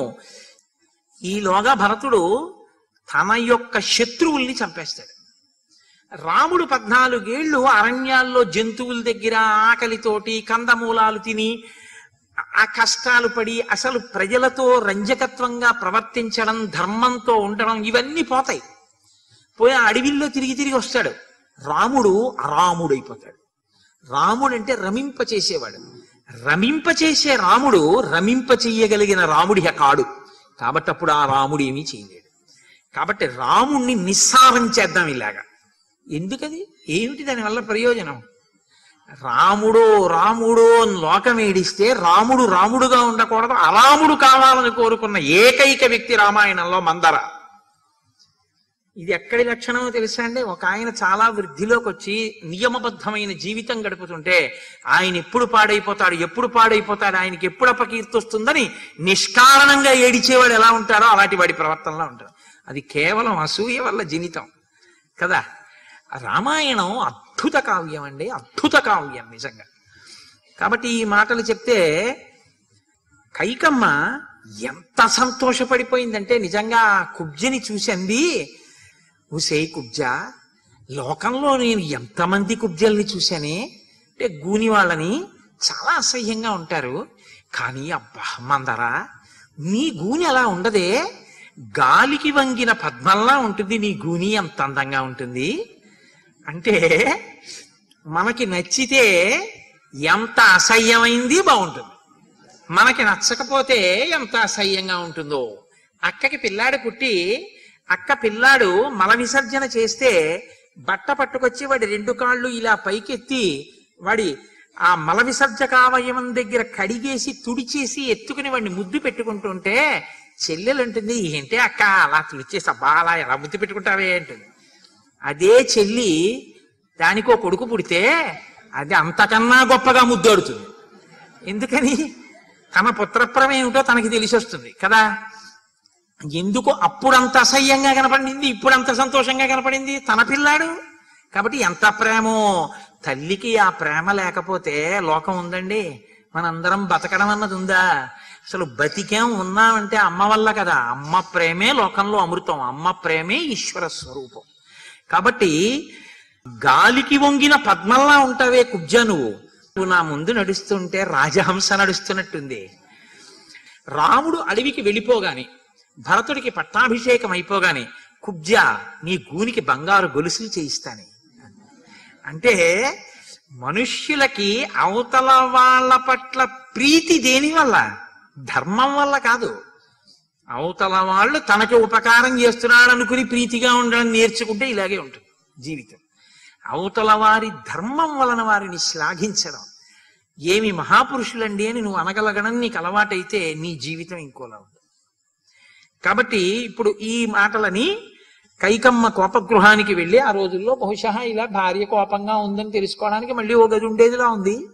ఈలోగా భరతుడు తన యొక్క శత్రువుల్ని చంపేస్తాడు రాముడు పద్నాలుగేళ్లు అరణ్యాల్లో జంతువుల దగ్గర ఆకలితోటి కందమూలాలు తిని ఆ కష్టాలు పడి అసలు ప్రజలతో రంజకత్వంగా ప్రవర్తించడం ధర్మంతో ఉండడం ఇవన్నీ పోతాయి పోయి ఆ అడవిల్లో తిరిగి తిరిగి వస్తాడు రాముడు అరాముడైపోతాడు రాముడు అంటే రమింప చేసేవాడు రమింప చేసే రాముడు రమింప చెయ్యగలిగిన రాముడి కాడు కాబట్టి అప్పుడు ఆ రాముడు ఏమీ చేయలేడు కాబట్టి రాముణ్ణి నిస్సారం చేద్దాం ఇలాగా ఎందుకది ఏమిటి దానివల్ల ప్రయోజనం రాముడు రాముడు అని లోకం ఏడిస్తే రాముడు రాముడుగా ఉండకూడదు అరాముడు కావాలని కోరుకున్న ఏకైక వ్యక్తి రామాయణంలో మందర ఇది ఎక్కడి లక్షణమో తెలుసా అండి ఒక ఆయన చాలా వృద్ధిలోకి వచ్చి నియమబద్ధమైన జీవితం గడుపుతుంటే ఆయన ఎప్పుడు పాడైపోతాడు ఎప్పుడు పాడైపోతాడు ఆయనకి ఎప్పుడు అపకీర్తి వస్తుందని నిష్కారణంగా ఏడిచేవాడు ఎలా ఉంటాడో అలాంటి వాడి ప్రవర్తనలో ఉంటాడు అది కేవలం అసూయ వల్ల జనితం కదా రామాయణం అద్భుత కావ్యం అండి అద్భుత కావ్యం నిజంగా కాబట్టి ఈ మాటలు చెప్తే కైకమ్మ ఎంత సంతోషపడిపోయిందంటే నిజంగా ఆ కుబ్జని చూసింది ఉసే కుబ్జ లోకంలో నేను ఎంతమంది కుబ్జల్ని చూశానే అంటే గూని వాళ్ళని చాలా అసహ్యంగా ఉంటారు కానీ అబ్బా మందరా నీ గూని అలా ఉండదే గాలికి వంగిన పద్మంలా ఉంటుంది నీ గూని ఎంత అందంగా ఉంటుంది అంటే మనకి నచ్చితే ఎంత అసహ్యమైంది బాగుంటుంది మనకి నచ్చకపోతే ఎంత అసహ్యంగా ఉంటుందో అక్కకి పిల్లాడు పుట్టి అక్క పిల్లాడు మల విసర్జన చేస్తే బట్ట పట్టుకొచ్చి వాడి రెండు కాళ్ళు ఇలా పైకెత్తి వాడి ఆ మల విసర్జకావయవం దగ్గర కడిగేసి తుడిచేసి ఎత్తుకుని వాడిని ముద్దు పెట్టుకుంటుంటే చెల్లెలు ఉంటుంది ఏంటి అక్క అలా తుడిచేసి అబ్బా అలా ఎలా ముద్దు పెట్టుకుంటావే అంటుంది అదే చెల్లి దానికో కొడుకు పుడితే అది అంతకన్నా గొప్పగా ముద్దాడుతుంది ఎందుకని తన పుత్రప్రం ఏమిటో తనకి తెలిసి వస్తుంది కదా ఎందుకు అప్పుడంత అసహ్యంగా కనపడింది ఇప్పుడంత సంతోషంగా కనపడింది తన పిల్లాడు కాబట్టి ఎంత ప్రేమో తల్లికి ఆ ప్రేమ లేకపోతే లోకం ఉందండి మనందరం బతకడం అన్నది ఉందా అసలు బతికేం ఉన్నామంటే అమ్మ వల్ల కదా అమ్మ ప్రేమే లోకంలో అమృతం అమ్మ ప్రేమే ఈశ్వర స్వరూపం కాబట్టి గాలికి వంగిన పద్మల్లా ఉంటావే కుబ్జ నువ్వు నువ్వు నా ముందు నడుస్తుంటే రాజహంస నడుస్తున్నట్టుంది రాముడు అడవికి వెళ్ళిపోగాని భరతుడికి పట్టాభిషేకం అయిపోగాని కుబ్జ నీ గూనికి బంగారు గొలుసులు చేయిస్తాని అంటే మనుష్యులకి అవతల వాళ్ళ పట్ల ప్రీతి దేని వల్ల ధర్మం వల్ల కాదు అవతల వాళ్ళు తనకి ఉపకారం చేస్తున్నాడు అనుకుని ప్రీతిగా ఉండడం నేర్చుకుంటే ఇలాగే ఉంటుంది జీవితం అవతల వారి ధర్మం వలన వారిని శ్లాఘించడం ఏమి మహాపురుషులండి అని నువ్వు అనగలగడం నీకు అలవాటైతే నీ జీవితం ఇంకోలా ఉంటుంది కాబట్టి ఇప్పుడు ఈ మాటలని కైకమ్మ కోపగృహానికి వెళ్ళి ఆ రోజుల్లో బహుశా ఇలా భార్య కోపంగా ఉందని తెలుసుకోవడానికి మళ్ళీ ఓ గది ఉండేదిలా ఉంది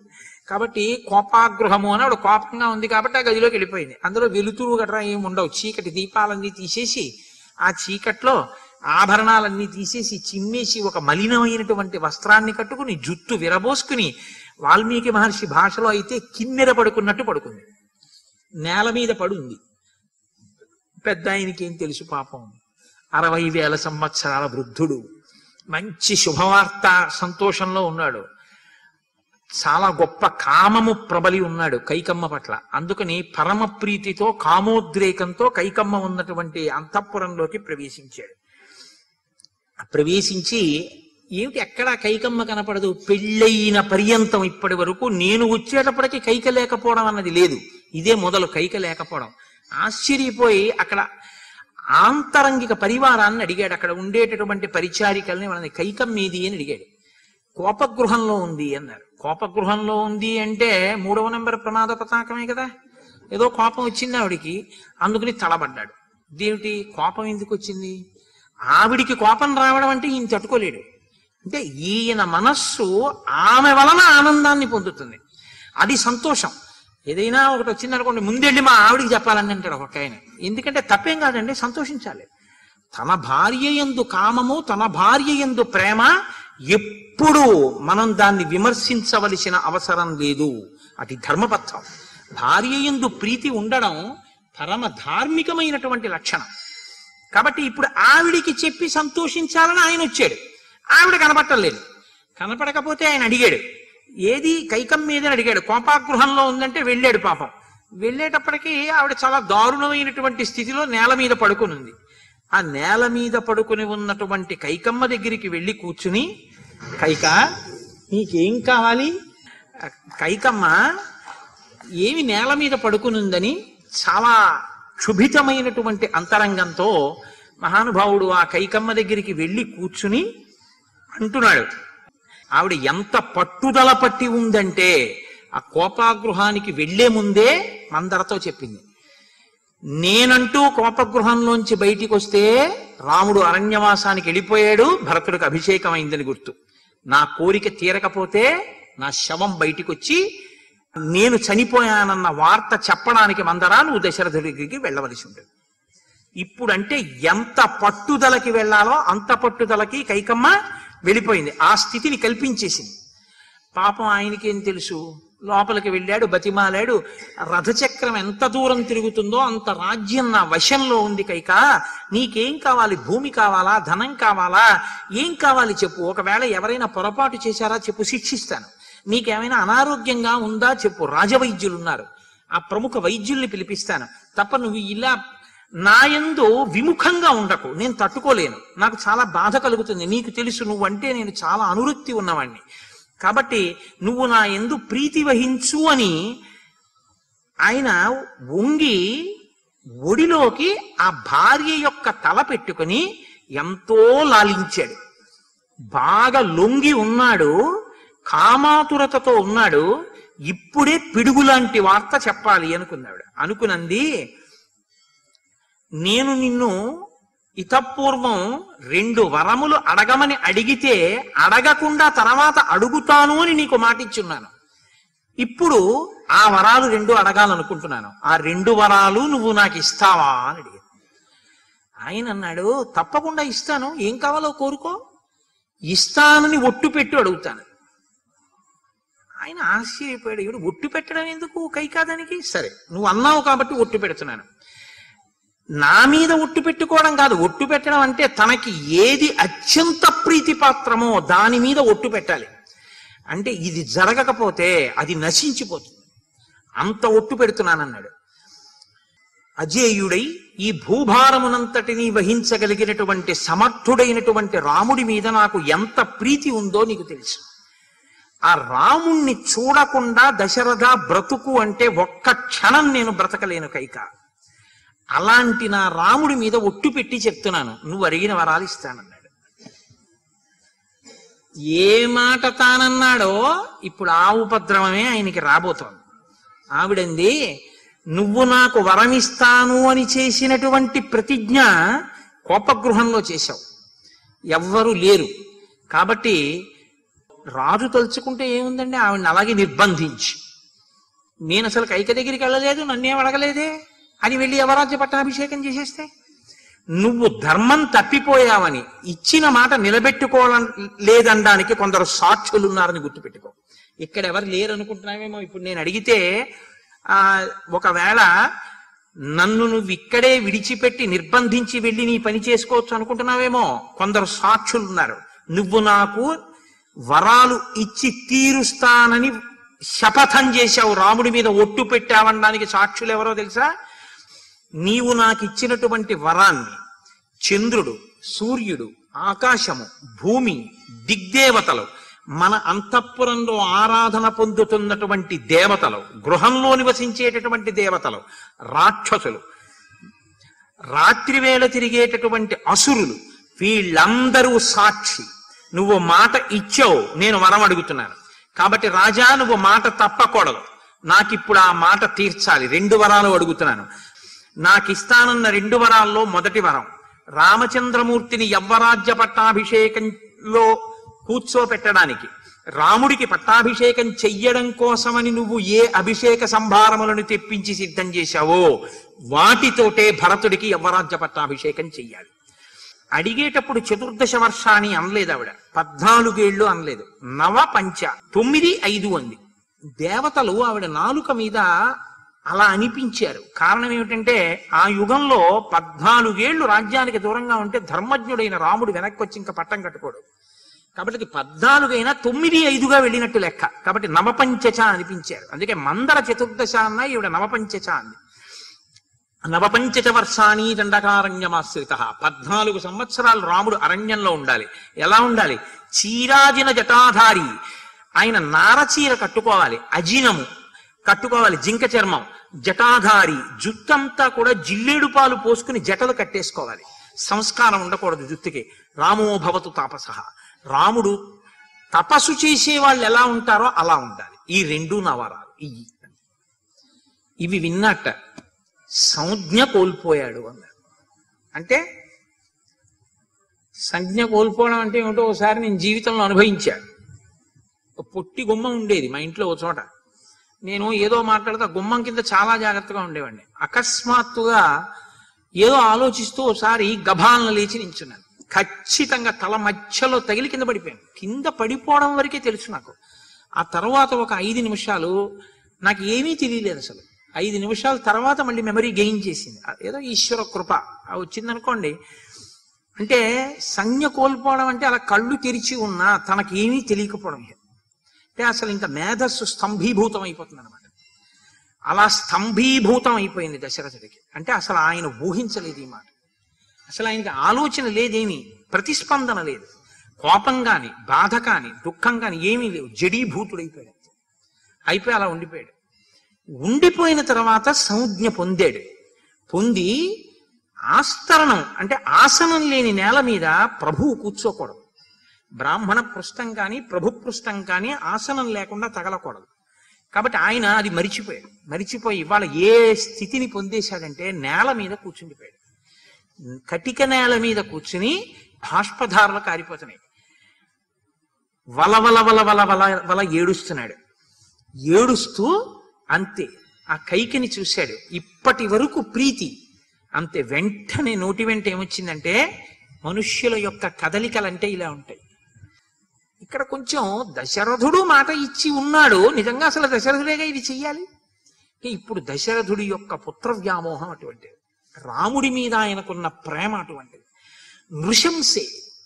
కాబట్టి కోపాగృహము అని ఆవిడ కోపంగా ఉంది కాబట్టి ఆ గదిలోకి వెళ్ళిపోయింది అందులో వెలుతురు గట్రా ఏమి ఉండవు చీకటి దీపాలన్నీ తీసేసి ఆ చీకట్లో ఆభరణాలన్నీ తీసేసి చిమ్మేసి ఒక మలినమైనటువంటి వస్త్రాన్ని కట్టుకుని జుట్టు విరబోసుకుని వాల్మీకి మహర్షి భాషలో అయితే కిన్నెర పడుకున్నట్టు పడుకుంది నేల మీద పడుంది పెద్ద ఆయనకి ఏం తెలుసు పాపం అరవై వేల సంవత్సరాల వృద్ధుడు మంచి శుభవార్త సంతోషంలో ఉన్నాడు చాలా గొప్ప కామము ప్రబలి ఉన్నాడు కైకమ్మ పట్ల అందుకని పరమ ప్రీతితో కామోద్రేకంతో కైకమ్మ ఉన్నటువంటి అంతఃపురంలోకి ప్రవేశించాడు ప్రవేశించి ఏమిటి ఎక్కడా కైకమ్మ కనపడదు పెళ్ళయిన పర్యంతం ఇప్పటి వరకు నేను వచ్చేటప్పటికి కైక లేకపోవడం అన్నది లేదు ఇదే మొదలు కైక లేకపోవడం ఆశ్చర్యపోయి అక్కడ ఆంతరంగిక పరివారాన్ని అడిగాడు అక్కడ ఉండేటటువంటి పరిచారికల్ని వాళ్ళని కైకం మీది అని అడిగాడు కోపగృహంలో ఉంది అన్నారు కోపగృహంలో ఉంది అంటే మూడవ నెంబర్ ప్రమాద పతాకమే కదా ఏదో కోపం వచ్చింది ఆవిడికి అందుకని తడబడ్డాడు దేమిటి కోపం ఎందుకు వచ్చింది ఆవిడికి కోపం రావడం అంటే ఈయన తట్టుకోలేడు అంటే ఈయన మనస్సు ఆమె వలన ఆనందాన్ని పొందుతుంది అది సంతోషం ఏదైనా ఒకటి వచ్చిందనుకోండి ముందెళ్ళి మా ఆవిడికి చెప్పాలని అంటాడు ఒక ఆయన ఎందుకంటే తప్పేం కాదండి సంతోషించాలి తన భార్య ఎందు కామము తన భార్య ఎందు ప్రేమ ఎప్పుడు మనం దాన్ని విమర్శించవలసిన అవసరం లేదు అది ధర్మబద్ధం భార్య ఎందు ప్రీతి ఉండడం పరమ ధార్మికమైనటువంటి లక్షణం కాబట్టి ఇప్పుడు ఆవిడికి చెప్పి సంతోషించాలని ఆయన వచ్చాడు ఆవిడ కనపట్టలేదు కనపడకపోతే ఆయన అడిగాడు ఏది కైకం మీద అడిగాడు కోపాగృహంలో ఉందంటే వెళ్ళాడు పాపం వెళ్ళేటప్పటికి ఆవిడ చాలా దారుణమైనటువంటి స్థితిలో నేల మీద పడుకుని ఉంది ఆ నేల మీద పడుకుని ఉన్నటువంటి కైకమ్మ దగ్గరికి వెళ్ళి కూర్చుని కైక నీకేం కావాలి ఆ కైకమ్మ ఏమి నేల మీద పడుకునుందని చాలా క్షుభితమైనటువంటి అంతరంగంతో మహానుభావుడు ఆ కైకమ్మ దగ్గరికి వెళ్ళి కూర్చుని అంటున్నాడు ఆవిడ ఎంత పట్టుదల పట్టి ఉందంటే ఆ కోపాగృహానికి వెళ్లే ముందే మందరతో చెప్పింది నేనంటూ కోపగృహంలోంచి బయటికి వస్తే రాముడు అరణ్యవాసానికి వెళ్ళిపోయాడు భరతుడికి అభిషేకం అయిందని గుర్తు నా కోరిక తీరకపోతే నా శవం బయటికి వచ్చి నేను చనిపోయానన్న వార్త చెప్పడానికి మందరా నువ్వు దశరథుడి దగ్గరికి వెళ్ళవలసి ఉంటుంది ఇప్పుడంటే ఎంత పట్టుదలకి వెళ్ళాలో అంత పట్టుదలకి కైకమ్మ వెళ్ళిపోయింది ఆ స్థితిని కల్పించేసింది పాపం ఆయనకేం తెలుసు లోపలికి వెళ్ళాడు బతిమాలాడు రథచక్రం ఎంత దూరం తిరుగుతుందో అంత రాజ్యం నా వశంలో ఉంది కైక నీకేం కావాలి భూమి కావాలా ధనం కావాలా ఏం కావాలి చెప్పు ఒకవేళ ఎవరైనా పొరపాటు చేశారా చెప్పు శిక్షిస్తాను నీకేమైనా అనారోగ్యంగా ఉందా చెప్పు రాజవైద్యులు ఉన్నారు ఆ ప్రముఖ వైద్యుల్ని పిలిపిస్తాను తప్ప నువ్వు ఇలా నాయందు విముఖంగా ఉండకు నేను తట్టుకోలేను నాకు చాలా బాధ కలుగుతుంది నీకు తెలుసు నువ్వంటే నేను చాలా అనురక్తి ఉన్నవాణ్ణి కాబట్టి నువ్వు నా ఎందు ప్రీతి వహించు అని ఆయన వంగి ఒడిలోకి ఆ భార్య యొక్క తల పెట్టుకుని ఎంతో లాలించాడు బాగా లొంగి ఉన్నాడు కామాతురతతో ఉన్నాడు ఇప్పుడే పిడుగులాంటి వార్త చెప్పాలి అనుకున్నాడు అనుకునంది నేను నిన్ను ఇతపూర్వం రెండు వరములు అడగమని అడిగితే అడగకుండా తర్వాత అడుగుతాను అని నీకు మాటిచ్చున్నాను ఇప్పుడు ఆ వరాలు రెండు అడగాలనుకుంటున్నాను ఆ రెండు వరాలు నువ్వు నాకు ఇస్తావా అని అడిగాను ఆయన అన్నాడు తప్పకుండా ఇస్తాను ఏం కావాలో కోరుకో ఇస్తానని ఒట్టు పెట్టు అడుగుతాను ఆయన ఆశ్చర్యపోయాడు ఇవిడు ఒట్టు పెట్టడం ఎందుకు కైకాదానికి సరే నువ్వు అన్నావు కాబట్టి ఒట్టు పెడుతున్నాను నా మీద ఒట్టు పెట్టుకోవడం కాదు ఒట్టు పెట్టడం అంటే తనకి ఏది అత్యంత ప్రీతిపాత్రమో దాని మీద ఒట్టు పెట్టాలి అంటే ఇది జరగకపోతే అది నశించిపోతుంది అంత ఒట్టు పెడుతున్నానన్నాడు అజేయుడై ఈ భూభారమునంతటిని వహించగలిగినటువంటి సమర్థుడైనటువంటి రాముడి మీద నాకు ఎంత ప్రీతి ఉందో నీకు తెలుసు ఆ రాముణ్ణి చూడకుండా దశరథ బ్రతుకు అంటే ఒక్క క్షణం నేను బ్రతకలేను కైక అలాంటి నా రాముడి మీద ఒట్టు పెట్టి చెప్తున్నాను నువ్వు అడిగిన వరాలు ఇస్తానన్నాడు ఏ మాట తానన్నాడో ఇప్పుడు ఆ ఉపద్రవమే ఆయనకి రాబోతోంది ఆవిడంది నువ్వు నాకు వరమిస్తాను అని చేసినటువంటి ప్రతిజ్ఞ కోపగృహంలో చేశావు ఎవ్వరూ లేరు కాబట్టి రాజు తలుచుకుంటే ఏముందండి ఆవిడని అలాగే నిర్బంధించి నేను అసలు కైక దగ్గరికి వెళ్ళలేదు నన్నేం అడగలేదే అని వెళ్ళి యవరాజ్య పట్టాభిషేకం చేసేస్తే నువ్వు ధర్మం తప్పిపోయావని ఇచ్చిన మాట నిలబెట్టుకోవాల లేదనడానికి కొందరు సాక్షులు ఉన్నారని గుర్తుపెట్టుకో ఇక్కడ ఎవరు లేరు అనుకుంటున్నావేమో ఇప్పుడు నేను అడిగితే ఆ ఒకవేళ నన్ను నువ్వు ఇక్కడే విడిచిపెట్టి నిర్బంధించి వెళ్ళి నీ పని చేసుకోవచ్చు అనుకుంటున్నావేమో కొందరు సాక్షులు ఉన్నారు నువ్వు నాకు వరాలు ఇచ్చి తీరుస్తానని శపథం చేశావు రాముడి మీద ఒట్టు పెట్టావనడానికి సాక్షులు ఎవరో తెలుసా నీవు నాకు ఇచ్చినటువంటి వరాన్ని చంద్రుడు సూర్యుడు ఆకాశము భూమి దిగ్దేవతలు మన అంతఃపురంలో ఆరాధన పొందుతున్నటువంటి దేవతలు గృహంలో నివసించేటటువంటి దేవతలు రాక్షసులు రాత్రివేళ తిరిగేటటువంటి అసురులు వీళ్ళందరూ సాక్షి నువ్వు మాట ఇచ్చావు నేను వరం అడుగుతున్నాను కాబట్టి రాజా నువ్వు మాట తప్పకూడదు నాకిప్పుడు ఆ మాట తీర్చాలి రెండు వరాలు అడుగుతున్నాను నాకు ఇస్తానన్న రెండు వరాల్లో మొదటి వరం రామచంద్రమూర్తిని యవ్వరాజ్య పట్టాభిషేకంలో కూర్చోపెట్టడానికి రాముడికి పట్టాభిషేకం చెయ్యడం కోసమని నువ్వు ఏ అభిషేక సంభారములను తెప్పించి సిద్ధం చేశావో వాటితోటే భరతుడికి యవ్వరాజ్య పట్టాభిషేకం చెయ్యాలి అడిగేటప్పుడు చతుర్దశ వర్షాన్ని అనలేదు ఆవిడ పద్నాలుగేళ్లు అనలేదు నవ పంచ తొమ్మిది ఐదు అంది దేవతలు ఆవిడ నాలుక మీద అలా అనిపించారు కారణం ఏమిటంటే ఆ యుగంలో పద్నాలుగేళ్లు రాజ్యానికి దూరంగా ఉంటే ధర్మజ్ఞుడైన రాముడు వెనక్కి వచ్చి ఇంకా పట్టం కట్టుకోడు కాబట్టి అది పద్నాలుగైనా తొమ్మిది ఐదుగా వెళ్ళినట్టు లెక్క కాబట్టి నవపంచచ అనిపించారు అందుకే మందర చతుర్దశ అన్న ఈవిడ నవపంచచ అంది నవపంచచ వర్షాన్ని దండకారణ్యమాశ్రిత పద్నాలుగు సంవత్సరాలు రాముడు అరణ్యంలో ఉండాలి ఎలా ఉండాలి చీరాజిన జటాధారి ఆయన నారచీర కట్టుకోవాలి అజినము కట్టుకోవాలి జింక చర్మం జటాధారి జుట్టంతా కూడా జిల్లేడు పాలు పోసుకుని జటలు కట్టేసుకోవాలి సంస్కారం ఉండకూడదు జుత్తుకి రామో భవతు తాపస రాముడు తపస్సు చేసే వాళ్ళు ఎలా ఉంటారో అలా ఉండాలి ఈ రెండు నవరాలు ఇవి ఇవి విన్నట్ట సంజ్ఞ కోల్పోయాడు అన్నాడు అంటే సంజ్ఞ కోల్పోవడం అంటే ఏమిటో ఒకసారి నేను జీవితంలో అనుభవించాను ఒక పొట్టి గుమ్మం ఉండేది మా ఇంట్లో ఒక చోట నేను ఏదో మాట్లాడితే ఆ గుమ్మం కింద చాలా జాగ్రత్తగా ఉండేవాడిని అకస్మాత్తుగా ఏదో ఆలోచిస్తూ ఒకసారి గభాలను లేచి నించున్నాను ఖచ్చితంగా తల మధ్యలో తగిలి కింద పడిపోయాను కింద పడిపోవడం వరకే తెలుసు నాకు ఆ తర్వాత ఒక ఐదు నిమిషాలు నాకు ఏమీ తెలియలేదు అసలు ఐదు నిమిషాల తర్వాత మళ్ళీ మెమరీ గెయిన్ చేసింది ఏదో ఈశ్వర కృప ఆ వచ్చిందనుకోండి అంటే సంజ్ఞ కోల్పోవడం అంటే అలా కళ్ళు తెరిచి ఉన్నా తనకి ఏమీ తెలియకపోవడం అంటే అసలు ఇంకా మేధస్సు స్తంభీభూతం అయిపోతుంది అనమాట అలా స్తంభీభూతం అయిపోయింది దశరథుడికి అంటే అసలు ఆయన ఊహించలేదు ఈ మాట అసలు ఆయనకి ఆలోచన లేదేమి ప్రతిస్పందన లేదు కోపం కాని బాధ కాని దుఃఖం కాని ఏమీ లేవు జడీభూతుడైపోయాడు అయిపోయి అలా ఉండిపోయాడు ఉండిపోయిన తర్వాత సంజ్ఞ పొందాడు పొంది ఆస్తరణం అంటే ఆసనం లేని నేల మీద ప్రభువు కూర్చోకూడదు బ్రాహ్మణ పృష్టం కానీ ప్రభు పృష్టం కానీ ఆసనం లేకుండా తగలకూడదు కాబట్టి ఆయన అది మరిచిపోయాడు మరిచిపోయి ఇవాళ ఏ స్థితిని పొందేశాడంటే నేల మీద కూర్చుండిపోయాడు కటిక నేల మీద కూర్చుని బాష్పధారలు కారిపోతున్నాయి వల వల వల వల వల వల ఏడుస్తున్నాడు ఏడుస్తూ అంతే ఆ కైకిని చూశాడు ఇప్పటి వరకు ప్రీతి అంతే వెంటనే నోటి వెంట ఏమొచ్చిందంటే మనుష్యుల యొక్క కదలికలంటే ఇలా ఉంటాయి ఇక్కడ కొంచెం దశరథుడు మాట ఇచ్చి ఉన్నాడు నిజంగా అసలు దశరథుడేగా ఇది చెయ్యాలి ఇప్పుడు దశరథుడి యొక్క పుత్ర వ్యామోహం అటువంటిది రాముడి మీద ఆయనకున్న ప్రేమ అటువంటిది నృశంసే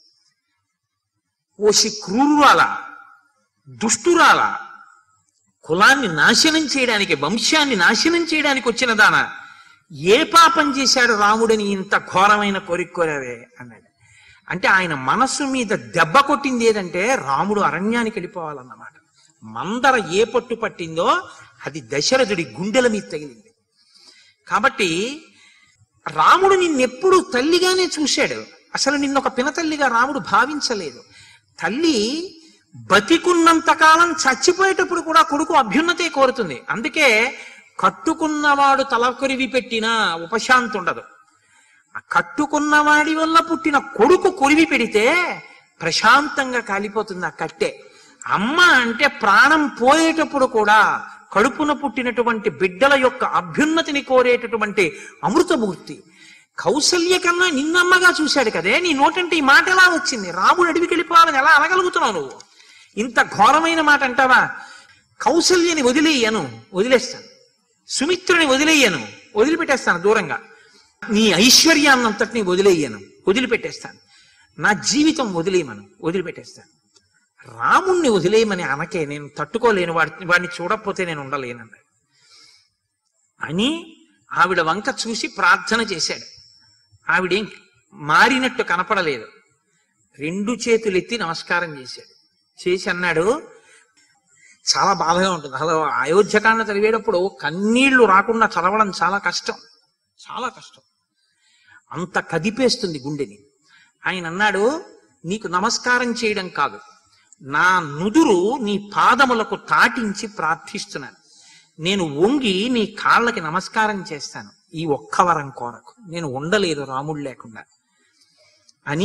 ఓసి క్రూరురాల దుష్టురాల కులాన్ని నాశనం చేయడానికి వంశాన్ని నాశనం చేయడానికి వచ్చిన దాన ఏ పాపం చేశాడు రాముడని ఇంత ఘోరమైన కోరిక కోరావే అన్నాడు అంటే ఆయన మనస్సు మీద దెబ్బ కొట్టింది ఏదంటే రాముడు అరణ్యానికి వెళ్ళిపోవాలన్నమాట మందర ఏ పట్టు పట్టిందో అది దశరథుడి గుండెల మీద తగిలింది కాబట్టి రాముడు నిన్నెప్పుడు తల్లిగానే చూశాడు అసలు నిన్నొక పినతల్లిగా రాముడు భావించలేదు తల్లి బతికున్నంత కాలం చచ్చిపోయేటప్పుడు కూడా కొడుకు అభ్యున్నతే కోరుతుంది అందుకే కట్టుకున్నవాడు తల కొరివి పెట్టినా ఉపశాంతి ఉండదు ఆ కట్టుకున్నవాడి వల్ల పుట్టిన కొడుకు కొరివి పెడితే ప్రశాంతంగా కాలిపోతుంది ఆ కట్టె అమ్మ అంటే ప్రాణం పోయేటప్పుడు కూడా కడుపున పుట్టినటువంటి బిడ్డల యొక్క అభ్యున్నతిని కోరేటటువంటి అమృతమూర్తి కౌసల్య కన్నా నిన్నమ్మగా చూశాడు కదే నీ నోటంటే ఈ మాట ఎలా వచ్చింది రాముడు అడవికి వెళ్ళిపోవాలని ఎలా అనగలుగుతున్నావు నువ్వు ఇంత ఘోరమైన మాట అంటావా కౌసల్యని వదిలేయను వదిలేస్తాను సుమిత్రుని వదిలేయను వదిలిపెట్టేస్తాను దూరంగా నీ ఐశ్వర్యాన్నంతటిని వదిలేయను వదిలిపెట్టేస్తాను నా జీవితం వదిలేయమను వదిలిపెట్టేస్తాను రాముణ్ణి వదిలేయమని అనకే నేను తట్టుకోలేను వాడి వాడిని చూడకపోతే నేను ఉండలేనన్నాడు అని ఆవిడ వంక చూసి ప్రార్థన చేశాడు ఆవిడేం మారినట్టు కనపడలేదు రెండు చేతులు ఎత్తి నమస్కారం చేశాడు చేసి అన్నాడు చాలా బాధగా ఉంటుంది అసలు అయోధ్యకాండ చదివేటప్పుడు కన్నీళ్లు రాకుండా చదవడం చాలా కష్టం చాలా కష్టం అంత కదిపేస్తుంది గుండెని ఆయన అన్నాడు నీకు నమస్కారం చేయడం కాదు నా నుదురు నీ పాదములకు తాటించి ప్రార్థిస్తున్నాను నేను వంగి నీ కాళ్ళకి నమస్కారం చేస్తాను ఈ ఒక్క వరం కోరకు నేను ఉండలేదు రాముడు లేకుండా అని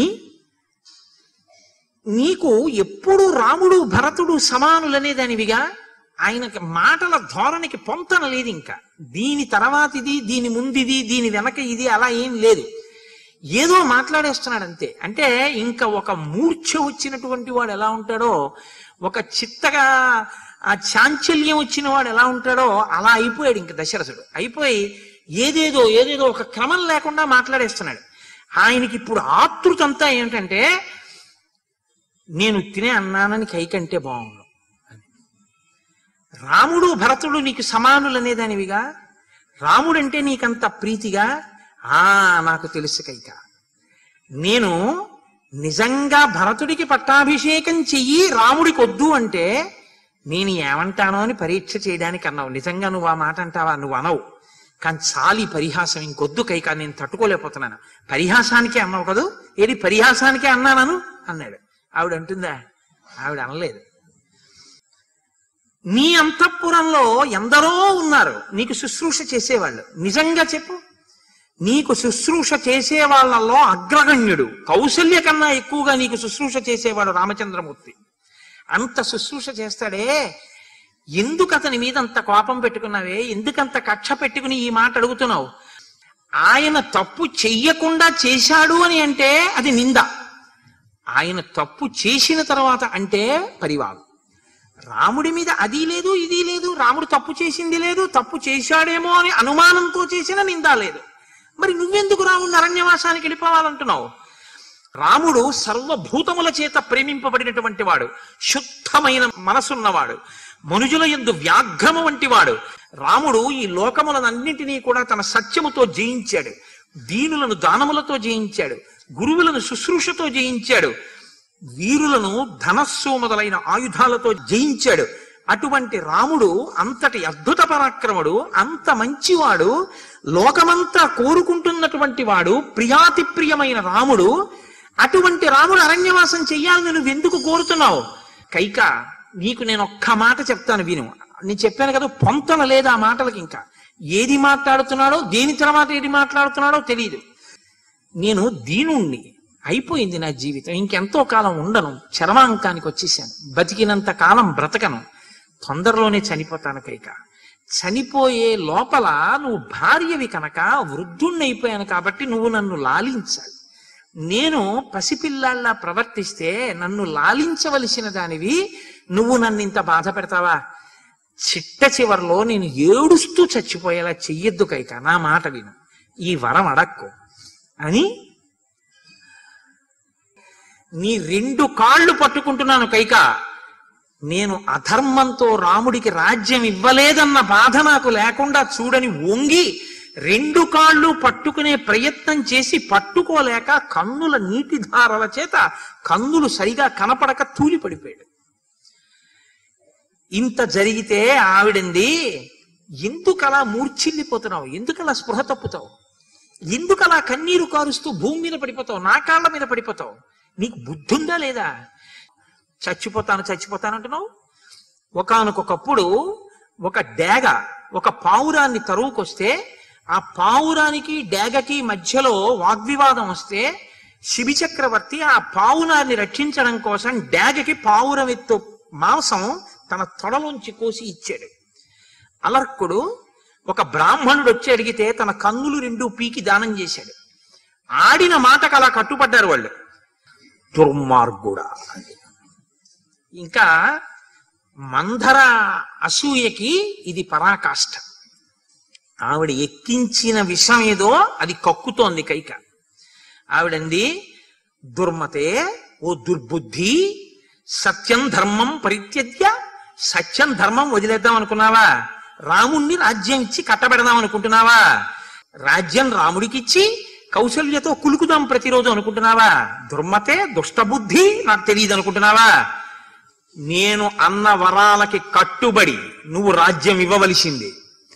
నీకు ఎప్పుడు రాముడు భరతుడు సమానులనేదానివిగా ఆయనకి మాటల ధోరణికి పొంతన లేదు ఇంకా దీని తర్వాతిది దీని ముందిది దీని వెనక ఇది అలా ఏం లేదు ఏదో మాట్లాడేస్తున్నాడు అంతే అంటే ఇంకా ఒక మూర్ఛ వచ్చినటువంటి వాడు ఎలా ఉంటాడో ఒక చిత్తగా ఆ చాంచల్యం వచ్చిన వాడు ఎలా ఉంటాడో అలా అయిపోయాడు ఇంక దశరథుడు అయిపోయి ఏదేదో ఏదేదో ఒక క్రమం లేకుండా మాట్లాడేస్తున్నాడు ఆయనకి ఇప్పుడు ఆతృత అంతా ఏంటంటే నేను తినే అన్నానని కైకంటే బాగుండు అని రాముడు భరతుడు నీకు సమానులనేదానివిగా రాముడంటే నీకంత ప్రీతిగా ఆ నాకు తెలుసు కైక నేను నిజంగా భరతుడికి పట్టాభిషేకం చెయ్యి రాముడికి వద్దు అంటే నేను ఏమంటానో అని పరీక్ష చేయడానికి అన్నావు నిజంగా నువ్వు ఆ మాట అంటావా నువ్వు అనవు కానీ చాలి పరిహాసం ఇంకొద్దు కైక నేను తట్టుకోలేకపోతున్నాను పరిహాసానికే అన్నావు కదూ ఏది పరిహాసానికే అన్నానను అన్నాడు ఆవిడ అంటుందా ఆవిడ అనలేదు నీ అంతఃపురంలో ఎందరో ఉన్నారు నీకు శుశ్రూష చేసేవాళ్ళు నిజంగా చెప్పు నీకు శుశ్రూష చేసే వాళ్ళల్లో అగ్రగణ్యుడు కౌశల్య కన్నా ఎక్కువగా నీకు శుశ్రూష చేసేవాడు రామచంద్రమూర్తి అంత శుశ్రూష చేస్తాడే ఎందుకు అతని మీద అంత కోపం పెట్టుకున్నావే ఎందుకంత కక్ష పెట్టుకుని ఈ మాట అడుగుతున్నావు ఆయన తప్పు చెయ్యకుండా చేశాడు అని అంటే అది నింద ఆయన తప్పు చేసిన తర్వాత అంటే పరివాదం రాముడి మీద అది లేదు ఇది లేదు రాముడు తప్పు చేసింది లేదు తప్పు చేశాడేమో అని అనుమానంతో చేసిన నింద లేదు మరి నువ్వెందుకు రాముడిని అరణ్యవాసానికి వెళ్ళిపోవాలంటున్నావు రాముడు సర్వభూతముల చేత ప్రేమింపబడినటువంటి వాడు శుద్ధమైన మనసున్నవాడు మనుజుల ఎందు వ్యాఘ్రము వంటి వాడు రాముడు ఈ లోకములనన్నింటినీ కూడా తన సత్యముతో జయించాడు దీనులను దానములతో జయించాడు గురువులను శుశ్రూషతో జయించాడు వీరులను ధనస్సు మొదలైన ఆయుధాలతో జయించాడు అటువంటి రాముడు అంతటి అద్భుత పరాక్రముడు అంత మంచివాడు లోకమంతా కోరుకుంటున్నటువంటి వాడు ప్రియాతి ప్రియమైన రాముడు అటువంటి రాముడు అరణ్యవాసం చెయ్యాలని నువ్వు ఎందుకు కోరుతున్నావు కైక నీకు నేను ఒక్క మాట చెప్తాను విను నేను చెప్పాను కదా పొంతన లేదు ఆ మాటలకి ఇంకా ఏది మాట్లాడుతున్నాడో దేని తర్వాత ఏది మాట్లాడుతున్నాడో తెలియదు నేను దీనుణ్ణి అయిపోయింది నా జీవితం ఇంకెంతో కాలం ఉండను చరమాంకానికి వచ్చేసాను బతికినంత కాలం బ్రతకను తొందరలోనే చనిపోతాను కైక చనిపోయే లోపల నువ్వు భార్యవి కనుక వృద్ధుణ్ణి అయిపోయాను కాబట్టి నువ్వు నన్ను లాలించాలి నేను పసిపిల్లాళ్ళ ప్రవర్తిస్తే నన్ను లాలించవలసిన దానివి నువ్వు నన్ను ఇంత బాధ పెడతావా చిట్ట చివరిలో నేను ఏడుస్తూ చచ్చిపోయేలా చెయ్యొద్దు కైక నా మాట విను ఈ వరం అడక్కు అని నీ రెండు కాళ్ళు పట్టుకుంటున్నాను కైక నేను అధర్మంతో రాముడికి రాజ్యం ఇవ్వలేదన్న బాధ నాకు లేకుండా చూడని వంగి రెండు కాళ్ళు పట్టుకునే ప్రయత్నం చేసి పట్టుకోలేక కన్నుల నీటి ధారల చేత కన్నులు సరిగా కనపడక తూలి పడిపోయాడు ఇంత జరిగితే ఆవిడంది ఎందుకలా మూర్ఛిల్లిపోతున్నావు ఎందుకలా స్పృహ తప్పుతావు ఎందుకలా కన్నీరు కారుస్తూ భూమి మీద పడిపోతావు నా కాళ్ళ మీద పడిపోతావు నీకు బుద్ధుందా లేదా చచ్చిపోతాను చచ్చిపోతాను అంటున్నావు ఒకనకొకప్పుడు ఒక డేగ ఒక పావురాన్ని తరువుకొస్తే ఆ పావురానికి డేగకి మధ్యలో వాగ్వివాదం వస్తే శిబి చక్రవర్తి ఆ పావురాన్ని రక్షించడం కోసం డేగకి పావురం ఎత్తు మాంసం తన తొడలోంచి కోసి ఇచ్చాడు అలర్కుడు ఒక బ్రాహ్మణుడు వచ్చి అడిగితే తన కన్నులు రెండు పీకి దానం చేశాడు ఆడిన మాటకు అలా కట్టుపడ్డారు వాళ్ళు దుర్మార్గుడా ఇంకా మంధర అసూయకి ఇది పరాకాష్ట ఆవిడ ఎక్కించిన విషం ఏదో అది కక్కుతోంది కైక ఆవిడంది దుర్మతే ఓ దుర్బుద్ధి సత్యం ధర్మం పరిత్యజ్య సత్యం ధర్మం వదిలేద్దాం అనుకున్నావా రాముణ్ణి రాజ్యం ఇచ్చి కట్టబెడదాం అనుకుంటున్నావా రాజ్యం రాముడికిచ్చి కౌశల్యతో కులుకుదాం ప్రతిరోజు అనుకుంటున్నావా దుర్మతే దుష్టబుద్ధి నాకు తెలియదు అనుకుంటున్నావా నేను అన్న వరాలకి కట్టుబడి నువ్వు రాజ్యం ఇవ్వవలసింది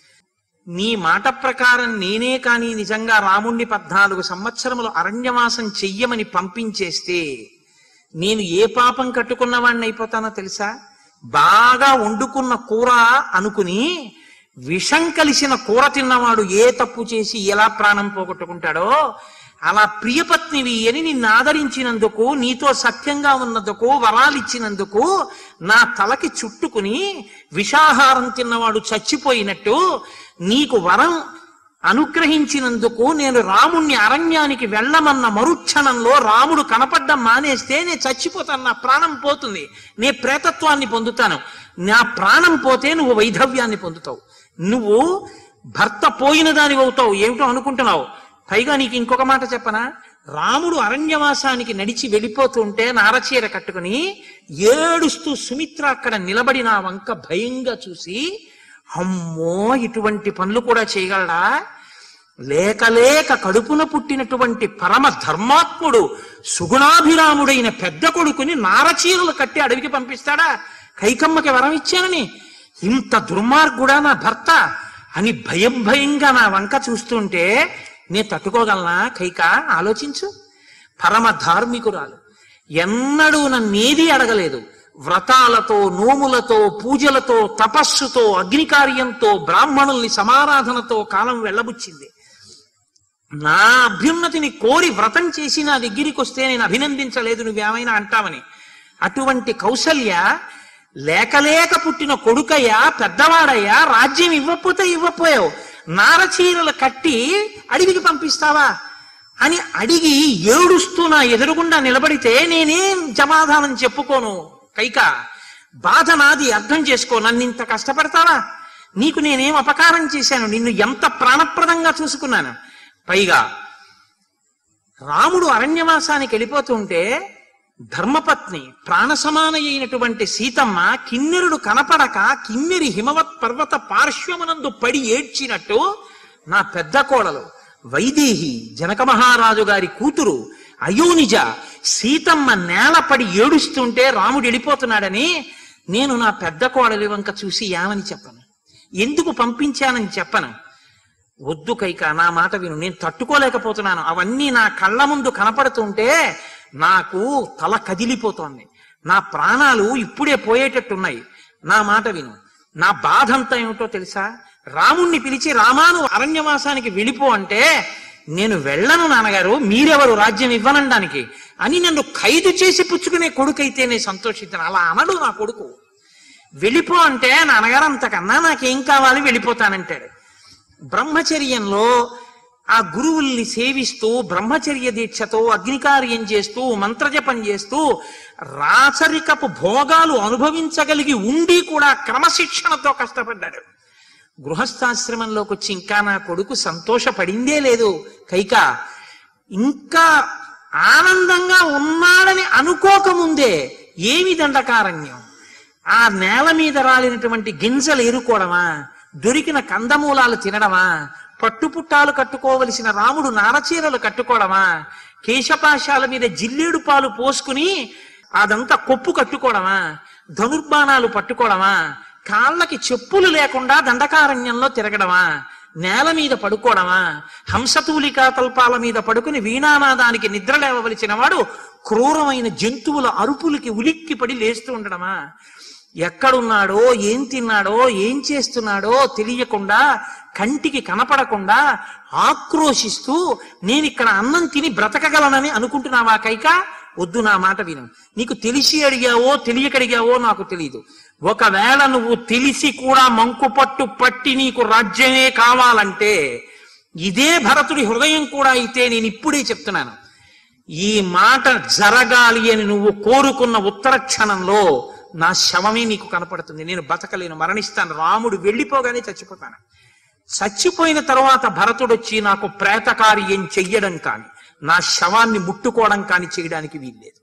నీ మాట ప్రకారం నేనే కాని నిజంగా రాముణ్ణి పద్నాలుగు సంవత్సరములు అరణ్యవాసం చెయ్యమని పంపించేస్తే నేను ఏ పాపం కట్టుకున్నవాడిని అయిపోతానో తెలుసా బాగా వండుకున్న కూర అనుకుని విషం కలిసిన కూర తిన్నవాడు ఏ తప్పు చేసి ఎలా ప్రాణం పోగొట్టుకుంటాడో అలా ప్రియపత్నివి అని నిన్ను ఆదరించినందుకు నీతో సత్యంగా ఉన్నందుకు వరాలిచ్చినందుకు నా తలకి చుట్టుకుని విషాహారం తిన్నవాడు చచ్చిపోయినట్టు నీకు వరం అనుగ్రహించినందుకు నేను రాముణ్ణి అరణ్యానికి వెళ్ళమన్న మరుక్షణంలో రాముడు కనపడ్డం మానేస్తే నేను చచ్చిపోతాను నా ప్రాణం పోతుంది నే ప్రేతత్వాన్ని పొందుతాను నా ప్రాణం పోతే నువ్వు వైధవ్యాన్ని పొందుతావు నువ్వు భర్త పోయిన దాని అవుతావు ఏమిటో అనుకుంటున్నావు పైగా నీకు ఇంకొక మాట చెప్పనా రాముడు అరణ్యవాసానికి నడిచి వెళ్ళిపోతుంటే నారచీర కట్టుకుని ఏడుస్తూ సుమిత్ర అక్కడ నిలబడి నా వంక భయంగా చూసి అమ్మో ఇటువంటి పనులు కూడా చేయగలడా లేక లేక కడుపున పుట్టినటువంటి పరమ ధర్మాత్ముడు సుగుణాభిరాముడైన పెద్ద కొడుకుని నారచీరలు కట్టి అడవికి పంపిస్తాడా కైకమ్మకి వరం ఇచ్చానని ఇంత దుర్మార్గుడా నా భర్త అని భయం భయంగా నా వంక చూస్తుంటే నే తట్టుకోగలనా కైక ఆలోచించు పరమ ధార్మికురాలు ఎన్నడూ నన్నేది అడగలేదు వ్రతాలతో నోములతో పూజలతో తపస్సుతో అగ్నికార్యంతో బ్రాహ్మణుల్ని సమారాధనతో కాలం వెళ్ళబుచ్చింది నా అభ్యున్నతిని కోరి వ్రతం చేసి నా దగ్గరికి వస్తే నేను అభినందించలేదు నువ్వేమైనా అంటావని అటువంటి కౌసల్య లేకలేక పుట్టిన కొడుకయ్యా పెద్దవాడయ్యా రాజ్యం ఇవ్వకపోతే ఇవ్వపోయావు నారచీరలు కట్టి అడవికి పంపిస్తావా అని అడిగి ఏడుస్తూ నా ఎదురుగుండా నిలబడితే నేనేం సమాధానం చెప్పుకోను కైక బాధ నాది అర్థం చేసుకో నన్ను ఇంత కష్టపడతావా నీకు నేనేం అపకారం చేశాను నిన్ను ఎంత ప్రాణప్రదంగా చూసుకున్నాను పైగా రాముడు అరణ్యవాసానికి వెళ్ళిపోతుంటే ధర్మపత్ని ప్రాణసమాన అయినటువంటి సీతమ్మ కిన్నెరుడు కనపడక కిన్నెరి హిమవత్ పర్వత పార్శ్వమునందు పడి ఏడ్చినట్టు నా పెద్ద కోడలు వైదేహి జనక మహారాజు గారి కూతురు అయోనిజ సీతమ్మ నేలపడి ఏడుస్తుంటే రాముడు వెళ్ళిపోతున్నాడని నేను నా పెద్ద కోడలి వంక చూసి ఏమని చెప్పను ఎందుకు పంపించానని చెప్పను వద్దు కైక నా మాట విను నేను తట్టుకోలేకపోతున్నాను అవన్నీ నా కళ్ళ ముందు కనపడుతుంటే నాకు తల కదిలిపోతోంది నా ప్రాణాలు ఇప్పుడే పోయేటట్టున్నాయి నా మాట విను నా బాధ అంతా ఏమిటో తెలుసా రాముణ్ణి పిలిచి రామాను అరణ్యవాసానికి వెళ్ళిపో అంటే నేను వెళ్ళను నాన్నగారు మీరెవరు రాజ్యం ఇవ్వనడానికి అని నన్ను ఖైదు చేసి పుచ్చుకునే కొడుకైతే నేను సంతోషిస్తాను అలా అనడు నా కొడుకు వెళ్ళిపో అంటే నాన్నగారు అంతకన్నా నాకేం కావాలి వెళ్ళిపోతానంటాడు బ్రహ్మచర్యంలో ఆ గురువుల్ని సేవిస్తూ బ్రహ్మచర్య దీక్షతో అగ్నికార్యం చేస్తూ మంత్రజపం చేస్తూ రాచరికపు భోగాలు అనుభవించగలిగి ఉండి కూడా క్రమశిక్షణతో కష్టపడ్డాడు గృహస్థాశ్రమంలోకి వచ్చి ఇంకా నా కొడుకు సంతోషపడిందే లేదు కైక ఇంకా ఆనందంగా ఉన్నాడని అనుకోకముందే ఏమి దండకారణ్యం ఆ నేల మీద రాలినటువంటి గింజలు ఏరుకోవడమా దొరికిన కందమూలాలు తినడమా పట్టుపుట్టాలు కట్టుకోవలసిన రాముడు నారచీరలు కట్టుకోవడమా కేశపాశాల మీద జిల్లేడు పాలు పోసుకుని అదంతా కొప్పు కట్టుకోవడమా ధనుర్బాణాలు పట్టుకోవడమా కాళ్ళకి చెప్పులు లేకుండా దండకారణ్యంలో తిరగడమా నేల మీద పడుకోవడమా హంసతూలికా తల్పాల మీద పడుకుని వీణానాదానికి నిద్ర లేవవలసిన వాడు క్రూరమైన జంతువుల అరుపులకి ఉలిక్కి పడి లేస్తూ ఉండడమా ఎక్కడున్నాడో ఏం తిన్నాడో ఏం చేస్తున్నాడో తెలియకుండా కంటికి కనపడకుండా ఆక్రోశిస్తూ నేను ఇక్కడ అన్నం తిని బ్రతకగలనని అనుకుంటున్నావా కైక వద్దు నా మాట విను నీకు తెలిసి అడిగావో తెలియక అడిగావో నాకు తెలియదు ఒకవేళ నువ్వు తెలిసి కూడా మంకు పట్టు పట్టి నీకు రాజ్యమే కావాలంటే ఇదే భరతుడి హృదయం కూడా అయితే నేను ఇప్పుడే చెప్తున్నాను ఈ మాట జరగాలి అని నువ్వు కోరుకున్న ఉత్తర క్షణంలో నా శవమే నీకు కనపడుతుంది నేను బతకలేను మరణిస్తాను రాముడు వెళ్ళిపోగానే చచ్చిపోతాను చచ్చిపోయిన తర్వాత భరతుడు వచ్చి నాకు ప్రేతకార్యం చెయ్యడం కాని నా శవాన్ని ముట్టుకోవడం కాని చేయడానికి వీల్లేదు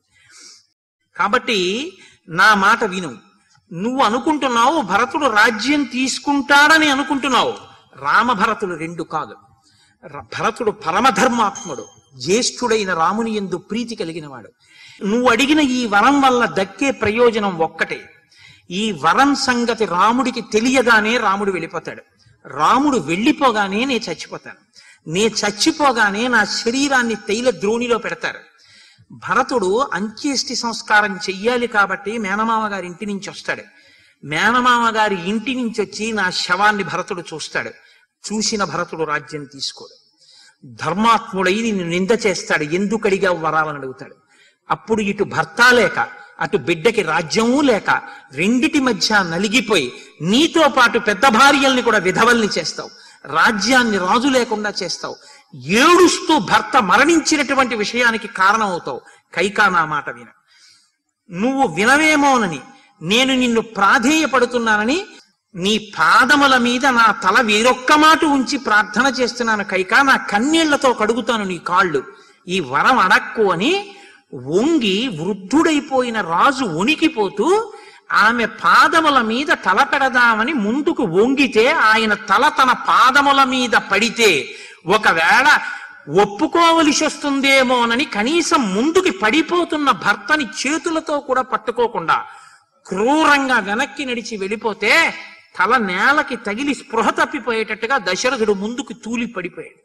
కాబట్టి నా మాట విను నువ్వు అనుకుంటున్నావు భరతుడు రాజ్యం తీసుకుంటాడని అనుకుంటున్నావు రామభరతుడు రెండు కాదు ర- భరతుడు పరమధర్మాత్ముడు జ్యేష్ఠుడైన రాముని ఎందు ప్రీతి కలిగిన వాడు నువ్వు అడిగిన ఈ వరం వల్ల దక్కే ప్రయోజనం ఒక్కటే ఈ వరం సంగతి రాముడికి తెలియగానే రాముడు వెళ్ళిపోతాడు రాముడు వెళ్ళిపోగానే నేను చచ్చిపోతాను నే చచ్చిపోగానే నా శరీరాన్ని తైల ద్రోణిలో పెడతారు భరతుడు అంత్యేష్టి సంస్కారం చెయ్యాలి కాబట్టి మేనమామ గారి ఇంటి నుంచి వస్తాడు మేనమామ గారి ఇంటి నుంచి వచ్చి నా శవాన్ని భరతుడు చూస్తాడు చూసిన భరతుడు రాజ్యం తీసుకోడు ధర్మాత్ముడై నిన్ను నింద చేస్తాడు ఎందుకు అడిగా వరాలని అడుగుతాడు అప్పుడు ఇటు భర్త లేక అటు బిడ్డకి రాజ్యమూ లేక రెండిటి మధ్య నలిగిపోయి నీతో పాటు పెద్ద భార్యల్ని కూడా విధవల్ని చేస్తావు రాజ్యాన్ని రాజు లేకుండా చేస్తావు ఏడుస్తూ భర్త మరణించినటువంటి విషయానికి కారణం అవుతావు కైకా నా మాట విన నువ్వు వినవేమోనని నేను నిన్ను ప్రాధేయపడుతున్నానని నీ పాదముల మీద నా తల వేరొక్క మాట ఉంచి ప్రార్థన చేస్తున్నాను కైకా నా కన్నీళ్లతో కడుగుతాను నీ కాళ్ళు ఈ వరం అడక్కు అని వంగి వృద్ధుడైపోయిన రాజు వణికిపోతూ ఆమె పాదముల మీద తల పెడదామని ముందుకు వంగితే ఆయన తల తన పాదముల మీద పడితే ఒకవేళ ఒప్పుకోవలసి వస్తుందేమోనని కనీసం ముందుకి పడిపోతున్న భర్తని చేతులతో కూడా పట్టుకోకుండా క్రూరంగా వెనక్కి నడిచి వెళ్ళిపోతే తల నేలకి తగిలి స్పృహ తప్పిపోయేటట్టుగా దశరథుడు ముందుకు తూలి పడిపోయాడు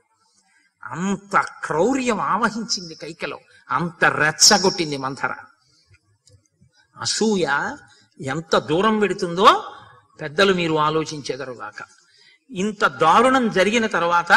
అంత క్రౌర్యం ఆవహించింది కైకలో అంత రెచ్చగొట్టింది మంథర అసూయ ఎంత దూరం పెడుతుందో పెద్దలు మీరు ఆలోచించెదరుగాక ఇంత దారుణం జరిగిన తర్వాత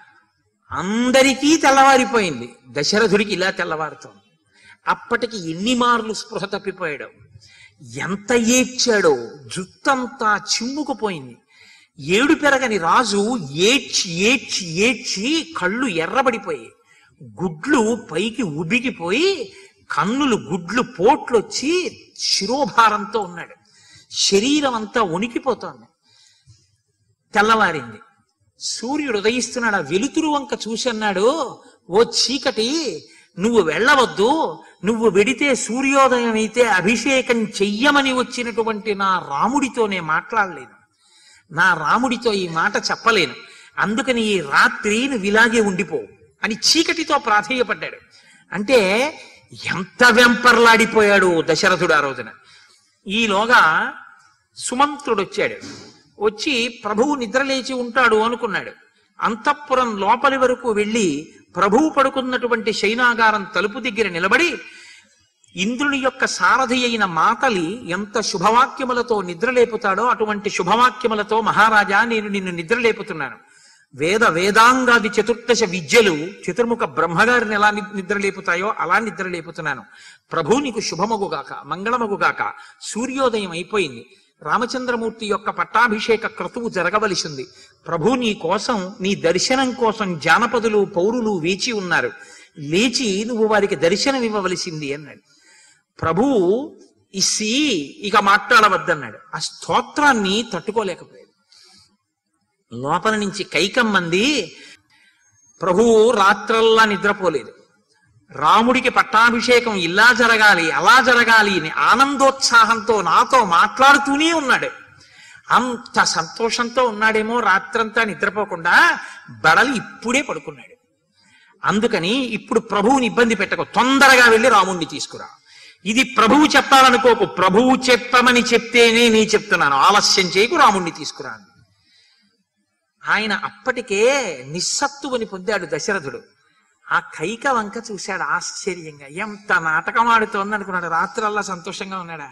అందరికీ తెల్లవారిపోయింది దశరథుడికి ఇలా తెల్లవారుతోంది అప్పటికి ఎన్ని మార్లు స్పృహ తప్పిపోయాడు ఎంత ఏడ్చాడో జుత్తంతా చిమ్ముకుపోయింది ఏడు పెరగని రాజు ఏడ్చి ఏడ్చి ఏడ్చి కళ్ళు ఎర్రబడిపోయాయి గుడ్లు పైకి ఉబికిపోయి కన్నులు గుడ్లు పోట్లొచ్చి శిరోభారంతో ఉన్నాడు శరీరం అంతా వణికిపోతోంది తెల్లవారింది సూర్యుడు ఉదయిస్తున్నాడు ఆ వెలుతురు వంక చూసన్నాడు ఓ చీకటి నువ్వు వెళ్ళవద్దు నువ్వు వెడితే సూర్యోదయం అయితే అభిషేకం చెయ్యమని వచ్చినటువంటి నా రాముడితో నేను మాట్లాడలేను నా రాముడితో ఈ మాట చెప్పలేను అందుకని ఈ రాత్రి నువ్వు ఇలాగే ఉండిపో అని చీకటితో ప్రాధేయపడ్డాడు అంటే ఎంత వెంపర్లాడిపోయాడు దశరథుడు ఆ రోజున ఈలోగా సుమంత్రుడు వచ్చాడు వచ్చి ప్రభువు నిద్రలేచి ఉంటాడు అనుకున్నాడు అంతఃపురం లోపలి వరకు వెళ్ళి ప్రభువు పడుకున్నటువంటి శైనాగారం తలుపు దగ్గర నిలబడి ఇంద్రుని యొక్క సారథి అయిన మాతలి ఎంత శుభవాక్యములతో నిద్రలేపుతాడో అటువంటి శుభవాక్యములతో మహారాజా నేను నిన్ను నిద్రలేపుతున్నాను వేద వేదాంగాది చతుర్దశ విద్యలు చతుర్ముఖ బ్రహ్మగారిని ఎలా ని- నిద్రలేపుతాయో అలా నిద్రలేపుతున్నాను ప్రభు నీకు శుభమగుగాక మంగళమగుగాక సూర్యోదయం అయిపోయింది రామచంద్రమూర్తి యొక్క పట్టాభిషేక క్రతువు జరగవలసింది ప్రభు నీ కోసం నీ దర్శనం కోసం జానపదులు పౌరులు వేచి ఉన్నారు లేచి నువ్వు వారికి దర్శనం ఇవ్వవలసింది అన్నాడు ప్రభువు ఇసి ఇక మాట్లాడవద్దన్నాడు ఆ స్తోత్రాన్ని తట్టుకోలేకపోయాడు లోపల నుంచి కైకమ్మంది ప్రభువు రాత్రల్లా నిద్రపోలేదు రాముడికి పట్టాభిషేకం ఇలా జరగాలి అలా జరగాలి అని ఆనందోత్సాహంతో నాతో మాట్లాడుతూనే ఉన్నాడు అంత సంతోషంతో ఉన్నాడేమో రాత్రంతా నిద్రపోకుండా బడలి ఇప్పుడే పడుకున్నాడు అందుకని ఇప్పుడు ప్రభువుని ఇబ్బంది పెట్టకు తొందరగా వెళ్ళి రాముణ్ణి తీసుకురా ఇది ప్రభువు చెప్పాలనుకోకు ప్రభువు చెప్పమని చెప్తేనే నీ చెప్తున్నాను ఆలస్యం చేయకు రాముణ్ణి తీసుకురా అని. ఆయన అప్పటికే నిస్సత్తువని పొందాడు దశరథుడు ఆ కైక వంక చూశాడు ఆశ్చర్యంగా ఎంత నాటకం ఆడుతోంది అనుకున్నాడు రాత్రల్లా సంతోషంగా ఉన్నాడా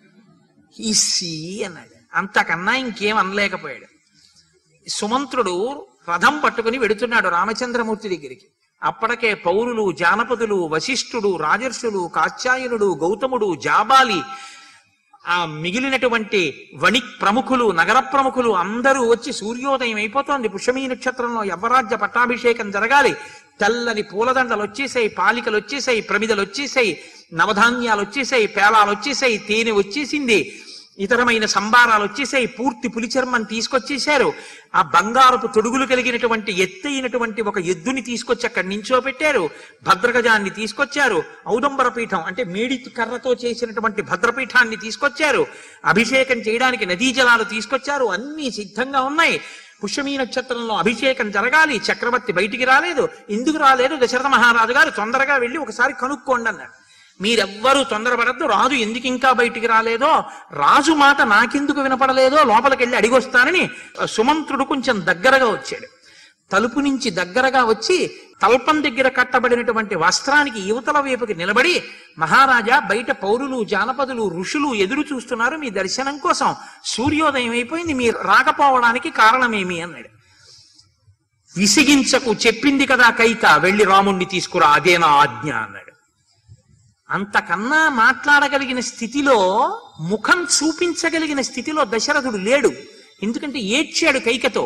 ఇసి అన్నాడు అంతకన్నా ఇంకేం అనలేకపోయాడు సుమంత్రుడు రథం పట్టుకుని వెడుతున్నాడు రామచంద్రమూర్తి దగ్గరికి అప్పటికే పౌరులు జానపదులు వశిష్ఠుడు రాజర్షులు కాత్యాయనుడు గౌతముడు జాబాలి ఆ మిగిలినటువంటి వణి ప్రముఖులు నగర ప్రముఖులు అందరూ వచ్చి సూర్యోదయం అయిపోతోంది పుష్యమీ నక్షత్రంలో యవ్వరాజ్య పట్టాభిషేకం జరగాలి తెల్లని పూలదండలు వచ్చేసాయి పాలికలు వచ్చేసాయి ప్రమిదలు వచ్చేసాయి నవధాన్యాలు వచ్చేసాయి పేలాలు వచ్చేసాయి తేనె వచ్చేసింది ఇతరమైన సంబారాలు వచ్చేసాయి పూర్తి పులిచర్మం తీసుకొచ్చేశారు ఆ బంగారపు తొడుగులు కలిగినటువంటి ఎత్తైనటువంటి ఒక ఎద్దుని తీసుకొచ్చి అక్కడి నించో పెట్టారు భద్రగజాన్ని తీసుకొచ్చారు ఔదంబర పీఠం అంటే మేడి కర్రతో చేసినటువంటి భద్రపీఠాన్ని తీసుకొచ్చారు అభిషేకం చేయడానికి నదీ జలాలు తీసుకొచ్చారు అన్ని సిద్ధంగా ఉన్నాయి పుష్యమీ నక్షత్రంలో అభిషేకం జరగాలి చక్రవర్తి బయటికి రాలేదు ఎందుకు రాలేదు దశరథ మహారాజు గారు తొందరగా వెళ్ళి ఒకసారి కనుక్కోండి అన్నారు మీరెవ్వరూ తొందరపడద్దు రాజు ఎందుకు ఇంకా బయటికి రాలేదో రాజు మాట నాకెందుకు వినపడలేదో లోపలికి వెళ్ళి అడిగొస్తానని సుమంత్రుడు కొంచెం దగ్గరగా వచ్చాడు తలుపు నుంచి దగ్గరగా వచ్చి తల్పం దగ్గర కట్టబడినటువంటి వస్త్రానికి యువతల వైపుకి నిలబడి మహారాజా బయట పౌరులు జానపదులు ఋషులు ఎదురు చూస్తున్నారు మీ దర్శనం కోసం సూర్యోదయం అయిపోయింది మీరు రాకపోవడానికి కారణమేమి అన్నాడు విసిగించకు చెప్పింది కదా కైక వెళ్ళి రాముణ్ణి తీసుకురా అదే నా ఆజ్ఞ అన్నాడు అంతకన్నా మాట్లాడగలిగిన స్థితిలో ముఖం చూపించగలిగిన స్థితిలో దశరథుడు లేడు ఎందుకంటే ఏడ్చాడు కైకతో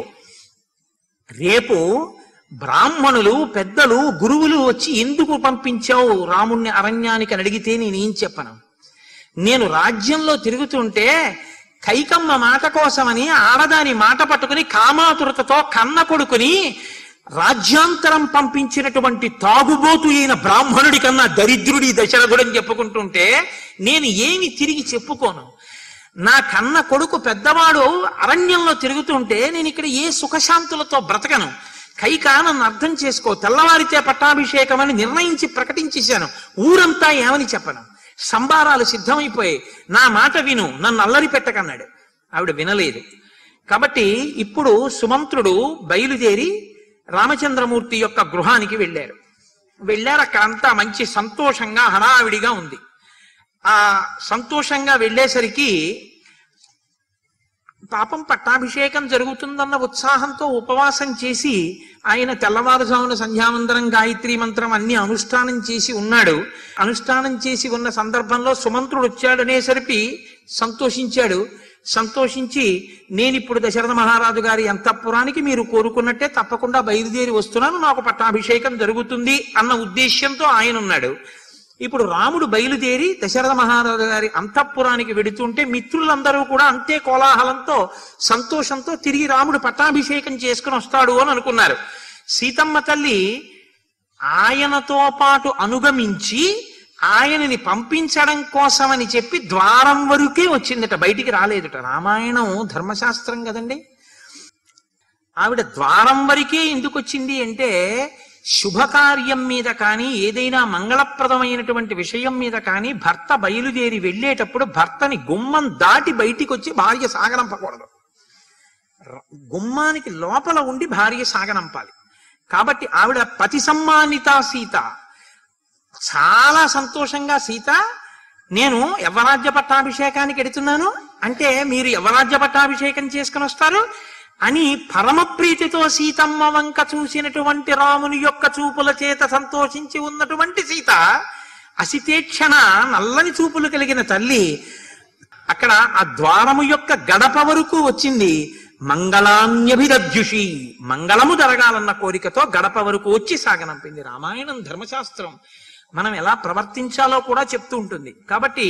రేపు బ్రాహ్మణులు పెద్దలు గురువులు వచ్చి ఎందుకు పంపించావు రాముణ్ణి అరణ్యానికి అని అడిగితే నేనేం చెప్పను నేను రాజ్యంలో తిరుగుతుంటే కైకమ్మ మాట కోసమని ఆడదాని మాట పట్టుకుని కామాతురతతో కన్న కొడుకుని రాజ్యాంతరం పంపించినటువంటి తాగుబోతు అయిన బ్రాహ్మణుడి కన్నా దరిద్రుడి దశరథుడని చెప్పుకుంటుంటే నేను ఏమి తిరిగి చెప్పుకోను నా కన్న కొడుకు పెద్దవాడు అరణ్యంలో తిరుగుతుంటే నేను ఇక్కడ ఏ సుఖశాంతులతో బ్రతకను కైక నన్ను అర్థం చేసుకో తెల్లవారితే పట్టాభిషేకం అని నిర్ణయించి ప్రకటించేశాను ఊరంతా ఏమని చెప్పను సంబారాలు సిద్ధమైపోయాయి నా మాట విను నన్ను అల్లరి పెట్టకన్నాడు ఆవిడ వినలేదు కాబట్టి ఇప్పుడు సుమంత్రుడు బయలుదేరి రామచంద్రమూర్తి యొక్క గృహానికి వెళ్ళారు వెళ్ళారు అక్కడ అంతా మంచి సంతోషంగా హడావిడిగా ఉంది ఆ సంతోషంగా వెళ్ళేసరికి పాపం పట్టాభిషేకం జరుగుతుందన్న ఉత్సాహంతో ఉపవాసం చేసి ఆయన తెల్లవారుజామున సంధ్యావందనం గాయత్రి మంత్రం అన్ని అనుష్ఠానం చేసి ఉన్నాడు అనుష్ఠానం చేసి ఉన్న సందర్భంలో సుమంత్రుడు వచ్చాడు అనేసరికి సంతోషించాడు సంతోషించి నేను ఇప్పుడు దశరథ మహారాజు గారి అంతఃపురానికి మీరు కోరుకున్నట్టే తప్పకుండా బయలుదేరి వస్తున్నాను నాకు పట్టాభిషేకం జరుగుతుంది అన్న ఉద్దేశ్యంతో ఆయన ఉన్నాడు ఇప్పుడు రాముడు బయలుదేరి దశరథ మహారాజు గారి అంతఃపురానికి వెడుతుంటే మిత్రులందరూ కూడా అంతే కోలాహలంతో సంతోషంతో తిరిగి రాముడు పట్టాభిషేకం చేసుకుని వస్తాడు అని అనుకున్నారు సీతమ్మ తల్లి ఆయనతో పాటు అనుగమించి ఆయనని పంపించడం కోసమని చెప్పి ద్వారం వరకే వచ్చిందట బయటికి రాలేదుట రామాయణం ధర్మశాస్త్రం కదండి ఆవిడ ద్వారం వరకే ఎందుకు వచ్చింది అంటే శుభకార్యం మీద కానీ ఏదైనా మంగళప్రదమైనటువంటి విషయం మీద కానీ భర్త బయలుదేరి వెళ్ళేటప్పుడు భర్తని గుమ్మం దాటి బయటికి వచ్చి భార్య సాగనంపకూడదు ర- గుమ్మానికి లోపల ఉండి భార్య సాగనంపాలి కాబట్టి ఆవిడ పతి సమ్మానిత సీత చాలా సంతోషంగా సీత నేను యవరాజ్య పట్టాభిషేకానికి ఎడుతున్నాను అంటే మీరు యవరాజ్య పట్టాభిషేకం చేసుకుని వస్తారు అని పరమ ప్రీతితో సీతమ్మ వంక చూసినటువంటి రాముని యొక్క చూపుల చేత సంతోషించి ఉన్నటువంటి సీత అసితేక్షణ నల్లని చూపులు కలిగిన తల్లి అక్కడ ఆ ద్వారము యొక్క గడప వరకు వచ్చింది మంగళాన్యభిరద్యుషి మంగళము జరగాలన్న కోరికతో గడప వరకు వచ్చి సాగనంపింది రామాయణం ధర్మశాస్త్రం మనం ఎలా ప్రవర్తించాలో కూడా చెప్తూ ఉంటుంది కాబట్టి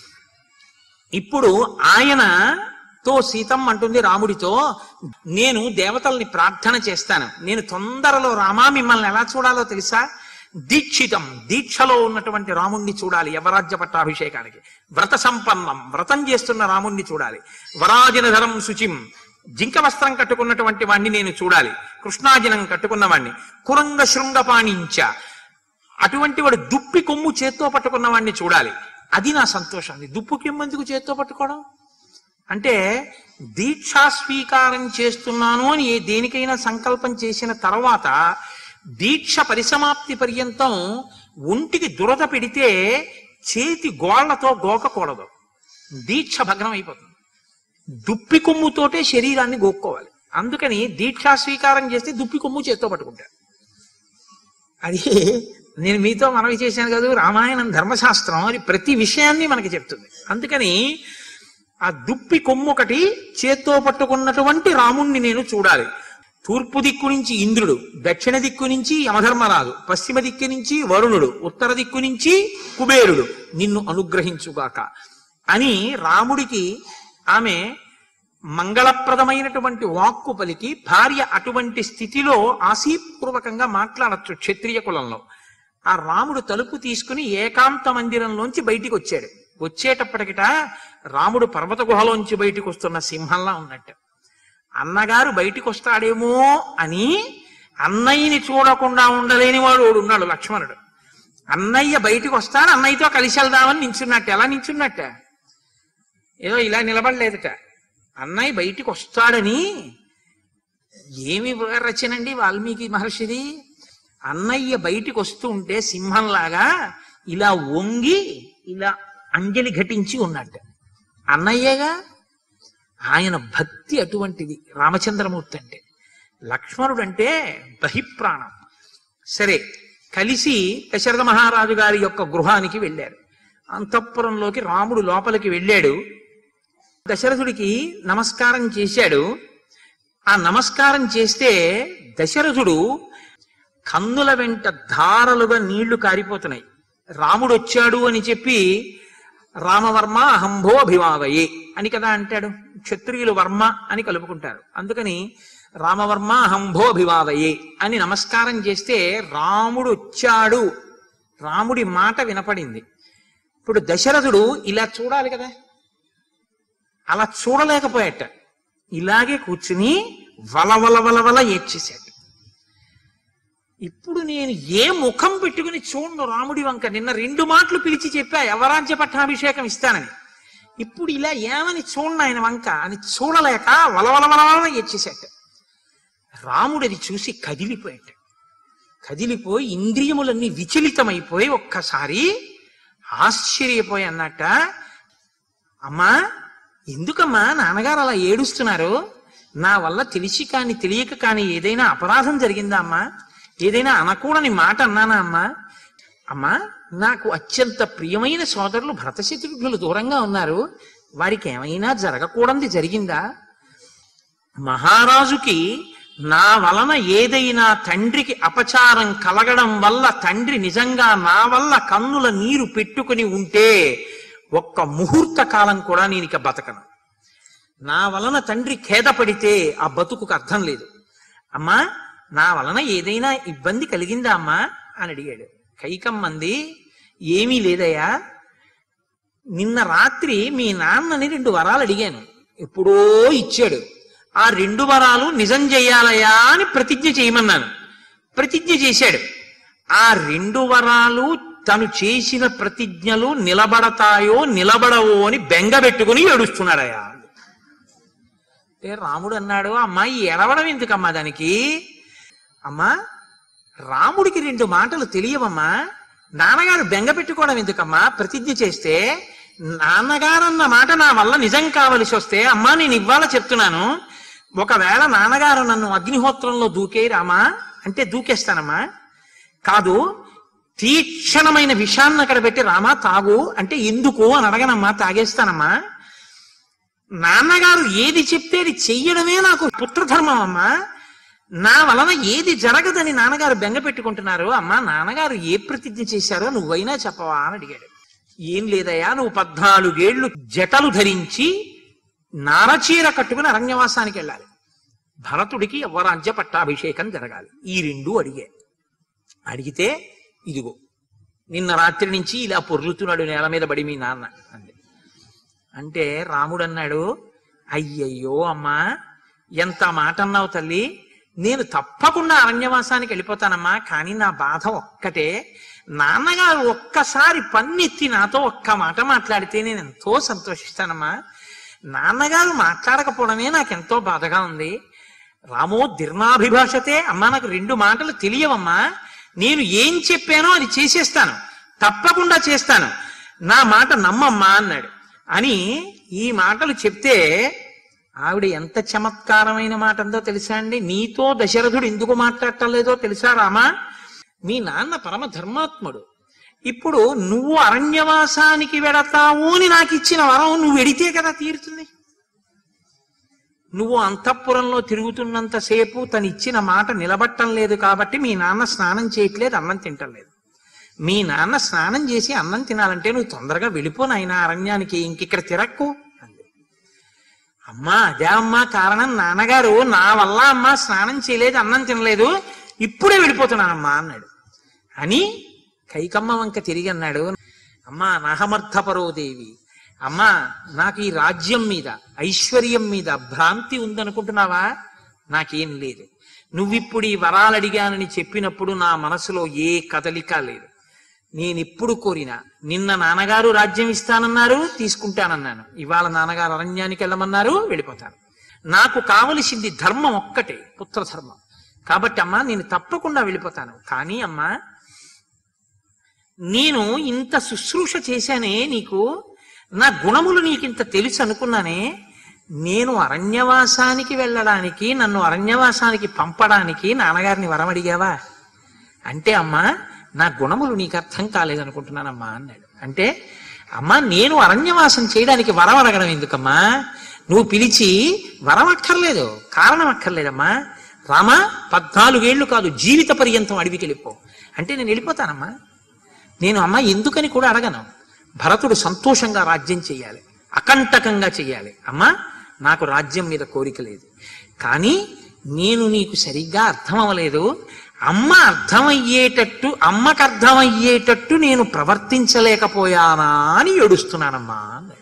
ఇప్పుడు ఆయన తో సీతమ్మ అంటుంది రాముడితో నేను దేవతల్ని ప్రార్థన చేస్తాను నేను తొందరలో రామా మిమ్మల్ని ఎలా చూడాలో తెలుసా దీక్షితం దీక్షలో ఉన్నటువంటి రాముణ్ణి చూడాలి యవరాజ్య పట్టాభిషేకానికి వ్రత సంపన్నం వ్రతం చేస్తున్న రాముణ్ణి చూడాలి వరాజనధరం శుచిం జింక వస్త్రం కట్టుకున్నటువంటి వాణ్ణి నేను చూడాలి కృష్ణాజనం కట్టుకున్నవాణ్ణి కురంగ శృంగపాణించ అటువంటి వాడు దుప్పి కొమ్ము చేత్తో పట్టుకున్న వాడిని చూడాలి అది నా సంతోషం అది దుప్పు కొమ్ము ఎందుకు చేత్తో పట్టుకోవడం అంటే దీక్షా స్వీకారం చేస్తున్నాను అని ఏ దేనికైనా సంకల్పం చేసిన తర్వాత దీక్ష పరిసమాప్తి పర్యంతం ఒంటికి దురద పెడితే చేతి గోళ్లతో గోకకూడదు దీక్ష భగ్నం అయిపోతుంది దుప్పి కొమ్ముతోటే శరీరాన్ని గోక్కోవాలి అందుకని దీక్షా స్వీకారం చేస్తే దుప్పి కొమ్ము చేత్తో పట్టుకుంటారు అది నేను మీతో మనవి చేశాను కదా రామాయణం ధర్మశాస్త్రం అది ప్రతి విషయాన్ని మనకి చెప్తుంది అందుకని ఆ దుప్పి కొమ్మొకటి చేత్తో పట్టుకున్నటువంటి రాముణ్ణి నేను చూడాలి తూర్పు దిక్కు నుంచి ఇంద్రుడు దక్షిణ దిక్కు నుంచి యమధర్మరాజు పశ్చిమ దిక్కు నుంచి వరుణుడు ఉత్తర దిక్కు నుంచి కుబేరుడు నిన్ను అనుగ్రహించుగాక అని రాముడికి ఆమె మంగళప్రదమైనటువంటి వాక్కు పలికి భార్య అటువంటి స్థితిలో ఆశీపూర్వకంగా మాట్లాడచ్చు క్షత్రియ కులంలో ఆ రాముడు తలుపు తీసుకుని ఏకాంత మందిరంలోంచి బయటికి వచ్చాడు వచ్చేటప్పటికిట రాముడు పర్వత గుహలోంచి బయటికి వస్తున్న సింహంలా ఉన్నట్టు అన్నగారు బయటికి వస్తాడేమో అని అన్నయ్యని చూడకుండా ఉండలేని వాడు వాడు ఉన్నాడు లక్ష్మణుడు అన్నయ్య బయటికి వస్తాడు అన్నయ్యతో కలిసి వెళ్దామని నించున్నట్టు ఎలా నించున్నట్ట ఏదో ఇలా నిలబడలేదట అన్నయ్య బయటికి వస్తాడని ఏమి రచనండి వాల్మీకి మహర్షిది అన్నయ్య బయటికి వస్తూ ఉంటే సింహంలాగా ఇలా వంగి ఇలా అంజలి ఘటించి ఉన్నట్టు అన్నయ్యగా ఆయన భక్తి అటువంటిది రామచంద్రమూర్తి అంటే లక్ష్మణుడు అంటే బహిప్రాణం సరే కలిసి దశరథ మహారాజు గారి యొక్క గృహానికి వెళ్ళారు అంతఃపురంలోకి రాముడు లోపలికి వెళ్ళాడు దశరథుడికి నమస్కారం చేశాడు ఆ నమస్కారం చేస్తే దశరథుడు కన్నుల వెంట ధారలుగా నీళ్లు కారిపోతున్నాయి రాముడు వచ్చాడు అని చెప్పి రామవర్మ అహంభో అభిమావయే అని కదా అంటాడు క్షత్రియులు వర్మ అని కలుపుకుంటారు అందుకని రామవర్మ అహంభో అభివావయే అని నమస్కారం చేస్తే రాముడు వచ్చాడు రాముడి మాట వినపడింది ఇప్పుడు దశరథుడు ఇలా చూడాలి కదా అలా చూడలేకపోయాట ఇలాగే కూర్చుని వలవల వలవల ఏడ్చేశాడు ఇప్పుడు నేను ఏ ముఖం పెట్టుకుని చూడను రాముడి వంక నిన్న రెండు మాటలు పిలిచి చెప్పా యవరాజ్య పట్టాభిషేకం ఇస్తానని ఇప్పుడు ఇలా ఏమని చూడను ఆయన వంక అని చూడలేక వలవల వలవల ఏడ్చేశాట రాముడు అది చూసి కదిలిపోయాట కదిలిపోయి ఇంద్రియములన్నీ విచలితమైపోయి ఒక్కసారి ఆశ్చర్యపోయి అన్నట్ట అమ్మా ఎందుకమ్మా నాన్నగారు అలా ఏడుస్తున్నారు నా వల్ల తెలిసి కాని తెలియక కాని ఏదైనా అపరాధం జరిగిందా అమ్మా ఏదైనా అనకూడని మాట అన్నానా అమ్మా అమ్మా నాకు అత్యంత ప్రియమైన సోదరులు భరతశత్రుఘ్నులు దూరంగా ఉన్నారు వారికి ఏమైనా జరగకూడనిది జరిగిందా మహారాజుకి నా వలన ఏదైనా తండ్రికి అపచారం కలగడం వల్ల తండ్రి నిజంగా నా వల్ల కన్నుల నీరు పెట్టుకుని ఉంటే ఒక్క ముహూర్త కాలం కూడా నేను ఇక బతకను నా వలన తండ్రి ఖేదపడితే ఆ బతుకుకు అర్థం లేదు అమ్మా నా వలన ఏదైనా ఇబ్బంది కలిగిందా అమ్మా అని అడిగాడు కైకమ్మంది ఏమీ లేదయ్యా నిన్న రాత్రి మీ నాన్నని రెండు వరాలు అడిగాను ఎప్పుడో ఇచ్చాడు ఆ రెండు వరాలు నిజం చెయ్యాలయా అని ప్రతిజ్ఞ చేయమన్నాను ప్రతిజ్ఞ చేశాడు ఆ రెండు వరాలు తను చేసిన ప్రతిజ్ఞలు నిలబడతాయో నిలబడవో అని బెంగ పెట్టుకుని ఏడుస్తున్నాడయా అంటే రాముడు అన్నాడు అమ్మాయి ఎడవడం ఎందుకమ్మా దానికి అమ్మా రాముడికి రెండు మాటలు తెలియవమ్మా నాన్నగారు బెంగ పెట్టుకోవడం ఎందుకమ్మా ప్రతిజ్ఞ చేస్తే నాన్నగారన్న మాట నా వల్ల నిజం కావలసి వస్తే అమ్మా నేను ఇవ్వాల చెప్తున్నాను ఒకవేళ నాన్నగారు నన్ను అగ్నిహోత్రంలో దూకే రామా అంటే దూకేస్తానమ్మా కాదు తీక్షణమైన విషాన్ని అక్కడ పెట్టి రామా తాగు అంటే ఎందుకు అని అడగనమ్మా తాగేస్తానమ్మా నాన్నగారు ఏది చెప్తే అది చెయ్యడమే నాకు పుత్రధర్మం అమ్మా నా వలన ఏది జరగదని నాన్నగారు బెంగ పెట్టుకుంటున్నారు అమ్మా నాన్నగారు ఏ ప్రతిజ్ఞ చేశారో నువ్వైనా చెప్పవా అని అడిగాడు ఏం లేదయ్యా నువ్వు పద్నాలుగేళ్లు జటలు ధరించి నారచీర కట్టుకుని అరణ్యవాసానికి వెళ్ళాలి భరతుడికి యవ్వరాజ్య పట్టాభిషేకం జరగాలి ఈ రెండు అడిగే అడిగితే ఇదిగో నిన్న రాత్రి నుంచి ఇలా పొర్లుతున్నాడు నేల మీద పడి మీ నాన్న అంది అంటే రాముడు అన్నాడు అయ్యయ్యో అమ్మా ఎంత మాట అన్నావు తల్లి నేను తప్పకుండా అరణ్యవాసానికి వెళ్ళిపోతానమ్మా కానీ నా బాధ ఒక్కటే నాన్నగారు ఒక్కసారి పన్నెత్తి నాతో ఒక్క మాట మాట్లాడితే నేను ఎంతో సంతోషిస్తానమ్మా నాన్నగారు మాట్లాడకపోవడమే నాకెంతో బాధగా ఉంది రామో దిర్నాభిభాషతే అమ్మా నాకు రెండు మాటలు తెలియవమ్మా నేను ఏం చెప్పానో అది చేసేస్తాను తప్పకుండా చేస్తాను నా మాట నమ్మమ్మా అన్నాడు అని ఈ మాటలు చెప్తే ఆవిడ ఎంత చమత్కారమైన మాట అందో తెలుసా అండి నీతో దశరథుడు ఎందుకు మాట్లాడటం లేదో తెలుసా రామా మీ నాన్న పరమ ధర్మాత్ముడు ఇప్పుడు నువ్వు అరణ్యవాసానికి వెడతావు అని నాకు ఇచ్చిన వరం నువ్వు వెడితే కదా తీరుతుంది నువ్వు అంతఃపురంలో తిరుగుతున్నంతసేపు తను ఇచ్చిన మాట నిలబట్టం లేదు కాబట్టి మీ నాన్న స్నానం చేయట్లేదు అన్నం తింటలేదు మీ నాన్న స్నానం చేసి అన్నం తినాలంటే నువ్వు తొందరగా వెళ్ళిపో నాయనా అరణ్యానికి ఇంకిక్కడ తిరక్కు అంది అమ్మా అదే అమ్మా కారణం నాన్నగారు నా వల్ల అమ్మా స్నానం చేయలేదు అన్నం తినలేదు ఇప్పుడే వెళ్ళిపోతున్నానమ్మా అన్నాడు అని కైకమ్మ వంక తిరిగి అన్నాడు అమ్మా నహమర్థపరోదేవి అమ్మా నాకు ఈ రాజ్యం మీద ఐశ్వర్యం మీద భ్రాంతి ఉందనుకుంటున్నావా నాకేం లేదు నువ్విప్పుడు ఈ వరాలు అడిగానని చెప్పినప్పుడు నా మనసులో ఏ కదలిక లేదు నేనెప్పుడు కోరినా నిన్న నాన్నగారు రాజ్యం ఇస్తానన్నారు తీసుకుంటానన్నాను ఇవాళ నాన్నగారు అరణ్యానికి వెళ్ళమన్నారు వెళ్ళిపోతాను నాకు కావలసింది ధర్మం ఒక్కటే పుత్రధర్మం కాబట్టి అమ్మా నేను తప్పకుండా వెళ్ళిపోతాను కానీ అమ్మా నేను ఇంత శుశ్రూష చేశానే నీకు నా గుణములు నీకింత తెలుసు అనుకున్నానే నేను అరణ్యవాసానికి వెళ్ళడానికి నన్ను అరణ్యవాసానికి పంపడానికి నాన్నగారిని వరం అడిగావా అంటే అమ్మా నా గుణములు నీకు అర్థం కాలేదనుకుంటున్నానమ్మా అన్నాడు అంటే అమ్మా నేను అరణ్యవాసం చేయడానికి వరం అడగడం ఎందుకమ్మా నువ్వు పిలిచి వరం అక్కర్లేదు కారణం అక్కర్లేదమ్మా రామా పద్నాలుగేళ్లు కాదు జీవిత పర్యంతం అడవికి వెళ్ళిపో అంటే నేను వెళ్ళిపోతానమ్మా నేను అమ్మ ఎందుకని కూడా అడగను భరతుడు సంతోషంగా రాజ్యం చేయాలి అకంటకంగా చేయాలి అమ్మా నాకు రాజ్యం మీద కోరిక లేదు కానీ నేను నీకు సరిగ్గా అర్థం అవ్వలేదు అమ్మ అర్థమయ్యేటట్టు అమ్మకు అర్థమయ్యేటట్టు నేను ప్రవర్తించలేకపోయానా అని ఏడుస్తున్నానమ్మా అన్నాడు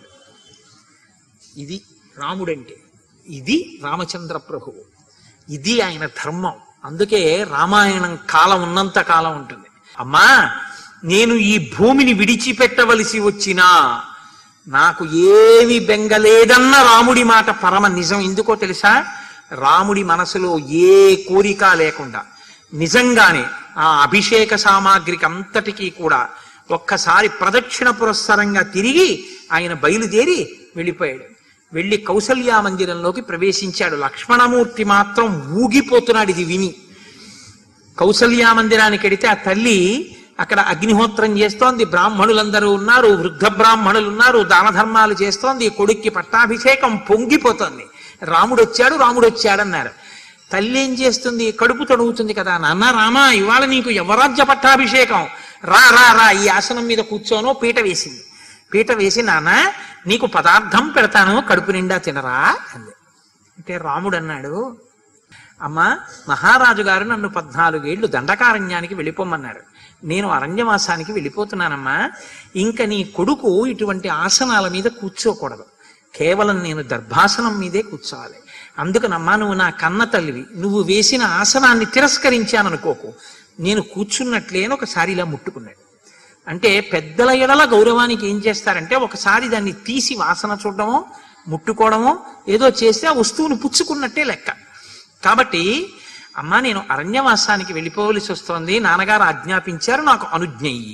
ఇది రాముడంటే ఇది రామచంద్ర ప్రభువు ఇది ఆయన ధర్మం అందుకే రామాయణం కాలం ఉన్నంత కాలం ఉంటుంది అమ్మా నేను ఈ భూమిని విడిచిపెట్టవలసి వచ్చినా నాకు ఏమి బెంగలేదన్న రాముడి మాట పరమ నిజం ఎందుకో తెలుసా రాముడి మనసులో ఏ కోరిక లేకుండా నిజంగానే ఆ అభిషేక సామాగ్రికి అంతటికీ కూడా ఒక్కసారి ప్రదక్షిణ పురస్సరంగా తిరిగి ఆయన బయలుదేరి వెళ్ళిపోయాడు వెళ్ళి కౌసల్యా మందిరంలోకి ప్రవేశించాడు లక్ష్మణమూర్తి మాత్రం ఊగిపోతున్నాడు ఇది విని కౌసల్యా మందిరానికి వెడితే ఆ తల్లి అక్కడ అగ్నిహోత్రం చేస్తోంది బ్రాహ్మణులందరూ ఉన్నారు వృద్ధ బ్రాహ్మణులు ఉన్నారు దాన ధర్మాలు చేస్తోంది కొడుక్కి పట్టాభిషేకం పొంగిపోతోంది రాముడు వచ్చాడు రాముడు వచ్చాడన్నారు తల్లి ఏం చేస్తుంది కడుపు తడుగుతుంది కదా నాన్న రామా ఇవాళ నీకు యవరాజ్య పట్టాభిషేకం రా రా రా ఈ ఆసనం మీద కూర్చోను పీట వేసింది పీట వేసి నాన్న నీకు పదార్థం పెడతాను కడుపు నిండా తినరా అంది అంటే రాముడు అన్నాడు అమ్మా మహారాజు గారు నన్ను పద్నాలుగేళ్లు దండకారణ్యానికి వెళ్ళిపోమన్నారు నేను అరణ్యవాసానికి వెళ్ళిపోతున్నానమ్మా ఇంకా నీ కొడుకు ఇటువంటి ఆసనాల మీద కూర్చోకూడదు కేవలం నేను దర్భాసనం మీదే కూర్చోవాలి అందుకనమ్మా నువ్వు నా కన్న తల్లివి నువ్వు వేసిన ఆసనాన్ని తిరస్కరించాననుకోకు నేను కూర్చున్నట్లే అని ఒకసారి ఇలా ముట్టుకున్నాడు అంటే పెద్దల ఎడల గౌరవానికి ఏం చేస్తారంటే ఒకసారి దాన్ని తీసి వాసన చూడడమో ముట్టుకోవడమో ఏదో చేస్తే ఆ వస్తువును పుచ్చుకున్నట్టే లెక్క కాబట్టి అమ్మా నేను అరణ్యవాసానికి వెళ్ళిపోవలసి వస్తోంది నాన్నగారు ఆజ్ఞాపించారు నాకు అనుజ్ఞయి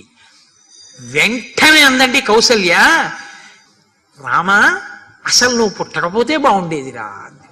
వెంటనే అందండి కౌసల్య రామా అసలు నువ్వు పుట్టకపోతే బాగుండేదిరా అంది.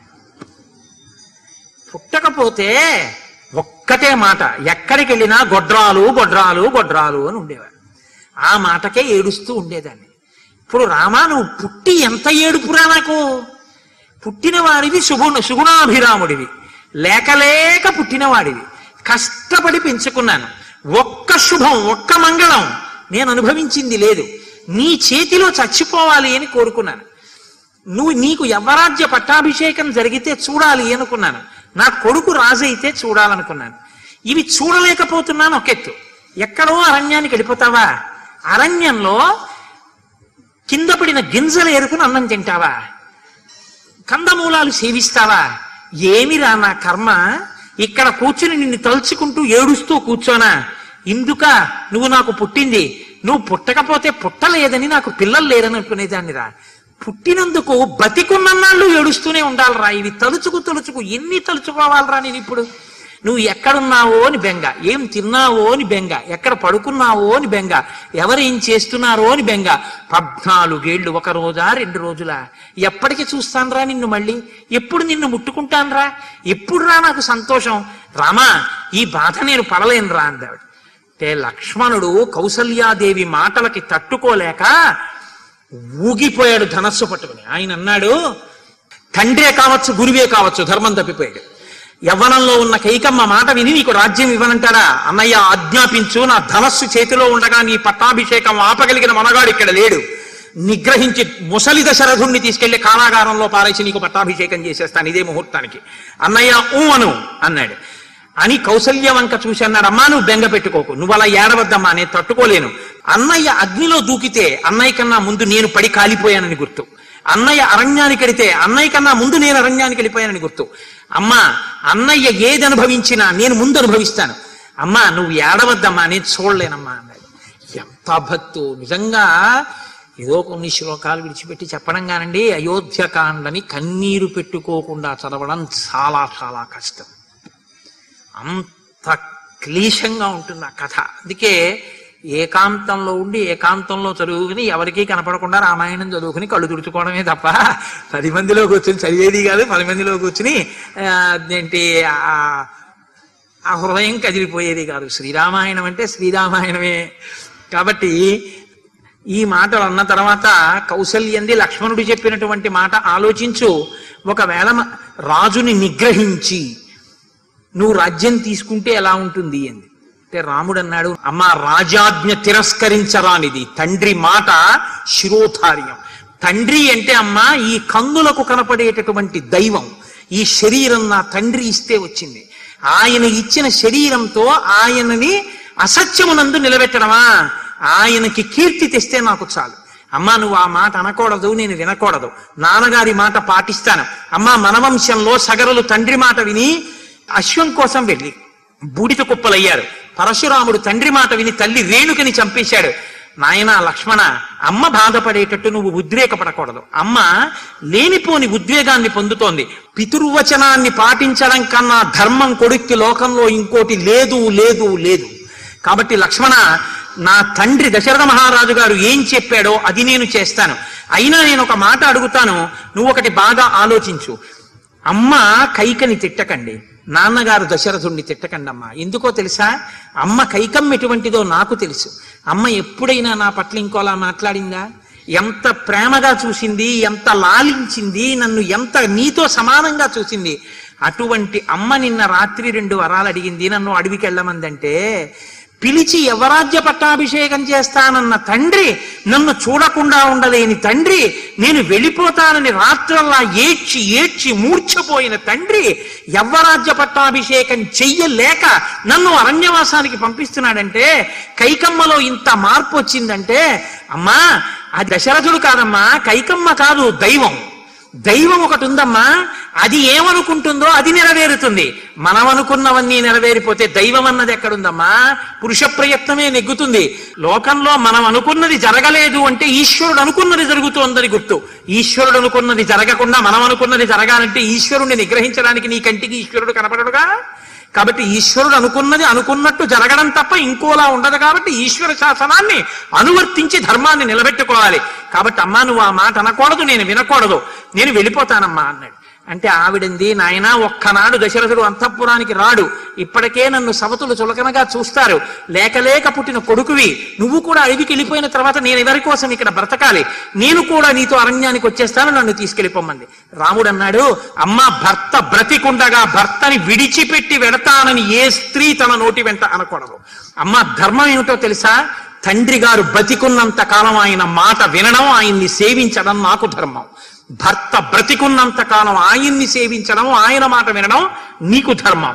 పుట్టకపోతే ఒక్కటే మాట ఎక్కడికి వెళ్ళినా గొడ్రాలు గొడ్రాలు గొడ్రాలు అని ఉండేవారు ఆ మాటకే ఏడుస్తూ ఉండేదాన్ని ఇప్పుడు రామా నువ్వు పుట్టి ఎంత ఏడుపురా నాకు పుట్టిన వాడివి సుగుణ సుగుణాభిరాముడివి లేక లేక పుట్టినవాడివి కష్టపడి పెంచుకున్నాను ఒక్క శుభం ఒక్క మంగళం నేను అనుభవించింది లేదు నీ చేతిలో చచ్చిపోవాలి అని కోరుకున్నాను నువ్వు నీకు యవ్వరాజ్య పట్టాభిషేకం జరిగితే చూడాలి అనుకున్నాను నా కొడుకు రాజు అయితే చూడాలనుకున్నాను ఇవి చూడలేకపోతున్నాను ఒకెత్తు ఎక్కడో అరణ్యానికి వెళ్ళిపోతావా అరణ్యంలో కింద పడిన గింజలు ఏరుకుని అన్నం తింటావా కందమూలాలు సేవిస్తావా ఏమిరా నా కర్మ ఇక్కడ కూర్చుని నిన్ను తలుచుకుంటూ ఏడుస్తూ కూర్చోనా ఇందుక నువ్వు నాకు పుట్టింది నువ్వు పుట్టకపోతే పుట్టలేదని నాకు పిల్లలు లేరని అనుకునేదాన్ని రా పుట్టినందుకు బతికున్నన్నాళ్ళు ఏడుస్తూనే ఉండాలిరా ఇవి తలుచుకు తలుచుకు ఎన్ని తలుచుకోవాలరా నేను ఇప్పుడు నువ్వు ఎక్కడున్నావో అని బెంగ ఏం తిన్నావో అని బెంగ ఎక్కడ పడుకున్నావో అని బెంగ ఎవరేం చేస్తున్నారో అని బెంగ పద్నాలుగేళ్లు ఒక రోజా రెండు రోజులా ఎప్పటికి చూస్తానురా నిన్ను మళ్ళీ ఎప్పుడు నిన్ను ముట్టుకుంటానురా ఎప్పుడు రా నాకు సంతోషం రామా ఈ బాధ నేను పడలేనురా అందావిడ అంటే లక్ష్మణుడు కౌసల్యాదేవి మాటలకి తట్టుకోలేక ఊగిపోయాడు ధనస్సు పట్టుకుని ఆయన అన్నాడు తండ్రే కావచ్చు గురువే కావచ్చు ధర్మం తప్పిపోయాడు యవ్వనంలో ఉన్న కైకమ్మ మాట విని నీకు రాజ్యం ఇవ్వనంటారా అన్నయ్య ఆజ్ఞాపించు నా ధనస్సు చేతిలో ఉండగా నీ పట్టాభిషేకం ఆపగలిగిన మనగాడు ఇక్కడ లేడు నిగ్రహించి ముసలి దశరథుణ్ణి తీసుకెళ్లి కారాగారంలో పారేసి నీకు పట్టాభిషేకం చేసేస్తాను ఇదే ముహూర్తానికి అన్నయ్య ఊ అను అన్నాడు అని కౌసల్య వంక చూసి అన్నాడు అమ్మా నువ్వు బెంగ పెట్టుకోకు నువ్వు అలా ఏడవద్దమ్మా నేను తట్టుకోలేను అన్నయ్య అగ్నిలో దూకితే అన్నయ్య కన్నా ముందు నేను పడి కాలిపోయానని గుర్తు అన్నయ్య అరణ్యానికి వెళితే అన్నయ్య కన్నా ముందు నేను అరణ్యానికి వెళ్ళిపోయానని గుర్తు అమ్మా అన్నయ్య ఏది అనుభవించినా నేను ముందు అనుభవిస్తాను అమ్మా నువ్వు ఏడవద్దమ్మా నేను చూడలేనమ్మా అన్నాడు ఎంత భక్తు నిజంగా ఏదో కొన్ని శ్లోకాలు విడిచిపెట్టి చెప్పడం కానండి అయోధ్యకాండని కన్నీరు పెట్టుకోకుండా చదవడం చాలా చాలా కష్టం అంత క్లీశంగా ఉంటుంది ఆ కథ అందుకే ఏకాంతంలో ఉండి ఏకాంతంలో చదువుకుని ఎవరికీ కనపడకుండా రామాయణం చదువుకుని కళ్ళు తుడుచుకోవడమే తప్ప పది మందిలో కూర్చుని చదివేది కాదు పది మందిలో కూర్చుని ఆ, ఏంటి ఆ ఆ హృదయం కదిలిపోయేది కాదు శ్రీరామాయణం అంటే శ్రీరామాయణమే కాబట్టి ఈ మాటలు అన్న తర్వాత కౌసల్యంది లక్ష్మణుడు చెప్పినటువంటి మాట ఆలోచించు ఒకవేళ మ- రాజుని నిగ్రహించి నువ్వు రాజ్యం తీసుకుంటే ఎలా ఉంటుంది అంది అంటే రాముడు అన్నాడు అమ్మా రాజాజ్ఞ తిరస్కరించరానిది తండ్రి మాట శిరోధార్యం తండ్రి అంటే అమ్మా ఈ కందులకు కనపడేటటువంటి దైవం ఈ శరీరం నా తండ్రి ఇస్తే వచ్చింది ఆయన ఇచ్చిన శరీరంతో ఆయనని అసత్యమునందు నిలబెట్టడమా ఆయనకి కీర్తి తెస్తే నాకు చాలు అమ్మా నువ్వు ఆ మాట అనకూడదు నేను వినకూడదు నాన్నగారి మాట పాటిస్తాను అమ్మా మన వంశంలో సగరులు తండ్రి మాట విని అశ్వం కోసం వెళ్ళి బూడిద కుప్పలయ్యారు పరశురాముడు తండ్రి మాట విని తల్లి రేణుకని చంపేశాడు నాయనా లక్ష్మణ అమ్మ బాధపడేటట్టు నువ్వు ఉద్రేకపడకూడదు అమ్మ లేనిపోని ఉద్వేగాన్ని పొందుతోంది పితుర్వచనాన్ని పాటించడం కన్నా ధర్మం కొడుక్కి లోకంలో ఇంకోటి లేదు లేదు లేదు కాబట్టి లక్ష్మణ నా తండ్రి దశరథ మహారాజు గారు ఏం చెప్పాడో అది నేను చేస్తాను అయినా నేను ఒక మాట అడుగుతాను నువ్వు ఒకటి బాగా ఆలోచించు అమ్మ కైకని తిట్టకండి నాన్నగారు దశరథుణ్ణి తిట్టకండి అమ్మ ఎందుకో తెలుసా అమ్మ కైకం ఎటువంటిదో నాకు తెలుసు అమ్మ ఎప్పుడైనా నా పట్ల ఇంకోలా మాట్లాడిందా ఎంత ప్రేమగా చూసింది ఎంత లాలించింది నన్ను ఎంత నీతో సమానంగా చూసింది అటువంటి అమ్మ నిన్న రాత్రి రెండు వరాలు అడిగింది నన్ను అడవికి వెళ్ళమందంటే పిలిచి యవరాజ్య పట్టాభిషేకం చేస్తానన్న తండ్రి నన్ను చూడకుండా ఉండలేని తండ్రి నేను వెళ్ళిపోతానని రాత్రల్లా ఏడ్చి ఏడ్చి మూర్ఛపోయిన తండ్రి యవ్వరాజ్య పట్టాభిషేకం చెయ్యలేక నన్ను అరణ్యవాసానికి పంపిస్తున్నాడంటే కైకమ్మలో ఇంత మార్పు వచ్చిందంటే అమ్మా అది దశరథుడు కాదమ్మా కైకమ్మ కాదు దైవం దైవం ఒకటి ఉందమ్మా అది ఏమనుకుంటుందో అది నెరవేరుతుంది మనం అనుకున్నవన్నీ నెరవేరిపోతే దైవం అన్నది ఎక్కడుందమ్మా పురుష ప్రయత్నమే నెగ్గుతుంది లోకంలో మనం అనుకున్నది జరగలేదు అంటే ఈశ్వరుడు అనుకున్నది జరుగుతోందని గుర్తు ఈశ్వరుడు అనుకున్నది జరగకుండా మనం అనుకున్నది జరగాలంటే ఈశ్వరుణ్ణి నిగ్రహించడానికి నీ కంటికి ఈశ్వరుడు కనపడడుగా కాబట్టి ఈశ్వరుడు అనుకున్నది అనుకున్నట్టు జరగడం తప్ప ఇంకోలా ఉండదు కాబట్టి ఈశ్వర శాసనాన్ని అనువర్తించి ధర్మాన్ని నిలబెట్టుకోవాలి కాబట్టి అమ్మా నువ్వు ఆ మాట అనకూడదు నేను వినకూడదు నేను వెళ్ళిపోతానమ్మా అన్నాడు అంటే ఆవిడంది నాయన ఒక్కనాడు దశరథుడు అంతఃపురానికి రాడు ఇప్పటికే నన్ను సవతులు చులకనగా చూస్తారు లేక లేక పుట్టిన కొడుకువి నువ్వు కూడా అడవికి వెళ్ళిపోయిన తర్వాత నేను ఎవరి కోసం ఇక్కడ బ్రతకాలి నేను కూడా నీతో అరణ్యానికి వచ్చేస్తాను నన్ను తీసుకెళ్ళిపోమంది రాముడు అన్నాడు అమ్మ భర్త బ్రతికుండగా భర్తని విడిచిపెట్టి వెడతానని ఏ స్త్రీ తన నోటి వెంట అనకూడదు అమ్మ ధర్మం ఏమిటో తెలుసా తండ్రి గారు బతికున్నంత కాలం ఆయన మాట వినడం ఆయన్ని సేవించడం నాకు ధర్మం భర్త బ్రతికున్నంత కాలం ఆయన్ని సేవించడం ఆయన మాట వినడం నీకు ధర్మం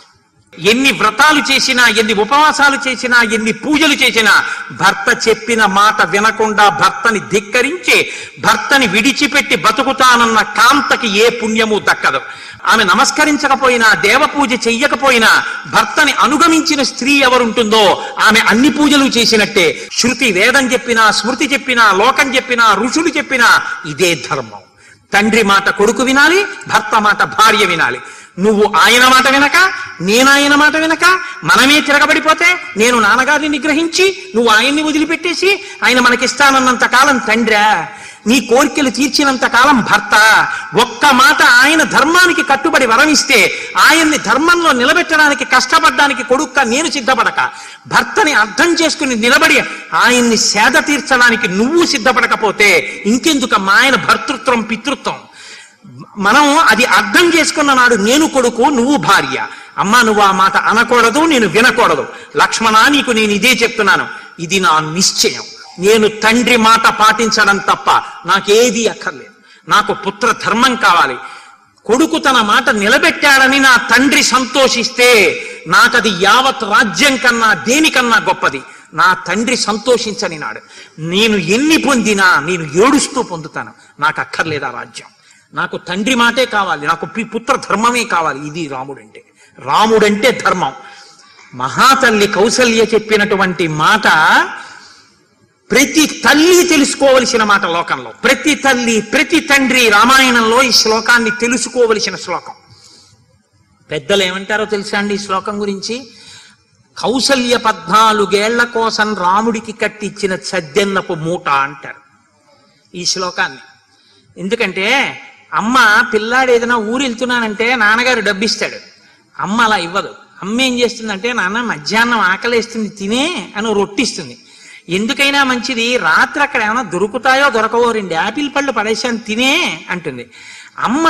ఎన్ని వ్రతాలు చేసినా ఎన్ని ఉపవాసాలు చేసినా ఎన్ని పూజలు చేసినా భర్త చెప్పిన మాట వినకుండా భర్తని ధిక్కరించి భర్తని విడిచిపెట్టి బతుకుతానన్న కాంతకి ఏ పుణ్యము దక్కదు ఆమె నమస్కరించకపోయినా దేవ పూజ చెయ్యకపోయినా భర్తని అనుగమించిన స్త్రీ ఎవరుంటుందో ఆమె అన్ని పూజలు చేసినట్టే శృతి వేదం చెప్పినా స్మృతి చెప్పినా లోకం చెప్పినా ఋషులు చెప్పినా ఇదే ధర్మం తండ్రి మాట కొడుకు వినాలి భర్త మాట భార్య వినాలి నువ్వు ఆయన మాట వినక నేను ఆయన మాట వినక మనమే తిరగబడిపోతే నేను నాన్నగారిని నిగ్రహించి నువ్వు ఆయన్ని వదిలిపెట్టేసి ఆయన మనకిస్తానన్నంత కాలం తండ్రా నీ కోరికలు తీర్చినంత కాలం భర్త ఒక్క మాట ఆయన ధర్మానికి కట్టుబడి వరమిస్తే ఆయన్ని ధర్మంలో నిలబెట్టడానికి కష్టపడడానికి కొడుక్క నేను సిద్ధపడక భర్తని అర్థం చేసుకుని నిలబడి ఆయన్ని సేద తీర్చడానికి నువ్వు సిద్ధపడకపోతే ఇంకెందుకమ్మా ఆయన భర్తృత్వం పితృత్వం మనం అది అర్థం చేసుకున్న నాడు నేను కొడుకు నువ్వు భార్య అమ్మా నువ్వు ఆ మాట అనకూడదు నేను వినకూడదు లక్ష్మణ నీకు నేను ఇదే చెప్తున్నాను ఇది నా నిశ్చయం నేను తండ్రి మాట పాటించడం తప్ప నాకేది అక్కర్లేదు నాకు పుత్ర ధర్మం కావాలి కొడుకు తన మాట నిలబెట్టాడని నా తండ్రి సంతోషిస్తే నాకది యావత్ రాజ్యం కన్నా దేనికన్నా గొప్పది నా తండ్రి సంతోషించని నాడు నేను ఎన్ని పొందినా నేను ఏడుస్తూ పొందుతాను నాకు అక్కర్లేదు ఆ రాజ్యం నాకు తండ్రి మాటే కావాలి నాకు పి- పుత్ర ధర్మమే కావాలి ఇది రాముడంటే రాముడంటే ధర్మం మహాతల్లి కౌసల్య చెప్పినటువంటి మాట ప్రతి తల్లి తెలుసుకోవలసిన మాట లోకంలో ప్రతి తల్లి ప్రతి తండ్రి రామాయణంలో ఈ శ్లోకాన్ని తెలుసుకోవలసిన శ్లోకం పెద్దలు ఏమంటారో తెలుసా అండి ఈ శ్లోకం గురించి కౌసల్య పద్నాలుగేళ్ల కోసం రాముడికి కట్టించిన సద్దెన్నపు మూట అంటారు ఈ శ్లోకాన్ని ఎందుకంటే అమ్మ పిల్లాడు ఏదైనా ఊరు వెళ్తున్నానంటే నాన్నగారు డబ్బిస్తాడు అమ్మ అలా ఇవ్వదు అమ్మ ఏం చేస్తుందంటే నాన్న మధ్యాహ్నం ఆకలేస్తుంది తినే అని రొట్టిస్తుంది ఎందుకైనా మంచిది రాత్రి అక్కడ ఏమైనా దొరుకుతాయో దొరకవో రెండు యాపిల్ పళ్ళు పడేసాను తినే అంటుంది అమ్మ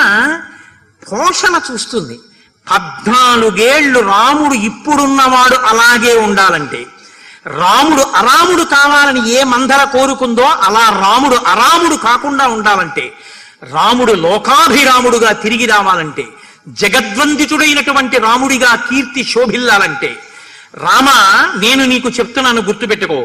పోషణ చూస్తుంది పద్నాలుగేళ్లు రాముడు ఇప్పుడున్నవాడు అలాగే ఉండాలంటే రాముడు అరాముడు కావాలని ఏ మందర కోరుకుందో అలా రాముడు అరాముడు కాకుండా ఉండాలంటే రాముడు లోకాభిరాముడుగా తిరిగి రావాలంటే జగద్వందితుడైనటువంటి రాముడిగా కీర్తి శోభిల్లాలంటే రామ నేను నీకు చెప్తున్నాను గుర్తుపెట్టుకో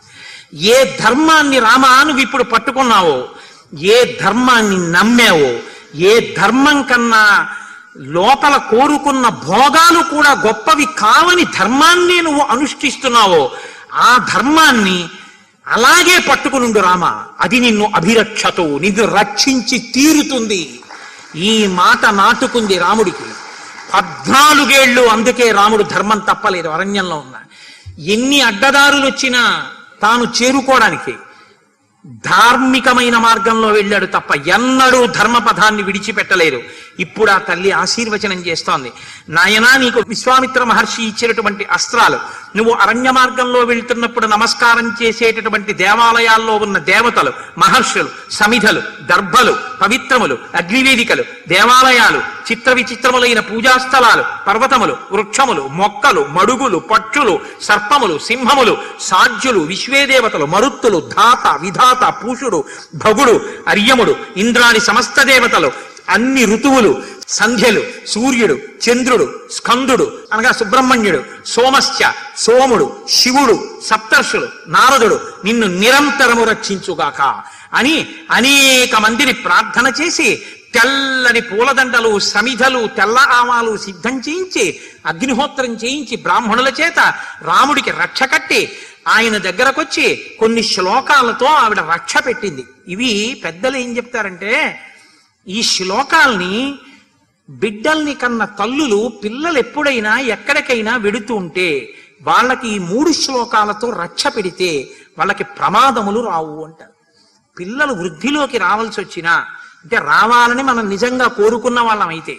ఏ ధర్మాన్ని రామా నువ్వు ఇప్పుడు పట్టుకున్నావో ఏ ధర్మాన్ని నమ్మావో ఏ ధర్మం కన్నా లోపల కోరుకున్న భోగాలు కూడా గొప్పవి కావని ధర్మాన్ని నువ్వు అనుష్ఠిస్తున్నావో ఆ ధర్మాన్ని అలాగే పట్టుకునుండు రామ అది నిన్ను అభిరక్షతు నిన్ను రక్షించి తీరుతుంది ఈ మాట నాటుకుంది రాముడికి పద్నాలుగేళ్లు అందుకే రాముడు ధర్మం తప్పలేదు అరణ్యంలో ఉన్న ఎన్ని అడ్డదారులు వచ్చినా తాను చేరుకోవడానికి ధార్మికమైన మార్గంలో వెళ్ళాడు తప్ప ఎన్నడూ ధర్మపథాన్ని విడిచిపెట్టలేదు ఇప్పుడు ఆ తల్లి ఆశీర్వచనం చేస్తోంది నాయనా నీకు విశ్వామిత్ర మహర్షి ఇచ్చినటువంటి అస్త్రాలు నువ్వు అరణ్య మార్గంలో వెళ్తున్నప్పుడు నమస్కారం చేసేటటువంటి దేవాలయాల్లో ఉన్న దేవతలు మహర్షులు సమిధలు దర్భలు పవిత్రములు అగ్నివేదికలు దేవాలయాలు చిత్ర విచిత్రములైన పూజాస్థలాలు పర్వతములు వృక్షములు మొక్కలు మడుగులు పక్షులు సర్పములు సింహములు సాధ్యులు విశ్వేదేవతలు మరుత్తులు ధాత విధాత పూషుడు భగుడు అర్యముడు ఇంద్రాది సమస్త దేవతలు అన్ని ఋతువులు సంధ్యలు సూర్యుడు చంద్రుడు స్కందుడు అనగా సుబ్రహ్మణ్యుడు సోమస్య సోముడు శివుడు సప్తర్షులు నారదుడు నిన్ను నిరంతరము రక్షించుగాక అని అనేక మందిని ప్రార్థన చేసి తెల్లని పూలదండలు సమిధలు తెల్ల ఆవాలు సిద్ధం చేయించి అగ్నిహోత్రం చేయించి బ్రాహ్మణుల చేత రాముడికి రక్ష కట్టి ఆయన దగ్గరకొచ్చి కొన్ని శ్లోకాలతో ఆవిడ రక్ష పెట్టింది ఇవి పెద్దలు ఏం చెప్తారంటే ఈ శ్లోకాల్ని బిడ్డల్ని కన్న తల్లులు పిల్లలు ఎప్పుడైనా ఎక్కడికైనా వెడుతూ ఉంటే వాళ్ళకి ఈ మూడు శ్లోకాలతో రక్ష పెడితే వాళ్ళకి ప్రమాదములు రావు అంటారు పిల్లలు వృద్ధిలోకి రావాల్సి వచ్చినా అంటే రావాలని మనం నిజంగా కోరుకున్న వాళ్ళం అయితే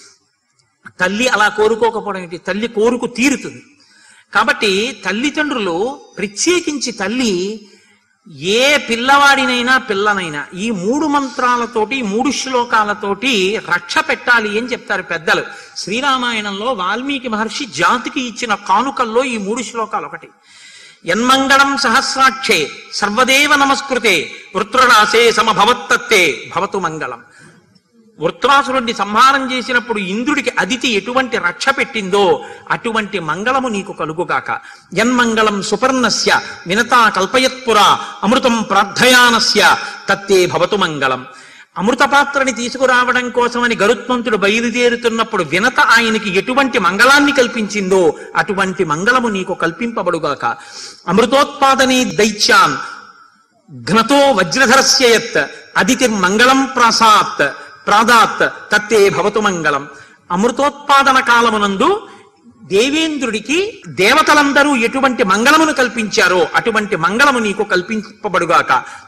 తల్లి అలా కోరుకోకపోవడం ఏంటి తల్లి కోరుకు తీరుతుంది కాబట్టి తల్లిదండ్రులు ప్రత్యేకించి తల్లి ఏ పిల్లవాడినైనా పిల్లనైనా ఈ మూడు మంత్రాలతోటి ఈ మూడు శ్లోకాలతోటి రక్ష పెట్టాలి అని చెప్తారు పెద్దలు శ్రీరామాయణంలో వాల్మీకి మహర్షి జాతికి ఇచ్చిన కానుకల్లో ఈ మూడు శ్లోకాలు ఒకటి యన్మంగళం సహస్రాక్షే సర్వదేవ నమస్కృతే వృత్రరాసే సమభవత్తత్తే భవతు మంగళం వృత్రాసురుడిని సంహారం చేసినప్పుడు ఇంద్రుడికి అదితి ఎటువంటి రక్ష పెట్టిందో అటువంటి మంగళము నీకు కలుగుగాక యన్మంగళం సుపర్ణస్య వినతా కల్పయత్పురా అమృతం ప్రార్థయానస్య తత్తే భవతు మంగళం అమృత పాత్రని తీసుకురావడం కోసమని గరుత్మంతుడు బయలుదేరుతున్నప్పుడు వినత ఆయనకి ఎటువంటి మంగళాన్ని కల్పించిందో అటువంటి మంగళము నీకు కల్పింపబడుగాక అమృతోత్పాదనే దైత్యాన్ ఘ్నతో వజ్రధరస్య యత్ అదితిర్మంగళం ప్రాసాత్ ప్రాదాత్ తత్తే భవతు మంగళం అమృతోత్పాదన కాలమునందు దేవేంద్రుడికి దేవతలందరూ ఎటువంటి మంగళమును కల్పించారో అటువంటి మంగళము నీకు కల్పింపబడుగాక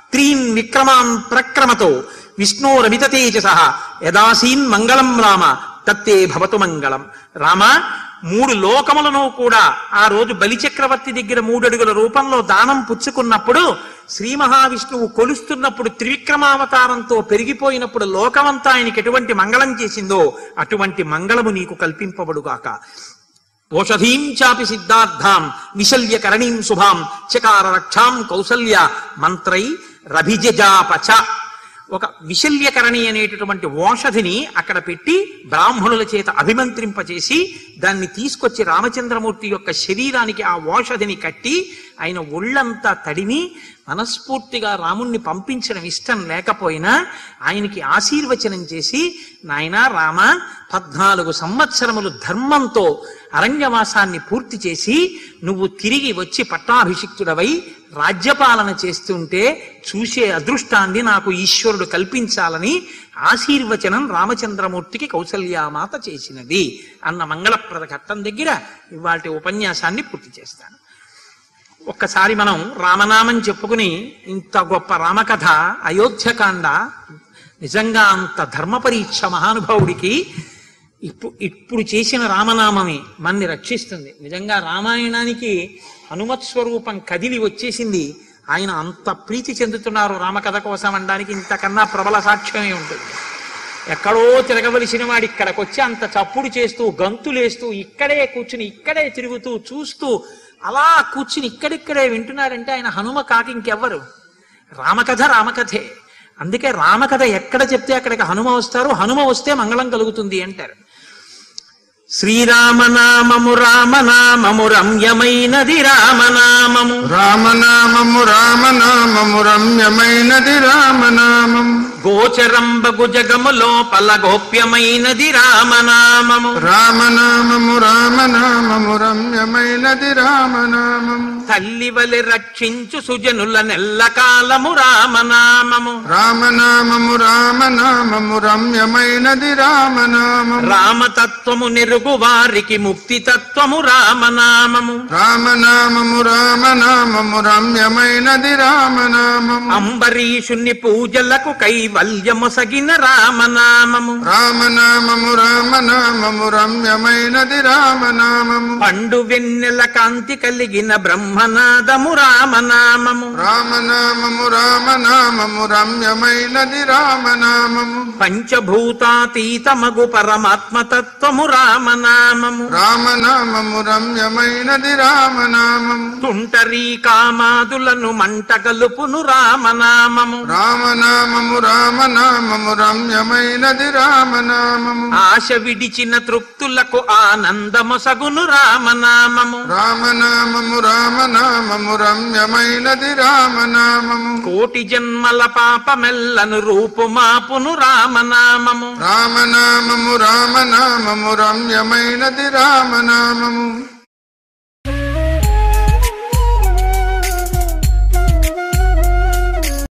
త్రీన్ విక్రమాన్ ప్రక్రమతో విష్ణోరమిత తేజస యదాసీన్ మంగళం రామ తత్తే భవతు మంగళం రామ మూడు లోకములను కూడా ఆ రోజు బలిచక్రవర్తి దగ్గర మూడడుగుల రూపంలో దానం పుచ్చుకున్నప్పుడు శ్రీ మహావిష్ణువు కొలుస్తున్నప్పుడు త్రివిక్రమావతారంతో పెరిగిపోయినప్పుడు లోకమంతా ఆయనకి ఎటువంటి మంగళం చేసిందో అటువంటి మంగళము నీకు కల్పింపబడుగాక ఓషధీం చాపి సిద్ధార్థాం విశల్య కరణీం శుభాం చకార రక్షాం కౌసల్య మంత్రై రభిజాపచ ఒక విశల్యకరణి అనేటటువంటి ఓషధిని అక్కడ పెట్టి బ్రాహ్మణుల చేత అభిమంత్రింపచేసి దాన్ని తీసుకొచ్చి రామచంద్రమూర్తి యొక్క శరీరానికి ఆ ఓషధిని కట్టి ఆయన ఒళ్ళంతా తడిమి మనస్ఫూర్తిగా రాముణ్ణి పంపించడం ఇష్టం లేకపోయినా ఆయనకి ఆశీర్వచనం చేసి నాయనా రామ పద్నాలుగు సంవత్సరములు ధర్మంతో అరణ్యవాసాన్ని పూర్తి చేసి నువ్వు తిరిగి వచ్చి పట్టాభిషిక్తుడవై రాజ్యపాలన చేస్తుంటే చూసే అదృష్టాన్ని నాకు ఈశ్వరుడు కల్పించాలని ఆశీర్వచనం రామచంద్రమూర్తికి కౌసల్యామాత చేసినది అన్న మంగళప్రద ఘట్టం దగ్గర ఇవాటి ఉపన్యాసాన్ని పూర్తి చేస్తాను ఒక్కసారి మనం రామనామం చెప్పుకుని ఇంత గొప్ప రామకథ అయోధ్యకాండ నిజంగా అంత ధర్మ పరీక్ష మహానుభావుడికి ఇప్పుడు ఇప్పుడు చేసిన రామనామమే మన్ని రక్షిస్తుంది నిజంగా రామాయణానికి హనుమత్ స్వరూపం కదిలి వచ్చేసింది ఆయన అంత ప్రీతి చెందుతున్నారు రామకథ కోసం అనడానికి ఇంతకన్నా ప్రబల సాక్ష్యమే ఉంటుంది ఎక్కడో తిరగవలసిన వాడు ఇక్కడికి వచ్చి అంత చప్పుడు చేస్తూ గంతులేస్తూ ఇక్కడే కూర్చుని ఇక్కడే తిరుగుతూ చూస్తూ అలా కూర్చుని ఇక్కడిక్కడే వింటున్నారంటే ఆయన హనుమ కాకి ఇంకెవ్వరు రామకథ రామకథే అందుకే రామకథ ఎక్కడ చెప్తే అక్కడికి హనుమ వస్తారు హనుమ వస్తే మంగళం కలుగుతుంది అంటారు శ్రీరామనామము రామనామము రమ్యమైనది రామనామము రామనామము రామనామము రమ్యమైనది రామనామము గోచరంబగు జగము లోపల గోప్యమైనది రామనామము రామనామము రామనామము రమ్యమైనది రామనామము తల్లి వలె రక్షించు సుజనుల నెల్లకాలము రామనామము రామనామము రామనామము రమ్యమైనది రామనామము రామతత్వము నెరుగు వారికి ముక్తి తత్వము రామనామము రామనామము రామనామము రమ్యమైనది రామనామము అంబరీషుని పూజలకు కైవల్యము సగిన రామనామము రామనామము రామనామము రమ్యమైనది రామనామము పండు వెన్నెల కాంతి కలిగిన బ్రహ్మనాదము రామనామము రామనామము రామనామము రమ్యమైనది రామనామము పంచభూతాతీతమగు పరమాత్మతత్వము రామనామము రామనామము రమ్యమైనది రామనామము తుంటరీ కామాదులను మంట కలుపును రామనామము రామనామము రామనామము రమ్యమైనది రామనామము ఆశ విడిచిన తృప్తులకు ఆనందమొసగును రామనామము రామనామము రామనామము రమ్యమైనది రామనామము కోటి జన్మల పాపమెల్లను రూపుమాపును రామనామము రామనామము రామనామము రమ్యమైనది రామనామము